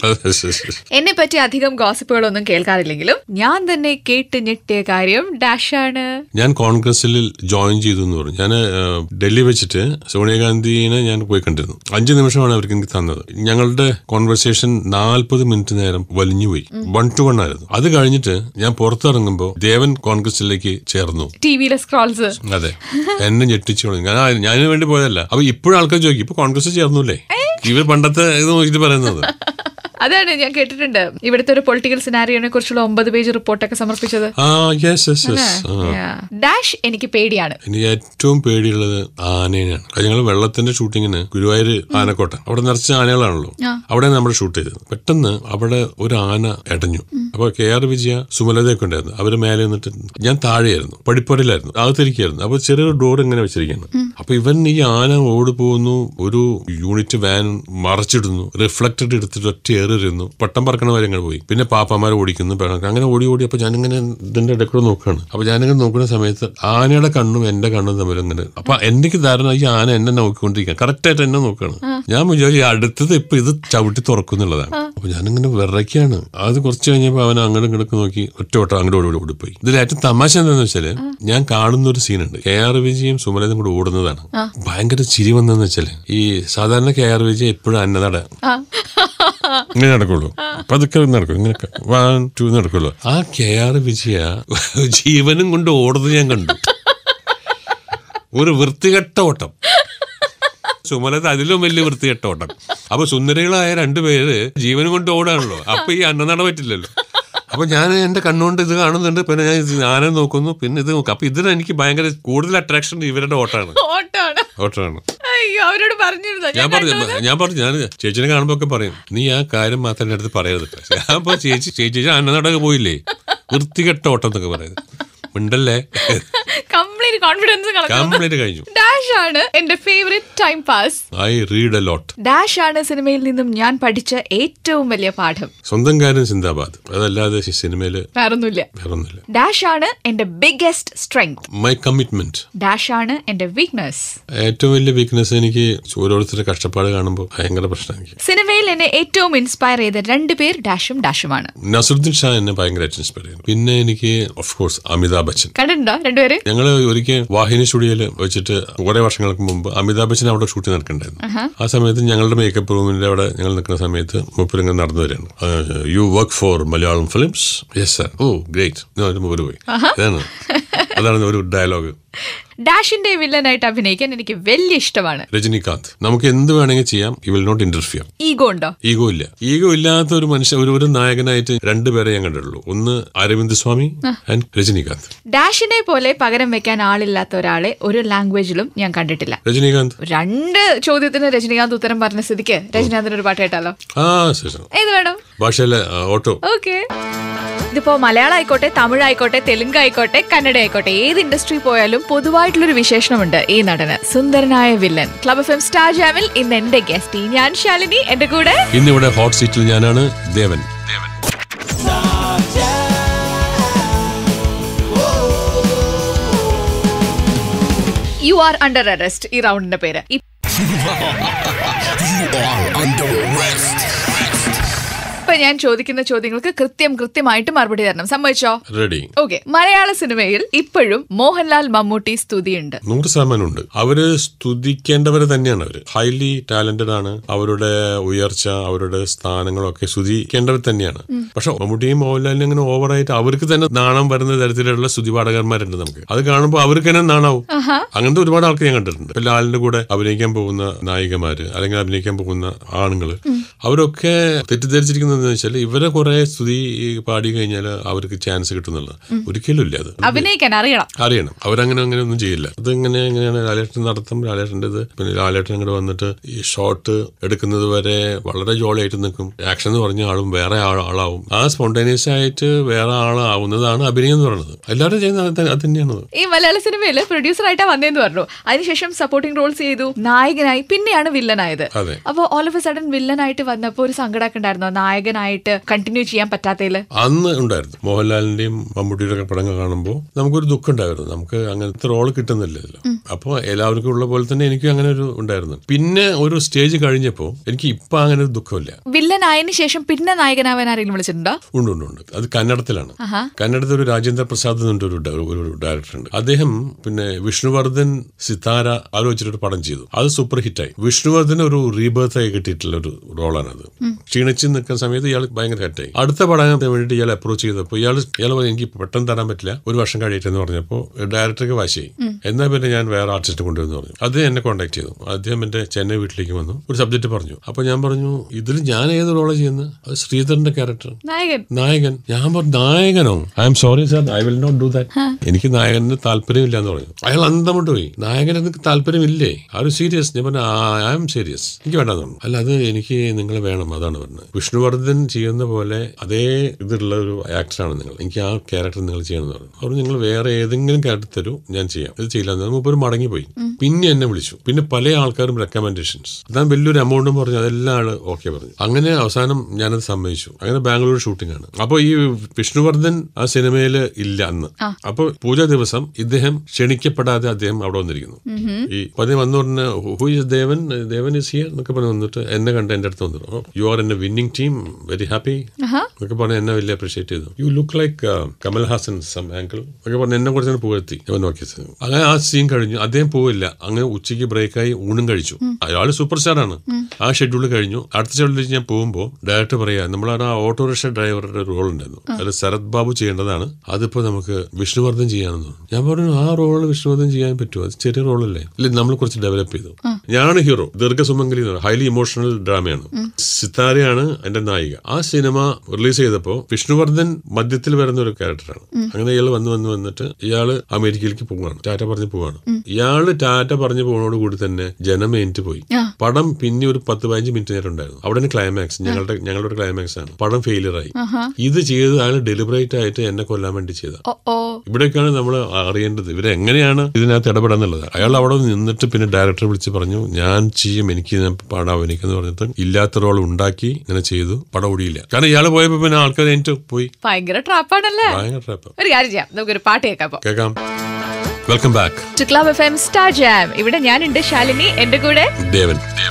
എന്നെ പറ്റി അധികം ഗോസിപ്പുകളൊന്നും കേൾക്കാറില്ലെങ്കിലും ഞാൻ തന്നെ കേട്ട് ഞെട്ടിയ കാര്യം ഡാഷ് ആണ് ഞാൻ കോൺഗ്രസിൽ ജോയിൻ ചെയ്തു എന്ന് പറഞ്ഞു ഞാൻ ഡൽഹി വെച്ചിട്ട് സോണിയാഗാന്ധിനെ ഞാൻ പോയി കണ്ടിരുന്നു അഞ്ചു നിമിഷമാണ് അവർക്ക് എനിക്ക് തന്നത് ഞങ്ങളുടെ കോൺവെർസേഷൻ നാൽപ്പത് മിനിറ്റ് നേരം വലിഞ്ഞുപോയി വൺ ടു വൺ ആയിരുന്നു അത് കഴിഞ്ഞിട്ട് ഞാൻ പുറത്തിറങ്ങുമ്പോൾ ദേവൻ കോൺഗ്രസിലേക്ക് ചേർന്നു ടി വിയിലെ സ്ക്രോൾസ് അതെ എന്നെ ഞെട്ടിച്ചു തുടങ്ങി ഞാൻ ആ- ഞാനിന് വേണ്ടി പോയതല്ല അപ്പൊ ഇപ്പോഴും ആൾക്കാർ ചോദിക്കും ഇപ്പൊ കോൺഗ്രസ് ചേർന്നുല്ലേ ഇവർ പണ്ടത്തെ ഇത് നോക്കിയിട്ട് പറയുന്നത് അതാണ് ഞാൻ കേട്ടിട്ടുണ്ട് ഇവിടുത്തെ ഒരു പൊളിറ്റിക്കൽ സിനാരിയോനെ കുറിച്ചുള്ള ഒമ്പത് പേജ് റിപ്പോർട്ടൊക്കെ സമർപ്പിച്ചത് ആ യെസ് യെസ് യെസ് ഡാഷ് എനിക്ക് പേടിയാണ് എനിക്ക് ഏറ്റവും പേടിയുള്ളത് ആനേനെയാണ് ഞങ്ങൾ വെള്ളത്തിന്റെ ഷൂട്ടിങ്ങിന് ഗുരുവായൂർ ആനക്കോട്ട അവിടെ നിറച്ച ആനകളാണല്ലോ അവിടെ നമ്മൾ ഷൂട്ട് ചെയ്തത് പെട്ടെന്ന് അവിടെ ഒരു ആന എടഞ്ഞു അപ്പൊ കെ ആർ വിജയ സുമലതയൊക്കെ ഉണ്ടായിരുന്നു അവര് മേലെ നിന്നിട്ട് ഞാൻ താഴെയായിരുന്നു പടിപ്പുരയിലായിരുന്നു അകത്തിരിക്കായിരുന്നു അപ്പൊ ചെറിയൊരു ഡോർ ഇങ്ങനെ വെച്ചിരിക്കുന്നു അപ്പൊ ഇവൻ ഈ ആന ഓടി പോകുന്നു ഒരു യൂണിറ്റ് വാൻ മറച്ചിടുന്നു റിഫ്ലക്റ്റഡ് എടുത്തിട്ട് ഒറ്റ ഏറിരുന്നു പട്ടം പറക്കണ വരെ ഇങ്ങനെ പോയി പിന്നെ പാപ്പമാരെ ഓടിക്കുന്നു പിണക്ക്. അങ്ങനെ ഓടി ഓടി അപ്പൊ ഞാനിങ്ങനെ ഇതിന്റെ ഇടയ്ക്ക് കൂടെ നോക്കുകയാണ് അപ്പൊ ഞാനിങ്ങനെ നോക്കുന്ന സമയത്ത് ആനയുടെ കണ്ണും എന്റെ കണ്ണും തമ്മിൽ ഇങ്ങനെ അപ്പൊ എനിക്ക് ധാരണ ഈ ആന എന്നെ നോക്കിക്കൊണ്ടിരിക്കുക കറക്റ്റ് ആയിട്ട് എന്നെ നോക്കുകയാണ് ഞാൻ വിചാരിച്ചു ഈ അടുത്തത് ഇപ്പൊ ഇത് ചവിട്ടി തുറക്കുന്നുള്ളതാണ് അപ്പൊ ഞാനിങ്ങനെ വിറയ്ക്കാണ് അത് കുറച്ച് കഴിഞ്ഞപ്പോ അവൻ അങ്ങോട്ടും ഇങ്ങോട്ട് നോക്കി ഒറ്റ ഓട്ടം അങ്ങോട്ട് ഓടി ഓടിപ്പോയി ഇതിൽ ഏറ്റവും തമാശ എന്താണെന്ന് വെച്ചാല് ഞാൻ കാണുന്ന ഒരു സീനുണ്ട് കെ ആർ വിജയും സുമലതും കൂടെ ഓടുന്നതാണ് ഭയങ്കര ചിരി വന്നതെന്ന് വെച്ചാല് ഈ സാധാരണ കെ ആർ വിജയ് എപ്പോഴും അന്നതട ഇങ്ങനെ നടക്കുള്ളൂ പതുക്കെ നടക്കും ഇങ്ങനെ വൺ ടു നടക്കുള്ളൂ ആ കെ ആർ വിജയ ജീവനും കൊണ്ട് ഓടുന്നത് ഞാൻ കണ്ടു ഒരു വൃത്തികെട്ട ഓട്ടം സുമലത അതിലും വലിയ വൃത്തികെട്ട ഓട്ടം അപ്പൊ സുന്ദരികളായ രണ്ടുപേര് ജീവനും കൊണ്ട് ഓടാണല്ലോ അപ്പൊ ഈ അന്നനട പറ്റില്ലല്ലോ അപ്പൊ ഞാൻ എന്റെ കണ്ണുകൊണ്ട് ഇത് കാണുന്നുണ്ട് പിന്നെ ഞാൻ ഇത് ആനെ നോക്കുന്നു പിന്നെ ഇത് നോക്കും അപ്പൊ ഇതിന് എനിക്ക് ഭയങ്കര കൂടുതൽ അട്രാക്ഷൻ ഇവരുടെ ഓട്ടാണ് ഓട്ടാണ് ഓട്ടമാണ് അയ്യോ അവരോട് പറഞ്ഞിരുന്നോ ഞാൻ പറഞ്ഞു ഞാൻ പറഞ്ഞു ഞാൻ ചേച്ചിനെ കാണുമ്പോ ഒക്കെ പറയും നീ ആ കാര്യം മാത്രം എൻ്റെ അടുത്ത് പറയരുത് ഞാൻ ഇപ്പൊ ചേച്ചി ചേച്ചി അന്നനടക്ക് പോയില്ലേ വൃത്തികെട്ട ഓട്ടം എന്നൊക്കെ പറയുന്നത് മിണ്ടല്ലേ കംപ്ലീറ്റ് കോൺഫിഡൻസ് കംപ്ലീറ്റ് കഴിഞ്ഞു ഡാഷ് ആണ് എന്റെ favourite time pass I read a lot dash ആണ് സിനിമയിൽ നിന്നും ഞാൻ പഠിച്ച ഏറ്റവും വലിയ പാഠം സ്വന്തം കാര്യം സിന്ദാബാദ് അതല്ലാതെ ഈ സിനിമയില് വേറൊന്നുമില്ല വേറൊന്നുമില്ല ഡാഷ് ആണ് എന്റെ biggest strength my commitment dash ആണ് എന്റെ വീക്ക്നെസ് ഏറ്റവും വലിയ വീക്ക്നെസ് എനിക്ക് ഓരോരുത്തരുടെ കഷ്ടപ്പാട് കാണുമ്പോൾ ഭയങ്കര പ്രശ്നം എനിക്ക് സിനിമയിൽ എന്നെ ഏറ്റവും ഇൻസ്പയർ ചെയ്ത രണ്ടുപേർ ഡാഷും ഡാഷുമാണ് നസറുദ്ദീൻ ഷാ എന്നെ ഭയങ്കരമായിട്ട് ഇൻസ്പയർ ചെയ്യുന്നു പിന്നെ എനിക്ക് ഓഫ് കോഴ്സ് അമിതാഭ് ബച്ചൻ കണ്ടിട്ടുണ്ടോ രണ്ടുപേര് ഞങ്ങൾ ഒരിക്കൽ വാഹിനി സ്റ്റുഡിയോയിൽ വെച്ചിട്ട് കുറെ വർഷങ്ങൾക്ക് മുമ്പ് അമിതാഭ് ബച്ചൻ അവിടെ ഷൂട്ട് നടക്കണ്ടായിരുന്നു ആ സമയത്ത് ഞങ്ങളുടെ മേക്കപ്പ് റൂമിന്റെ അവിടെ ഞങ്ങൾ നിൽക്കുന്ന സമയത്ത് മൂപ്പരിങ്ങനെ നടന്നു വരികയാണ് you work for Malayalam films yes sir oh great മൂപ്പര് പോയി ഇതാണ് അതാണ് ഒരു ഡയലോഗ് ഡാഷിന്റെ വില്ലനായിട്ട് അഭിനയിക്കാൻ എനിക്ക് വലിയ ഇഷ്ടമാണ് രജനീകാന്ത് നമുക്ക് എന്ത് വേണമെങ്കിൽ ചെയ്യാം you will not interfere ego ഉണ്ടോ ഈഗോ ഇല്ല ഈഗോ ഇല്ലാത്ത ഒരു മനുഷ്യ ഒരു ഒരു നായകനായിട്ട് രണ്ടുപേരെ ഞാൻ കണ്ടിട്ടുള്ളൂ ഒന്ന് അരവിന്ദ് സ്വാമി ആൻഡ് രജനീകാന്ത് ഡാഷിനെ പോലെ പകരം വെക്കാൻ ആളില്ലാത്ത ഒരാളെ ഒരു ലാംഗ്വേജിലും ഞാൻ കണ്ടിട്ടില്ല രജനീകാന്ത് രണ്ട് ചോദ്യത്തിന് രജനീകാന്ത് ഉത്തരം പറഞ്ഞ സ്ഥിതിക്ക് രജനീകാന്തിന് ഒരു പാട്ട് കേട്ടാലോ ആ ശേഷം ഏത് വേണം ഭാഷയിലെ ആ, ഓട്ടോ ഓക്കെ ഇതിപ്പോ മലയാളം ആയിക്കോട്ടെ തമിഴ് ആയിക്കോട്ടെ തെലുങ്ക് ആയിക്കോട്ടെ കന്നഡ ആയിക്കോട്ടെ ഏത് ഇൻഡസ്ട്രി പോയാലും പൊതുവായിട്ടുള്ളൊരു വിശേഷണമുണ്ട് ഈ നടന് സുന്ദരനായ വില്ലൻ ക്ലബ് എഫ് എം സ്റ്റാർ ജാമിൽ ഇന്ന് എന്റെ ഗസ്റ്റ് ഞാൻ ശാലിനി എന്റെ കൂടെ ഇന്നിവിടെ ഹോട്ട് സീറ്റിൽ ഞാനാണ് Devan you are under arrest ഈ റൗണ്ടിന്റെ പേര് ഇ- ഇപ്പൊ ഞാൻ ചോദിക്കുന്ന ചോദ്യങ്ങൾക്ക് കൃത്യം കൃത്യമായിട്ട് മറുപടി തരണം സമ്മതിച്ചോ റെഡി ഓക്കെ മലയാള സിനിമയിൽ ഇപ്പോഴും മോഹൻലാൽ മമ്മൂട്ടി സ്തുതിയുണ്ട് നൂറ് ശതമാനം ഉണ്ട് അവര് സ്തുതിക്കേണ്ടവര് തന്നെയാണ് അവര് ഹൈലി ടാലന്റഡ് ആണ് അവരുടെ ഉയർച്ച അവരുടെ സ്ഥാനങ്ങളൊക്കെ സ്തുതിക്കേണ്ടവർ തന്നെയാണ് പക്ഷെ മമ്മൂട്ടിയും മോഹൻലാലിനും അങ്ങനെ ഓവറായിട്ട് അവർക്ക് തന്നെ നാണം വരുന്ന തരത്തിലുള്ള സ്തുതി പാഠകന്മാരുണ്ട് നമുക്ക് അത് കാണുമ്പോൾ അവർക്ക് തന്നെ നാണാവും അങ്ങനത്തെ ഒരുപാട് ആൾക്ക് ഞാൻ കണ്ടിട്ടുണ്ട് ഇപ്പൊ ലാലിന്റെ കൂടെ അഭിനയിക്കാൻ പോകുന്ന നായികമാര് അല്ലെങ്കിൽ അഭിനയിക്കാൻ പോകുന്ന ആണുങ്ങള് അവരൊക്കെ തെറ്റിദ്ധരിച്ചിരിക്കുന്നത് എന്താ വെച്ചാൽ ഇവരെ കുറെ സ്തുതി പാടി കഴിഞ്ഞാൽ അവർക്ക് ചാൻസ് കിട്ടുന്നുള്ളത് ഒരിക്കലും ഇല്ല അത് അഭിനയിക്കാൻ അറിയണം അറിയണം അവരങ്ങനെ അങ്ങനെ ഒന്നും ചെയ്യില്ല അതിങ്ങനെ എങ്ങനെയാണ് ലാലേട്ടൻ നടത്തും ലാലേട്ടൻ്റെ ഇത് പിന്നെ ലാലേട്ടൻ അങ്ങോട്ട് വന്നിട്ട് ഈ ഷോട്ട് എടുക്കുന്നത് വരെ വളരെ ജോളിയായിട്ട് നിൽക്കും ആക്ഷൻ എന്ന് പറഞ്ഞ ആളും വേറെ ആൾ- ആളാവും ആ സ്പോണ്ടേനിയസ് ആയിട്ട് വേറെ ആളാവുന്നതാണ് അഭിനയം എന്ന് പറയുന്നത് എല്ലാവരും ചെയ്യുന്നത് അത് ത- അത് തന്നെയാണ് ഈ മലയാള സിനിമയിൽ പ്രൊഡ്യൂസർ ആയിട്ടാ വന്നേന്ന് പറഞ്ഞു അതിനുശേഷം സപ്പോർട്ടിംഗ് റോൾസ് ചെയ്തു നായകനായി പിന്നെയാണ് വില്ലനായത് അതെ അപ്പൊ ഓൾ ഓഫ് എ സഡൻ വില്ലനായിട്ട് വന്നപ്പോ ഒരു സങ്കടമൊക്കെ ഉണ്ടായിരുന്നോ നായകനായിട്ട് കണ്ടിന്യൂ ചെയ്യാൻ പറ്റാത്തതില് അന്ന് ഉണ്ടായിരുന്നു മോഹൻലാലിന്റെയും മമ്മൂട്ടിയുടെ ഒക്കെ പടങ്ങൾ കാണുമ്പോൾ നമുക്കൊരു ദുഃഖം ഉണ്ടായിരുന്നു നമുക്ക് അങ്ങനത്തെ റോൾ കിട്ടുന്നില്ലല്ലോ അപ്പോൾ എല്ലാവർക്കും ഉള്ള പോലെ തന്നെ എനിക്കും അങ്ങനെ ഒരു ഉണ്ടായിരുന്നു പിന്നെ ഒരു സ്റ്റേജ് കഴിഞ്ഞപ്പോൾ എനിക്ക് ഇപ്പൊ അങ്ങനെ ഒരു ദുഃഖമില്ല വില്ലനായതിനു ശേഷം പിന്നെ നായകനാവാൻ ആരെങ്കിലും വിളിച്ചിട്ടുണ്ടോ ഉണ്ട് ഉണ്ട് ഉണ്ട് അത് കന്നഡത്തിലാണ് കന്നഡത്തിൽ ഒരു രാജേന്ദ്ര പ്രസാദ് എന്ന് പറഞ്ഞിട്ട് ഒരു ഡ- ഒരു- ഒരു ഡയറക്ടർ ഉണ്ട് അദ്ദേഹം പിന്നെ വിഷ്ണുവർദ്ധൻ സിതാര അത് വെച്ചിട്ടൊരു പടം ചെയ്തു അത് സൂപ്പർ ഹിറ്റായി വിഷ്ണുവർദ്ധൻ ഒരു റീബേർത്ത് ആയി കിട്ടിയിട്ടുള്ള ഒരു റോളാണ് അത് ക്ഷീണിച്ച് നിൽക്കുന്ന സമയത്ത് സമയത്ത് ഇയാൾ ഭയങ്കര ഹെറ്റായി അടുത്ത പഠനത്തിന് വേണ്ടിയിട്ട് ഇയാൾ അപ്രോച്ച് ചെയ്തപ്പോൾ ഇയാൾ ഇയാൾ പറഞ്ഞു എനിക്ക് പെട്ടെന്ന് തരാൻ പറ്റില്ല ഒരു വർഷം കഴിയട്ടെ എന്ന് പറഞ്ഞപ്പോൾ ഡയറക്ടർക്ക് വാശിയായി എന്നാൽ പിന്നെ ഞാൻ വേറെ ആർട്ടിസ്റ്റ് കൊണ്ടുവന്ന് പറഞ്ഞു അദ്ദേഹം എന്നെ കോൺടാക്ട് ചെയ്തു അദ്ദേഹം എന്റെ ചെന്നൈ വീട്ടിലേക്ക് വന്നു ഒരു സബ്ജക്ട് പറഞ്ഞു അപ്പൊ ഞാൻ പറഞ്ഞു ഇതിൽ ഞാൻ ഏത് റോളാണ് ചെയ്യുന്നത് അത് ശ്രീധരന്റെ ക്യാരക്ടർ നായകൻ നായകൻ ഞാൻ പറഞ്ഞു നായകനോ I'm sorry sir I will not do that എനിക്ക് നായകന് താല്പര്യമില്ല എന്ന് പറഞ്ഞു അയാൾ അന്തമുട്ട് പോയി നായകന് എനിക്ക് താല്പര്യമില്ലേ ആ ഒരു സീരിയസ് ഞാൻ പറഞ്ഞു ഐ ആം സീരിയസ് എനിക്ക് വേണ്ടെന്ന് പറഞ്ഞു അല്ല അത് എനിക്ക് നിങ്ങളെ വേണം അതാണ് പറഞ്ഞത് വിഷ്ണുവർദ്ധൻ ചെയ്യുന്ന പോലെ അതേ ഇതിലുള്ള ഒരു ആക്ടറാണ് നിങ്ങൾ എനിക്ക് ആ ക്യാരക്ടർ നിങ്ങൾ ചെയ്യണമെന്ന് പറഞ്ഞു അവർ നിങ്ങൾ വേറെ ഏതെങ്കിലും ക്യാരക്ടർ തരൂ ഞാൻ ചെയ്യാം ഇത് ചെയ്യില്ല എന്ന് മുമ്പ് ഒരു മടങ്ങിപ്പോയി പിന്നെ എന്നെ വിളിച്ചു പിന്നെ പല ആൾക്കാരും റെക്കമെൻഡേഷൻസ് അതാ വലിയൊരു എമൗണ്ടും പറഞ്ഞു അതെല്ലാം ആള് ഓക്കെ പറഞ്ഞു അങ്ങനെ അവസാനം ഞാനത് സമ്മതിച്ചു അങ്ങനെ ബാംഗ്ലൂർ ഷൂട്ടിംഗ് ആണ് അപ്പൊ ഈ വിഷ്ണുവർദ്ധൻ ആ സിനിമയിൽ ഇല്ല അന്ന് അപ്പൊ പൂജ ദിവസം ഇദ്ദേഹം ക്ഷണിക്കപ്പെടാതെ അദ്ദേഹം അവിടെ വന്നിരിക്കുന്നു ഈ പതി വന്നു പറഞ്ഞ who is Devan Devan is here എന്നൊക്കെ പറഞ്ഞ് വന്നിട്ട് എന്നെ കണ്ട് എന്റെ അടുത്ത് വന്നു you are an a winning team very happy എന്നൊക്കെ പറഞ്ഞ് എന്നെ വലിയ അപ്രീഷിയേറ്റ് ചെയ്തു you look like Kamal Haasan some angle എന്നൊക്കെ പറഞ്ഞ് എന്നെ കുറച്ച് പുകഴ്ത്തി ഞാൻ നോക്കി അങ്ങനെ ആ സീൻ കഴിഞ്ഞു അദ്ദേഹം പോവില്ല അങ്ങനെ ഉച്ചയ്ക്ക് ബ്രേക്കായി ഊണും കഴിച്ചു അയാൾ സൂപ്പർ സ്റ്റാർ ആണ് ആ ഷെഡ്യൂൾ കഴിഞ്ഞു അടുത്ത ഷെഡ്യൂളിൽ ഞാൻ പോകുമ്പോൾ ഡയറക്ടർ പറയാ നമ്മളാണ് ആ ഓട്ടോറിക്ഷ ഡ്രൈവറുടെ റോൾ ഉണ്ടായിരുന്നു അതിൽ ശരത് ബാബു ചെയ്യേണ്ടതാണ് അതിപ്പോ നമുക്ക് വിഷ്ണുവർദ്ധൻ ചെയ്യാനെന്ന് പറഞ്ഞു. ഞാൻ പറഞ്ഞു ആ റോൾ വിഷ്ണുവർദ്ധൻ ചെയ്യാൻ പറ്റുമോ അത് ചെറിയ റോളല്ലേ ഇല്ല നമ്മൾ കുറച്ച് ഡെവലപ്പ് ചെയ്തു ഞാനാണ് ഹീറോ ദീർഘസുമംഗലി എന്ന് ഹൈലി ഇമോഷണൽ ഡ്രാമയാണ് സിത്താരയാണ് എന്റെ നായിക ആ സിനിമ റിലീസ് ചെയ്തപ്പോ വിഷ്ണുവർദ്ധൻ മധ്യത്തിൽ വരുന്ന ഒരു ക്യാരക്ടറാണ് അങ്ങനെ ഇയാൾ വന്ന് വന്ന് വന്നിട്ട് ഇയാള് അമേരിക്കയിലേക്ക് പോവാണ് ടാറ്റ പറഞ്ഞു പോവാണ് ഇയാള് ടാറ്റ പറഞ്ഞു പോകുന്നതോട് കൂടി തന്നെ ജനം എൻറ്റ് പോയി പടം പിന്നെ ഒരു പത്ത് പതിനഞ്ച് മിനിറ്റ് നേരം ഉണ്ടായിരുന്നു അവിടെ ക്ലൈമാക്സ് ഞങ്ങളുടെ ഞങ്ങളുടെ ഒരു ക്ലൈമാക്സ് ആണ് പടം ഫെയിലിയർ ആയി ഇത് ചെയ്ത് അയാൾ ഡെലിബറേറ്റ് ആയിട്ട് എന്നെ കൊല്ലാൻ വേണ്ടി ചെയ്ത ഓ ഓ ഇവിടേക്കാണ് നമ്മൾ അറിയേണ്ടത് ഇവരെങ്ങനെയാണ് ഇതിനകത്ത് ഇടപെടാന്നുള്ളത് അയാൾ അവിടെ നിന്നിട്ട് പിന്നെ ഡയറക്ടർ വിളിച്ച് പറഞ്ഞു ഞാൻ ചെയ്യും എനിക്ക് ഞാൻ പടം അഭിനയിക്കുന്നു പറഞ്ഞിട്ട് ഇല്ലാത്ത റോൾ ഉണ്ടാക്കി ഇങ്ങനെ ചെയ്തു പടം ഓടിയില്ല കാരണം ഇയാൾ പോയപ്പോ പിന്നെ ആൾക്കാർ എനിക്ക് പോയി ഭയങ്കര ട്രാപ്പാണല്ലേ ഭയങ്കര ട്രാപ്പ് ഒരു കാര്യം ചെയ്യാം നമുക്കൊരു പാട്ട് കേൾക്കാം അപ്പൊ കേൾക്കാം welcome back to club F M star jam ഇവിടെ ഞാനുണ്ട് ശാലിനി എന്റെ കൂടെ ദേവൻ ദേവൻ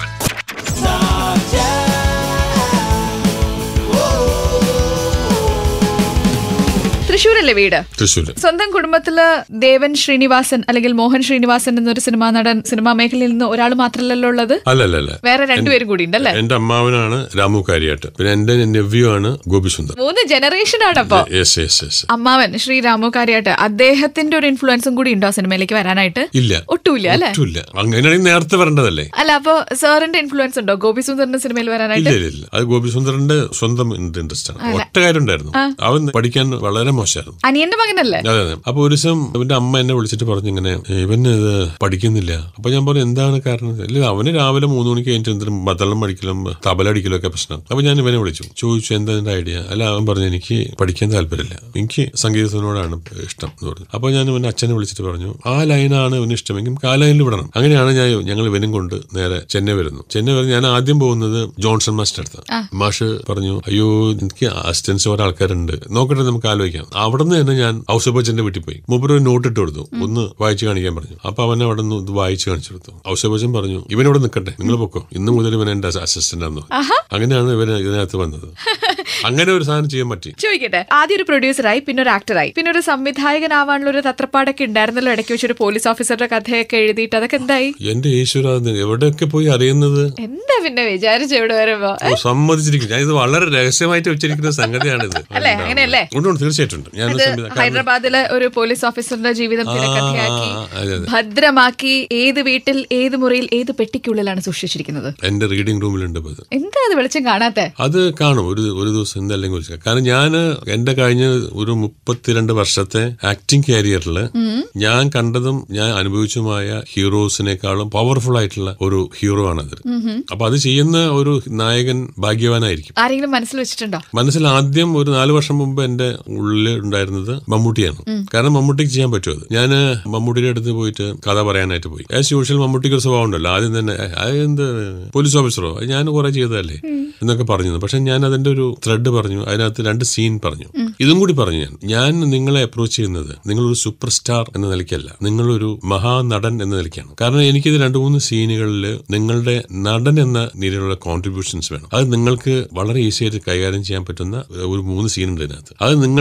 തൃശ്ശൂരല്ലേ വീട് തൃശ്ശൂര് സ്വന്തം കുടുംബത്തില് ദേവൻ ശ്രീനിവാസൻ അല്ലെങ്കിൽ മോഹൻ ശ്രീനിവാസൻ എന്നൊരു സിനിമാ നടൻ സിനിമാ മേഖലയിൽ നിന്ന് ഒരാൾ മാത്രമല്ലല്ലോ ഉള്ളത് അല്ലല്ല വേറെ രണ്ടുപേരും കൂടി ഉണ്ടല്ലേ എന്റെ അമ്മാവനാണ് രാമു കാര്യാട്ട് പിന്നെ എന്റെ നെവ്യൂ ആണ് ഗോപിസുന്ദർ മൂന്ന് ജനറേഷൻ ആണപ്പോ യെസ് യെസ് യെസ് അമ്മാവൻ ശ്രീ രാമു കാര്യാട്ട് അദ്ദേഹത്തിന്റെ ഒരു ഇൻഫ്ലുവൻസും കൂടി ഉണ്ടോ സിനിമയിലേക്ക് വരാനായിട്ട് ഇല്ല ഒട്ടുമില്ല അല്ലെ ഒട്ടുമില്ല അങ്ങനെയാണെങ്കിൽ നേരത്തെ വരേണ്ടതല്ലേ അല്ല അപ്പൊ സാറിന്റെ ഇൻഫ്ലുവൻസ് ഉണ്ടോ ഗോപി സുന്ദറിന്റെ സിനിമയിൽ വരാനായിട്ട് ഇല്ല ഇല്ല ഇല്ല അത് ഗോപിസുന്ദറിന്റെ സ്വന്തം ഇൻട്രസ്റ്റ് ആണ് ഒറ്റ കാര്യം ഉണ്ടായിരുന്നു അവൻ പഠിക്കാൻ വളരെ മോശമായിരുന്നു അനിയന്റെ മകനല്ലേ അതെ അതെ അപ്പൊ ഒരു ദിവസം ഇവന്റെ അമ്മ എന്നെ വിളിച്ചിട്ട് പറഞ്ഞു ഇങ്ങനെ ഇവൻ ഇത് പഠിക്കുന്നില്ല അപ്പൊ ഞാൻ പറഞ്ഞു എന്താണ് കാരണം ഇല്ല അവന് രാവിലെ മൂന്ന് മണിക്ക് കഴിഞ്ഞിട്ട് എന്തിനും ബദളം പഠിക്കലും തബല അടിക്കലും ഒക്കെ പ്രശ്നം അപ്പൊ ഞാൻ ഇവനെ വിളിച്ചു ചോദിച്ചു എന്താ എന്റെ ഐഡിയ അല്ല അവൻ പറഞ്ഞു എനിക്ക് പഠിക്കാൻ താല്പര്യമില്ല എനിക്ക് സംഗീതത്തിനോടാണ് ഇഷ്ടം എന്ന് പറഞ്ഞു അപ്പൊ ഞാൻ ഇവന്റെ അച്ഛനെ വിളിച്ചിട്ട് പറഞ്ഞു ആ ലൈനാണ് ഇവന് ഇഷ്ടമെങ്കിൽ ആ ലൈനിൽ വിടണം അങ്ങനെയാണ് ഞാൻ ഞങ്ങൾ ഇവനും കൊണ്ട് നേരെ ചെന്നൈ വരുന്നു ചെന്നൈ വരുന്നു ഞാൻ ആദ്യം പോകുന്നത് ജോൺസൺ മാസ്റ്റർ അടുത്ത് മാഷ് പറഞ്ഞു അയ്യോ എനിക്ക് അസിസ്റ്റൻസ് ഓരോ ആൾക്കാരുണ്ട് നോക്കട്ടെ നമുക്ക് ആലോചിക്കാം അവിടെ നിന്ന് തന്നെ ഞാൻ ഔസബച്ചന്റെ വീട്ടിൽ പോയി മൂപ്പർ ഒരു നോട്ട് ഇട്ട് കൊടുത്തു ഒന്ന് വായിച്ചു കാണിക്കാൻ പറഞ്ഞു അപ്പൊ അവൻ അവിടെ നിന്ന് ഇത് വായിച്ചു കാണിച്ചു കൊടുത്തു ഔസബച്ചൻ പറഞ്ഞു ഇവനോട് നിൽക്കട്ടെ നിങ്ങൾ പൊക്കോ ഇന്ന് മുതൽ ഇവൻ എന്റെ അസിസ്റ്റന്റ് ആണെന്ന് പറഞ്ഞു. അങ്ങനെയാണ് ഇവൻ ഇതിനകത്ത് വന്നത് അങ്ങനെ ഒരു സാധനം ചെയ്യാൻ പറ്റി ചോദിക്കട്ടെ ആദ്യം ഒരു പ്രൊഡ്യൂസറായി പിന്നെ ഒരു ആക്ടറായി പിന്നെ ഒരു സംവിധായകനാവാനുള്ള ഒരു തത്രപ്പാടൊക്കെ ഉണ്ടായിരുന്നല്ലോ ഇടയ്ക്ക് വെച്ചൊരു പോലീസ് ഓഫീസറുടെ കഥയൊക്കെ എഴുതിയിട്ട് അതൊക്കെ എന്തായി എന്റെ ഈശ്വര അത് എവിടെയൊക്കെ പോയി അറിയുന്നത് എന്താ പിന്നെ വിചാരിച്ചു ഇവിടെ വരുമ്പോ ഓ, സമ്മതിച്ചിരിക്കും ഞാൻ ഇത് വളരെ രഹസ്യമായിട്ട് വെച്ചിരിക്കുന്ന സംഗതിയാണിത് അല്ലേ അങ്ങനെയല്ലേ ഉണ്ട്, ഉണ്ട്, തീർച്ചയായിട്ടും ഉണ്ട്. ഞാനൊരു ഇത് സംവിധാനം- കാരണം- ഹൈദരാബാദിലെ ഒരു പോലീസ് ഓഫീസറിന്റെ ജീവിതം തിരക്കഥയാക്കി ആ, അതെ, അതെ. ഭദ്രമാക്കി ഏത് വീട്ടിൽ ഏത് മുറിയിൽ ഏത് പെട്ടിക്കുള്ളിലാണ് സൂക്ഷിച്ചിരിക്കുന്നത് എന്റെ റീഡിംഗ് റൂമിലുണ്ട് ഇപ്പൊ ഇത് എന്താ അത് വെളിച്ചം കാണാത്തെ അത് കാണും ഒരു ഒരു ദിവസം എന്തല്ലെങ്കിൽ വിളിക്കാം കാരണം ഞാൻ എന്റെ കഴിഞ്ഞ ഒരു മുപ്പത്തിരണ്ട് വർഷത്തെ ആക്ടിംഗ് കരിയറിൽ ഞാൻ കണ്ടതും ഞാൻ അനുഭവിച്ചുമായ ഹീറോസിനേക്കാളും പവർഫുൾ ആയിട്ടുള്ള ഒരു ഹീറോ ആണത് അപ്പൊ അത് ചെയ്യുന്ന ഒരു നായകൻ ഭാഗ്യവാനായിരിക്കും ആരെങ്കിലും മനസ്സിൽ വെച്ചിട്ടുണ്ടോ മനസ്സിൽ ആദ്യം ഒരു നാല് വർഷം മുമ്പ് എന്റെ ഉള്ളിൽ ഉണ്ടായിരുന്നത് മമ്മൂട്ടിയാണ് കാരണം മമ്മൂട്ടിക്ക് ചെയ്യാൻ പറ്റും അത് ഞാൻ മമ്മൂട്ടിയുടെ അടുത്ത് പോയിട്ട് കഥ പറയാനായിട്ട് പോയി ആസ് യൂഷ്വൽ മമ്മൂട്ടിക്ക് ഒരു സ്വഭാവം ഉണ്ടല്ലോ ആദ്യം തന്നെ "ഏ, അത് എന്ത് പോലീസ് ഓഫീസറോ അത് ഞാൻ കുറെ ചെയ്തതല്ലേ എന്നൊക്കെ പറഞ്ഞു പക്ഷെ ഞാൻ അതിന്റെ ഒരു ത്രെഡ് പറഞ്ഞു അതിനകത്ത് രണ്ട് സീൻ പറഞ്ഞു ഇതും കൂടി പറഞ്ഞു ഞാൻ ഞാൻ നിങ്ങളെ അപ്രോച്ച് ചെയ്യുന്നത് നിങ്ങളൊരു സൂപ്പർ സ്റ്റാർ എന്ന നിലയ്ക്കല്ല നിങ്ങളൊരു മഹാനടൻ എന്ന നിലയ്ക്കാണ് കാരണം എനിക്കിത് രണ്ട് മൂന്ന് സീനുകളിൽ നിങ്ങളുടെ നടൻ എന്ന നിലയിലുള്ള കോൺട്രിബ്യൂഷൻസ് വേണം അത് നിങ്ങൾക്ക് വളരെ ഈസി ആയിട്ട് കൈകാര്യം ചെയ്യാൻ പറ്റുന്ന ഒരു മൂന്ന് സീൻ ഉണ്ട് ഇതിനകത്ത് അത് നിങ്ങൾക്കേ ചെയ്യാൻ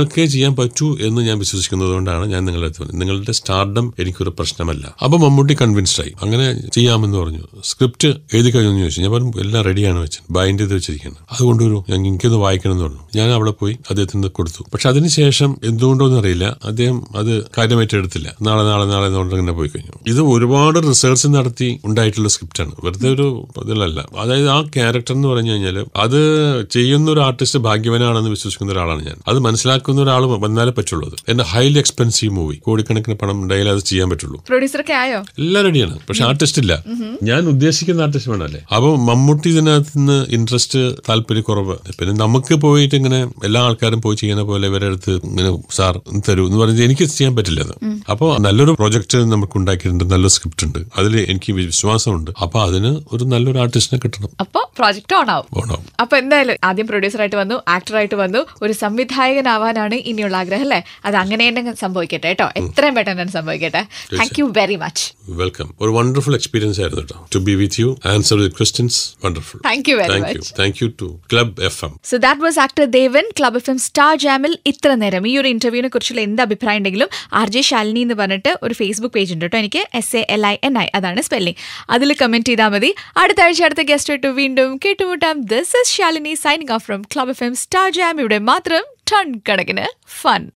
ചെയ്യാൻ പറ്റൂ എന്ന് ഞാൻ വിശ്വസിക്കുന്നത് കൊണ്ടാണ് ഞാൻ നിങ്ങളുടെ അടുത്ത് വന്നത് നിങ്ങളുടെ സ്റ്റാർഡം എനിക്കൊരു പ്രശ്നമല്ല അപ്പൊ മമ്മൂട്ടി കൺവിൻസ്ഡ് ആയി അങ്ങനെ ചെയ്യാമെന്ന് പറഞ്ഞു സ്ക്രിപ്റ്റ് എഴുതി കഴിഞ്ഞെന്ന് ചോദിച്ചു ഞാൻ പറഞ്ഞു എല്ലാം റെഡിയാണ് വെച്ചത് ബൈൻഡ് ചെയ്ത് വെച്ചിരിക്കുന്നത് അത് കൊണ്ടുവരും ഞാൻ എനിക്കൊന്ന് വായിക്കണം എന്ന് പറഞ്ഞു ഞാൻ അവിടെ പോയി അദ്ദേഹത്തിന് കൊടുത്തു പക്ഷെ അതിനുശേഷം എന്തുകൊണ്ടോന്ന് അറിയില്ല അദ്ദേഹം അത് കാര്യമായിട്ട് എടുത്തില്ല നാളെ നാളെ നാളെ എന്നുകൊണ്ട് ഇങ്ങനെ പോയി കഴിഞ്ഞു ഇത് ഒരുപാട് റിസർച്ച് നടത്തി ഉണ്ടായിട്ടുള്ള സ്ക്രിപ്റ്റാണ് വെറുതെ ഒരു ഇതിലല്ല അതായത് ആ ക്യാരക്ടർ എന്ന് പറഞ്ഞു കഴിഞ്ഞാൽ അത് ചെയ്യുന്ന ഒരു ആർട്ടിസ്റ്റ് ഭാഗ്യവനാണെന്ന് വിശ്വസിക്കുന്ന ഒരാളാണ് ഞാൻ അത് മനസ്സിലാക്കുന്ന ഒരാൾ വന്നാലേ പറ്റുള്ളൂ അത് എന്റെ ഹൈലി എക്സ്പെൻസീവ് മൂവി കോടിക്കണക്കിന് പണം ഉണ്ടായാലേ അത് ചെയ്യാൻ പറ്റുള്ളൂ പ്രൊഡ്യൂസറൊക്കെ ആയോ എല്ലാം റെഡിയാണ് പക്ഷെ ആർട്ടിസ്റ്റ് ഇല്ല ഞാൻ ഉദ്ദേശിക്കുന്ന ആർട്ടിസ്റ്റ് വേണമല്ലേ അപ്പൊ മമ്മൂട്ടി ഇതിനകത്ത് നിന്ന് ഇൻട്രസ്റ്റ് താല്പര്യക്കുറവ് പിന്നെ നമുക്ക് പോയിട്ട് ഇങ്ങനെ എല്ലാ ആൾക്കാരും പോയി ചെയ്യുന്ന പോലെ ഇവരുടെ അടുത്ത് ഇങ്ങനെ സാർ ഒന്ന് തരൂ എന്ന് പറഞ്ഞാൽ എനിക്ക് ചെയ്യാൻ പറ്റില്ല അത് അപ്പോൾ നല്ലൊരു പ്രൊജക്ട് നമുക്ക് ഉണ്ടാക്കിയിട്ടുണ്ട് നല്ല സ്ക്രിപ്റ്റ് ഉണ്ട് അതിൽ എനിക്ക് വിശ്വാസമുണ്ട് അപ്പൊ അതിന് ഒരു നല്ലൊരു ആർട്ടിസ്റ്റിനെ കിട്ടണം അപ്പൊ പ്രോജക്റ്റ് ഓൺ ആവും പോണം അപ്പൊ എന്തായാലും ആദ്യം പ്രൊഡ്യൂസറായിട്ട് വന്നു ആക്ടറായിട്ട് വന്നു ഒരു സംവിധായകനാവാനാണ് ഇനിയുള്ള ആഗ്രഹം അല്ലേ അത് അങ്ങനെ തന്നെ സംഭവിക്കട്ടെ കേട്ടോ എത്രയും പെട്ടെന്ന് തന്നെ സംഭവിക്കട്ടെ thank you very much welcome ഒരു വണ്ടർഫുൾ എക്സ്പീരിയൻസ് ആയിരുന്നു കേട്ടോ to be with you answer with questions wonderful Thank you very thank you much. Thank you to club F M so that was actor Devan club F M star ജാമിൽ ഇത്ര നേരം ഈ ഒരു ഇന്റർവ്യൂവിനെ കുറിച്ചുള്ള എന്ത് അഭിപ്രായം ഉണ്ടെങ്കിലും ആർ ജെ ശാലിനി എന്ന് പറഞ്ഞിട്ട് ഒരു ഫേസ്ബുക്ക് പേജ് ഉണ്ട് കേട്ടോ എനിക്ക് S A L I N I അതാണ് സ്പെല്ലിംഗ് അതിൽ കമന്റ് ചെയ്താൽ മതി അടുത്ത ആഴ്ച അടുത്ത ഗസ്റ്റ് ആയിട്ട് വീണ്ടും കേട്ടുമുട്ടാം this is Shalini signing off from club F M star jam ഇവിടെ മാത്രം ടൺ കണക്കിന് ഫൺ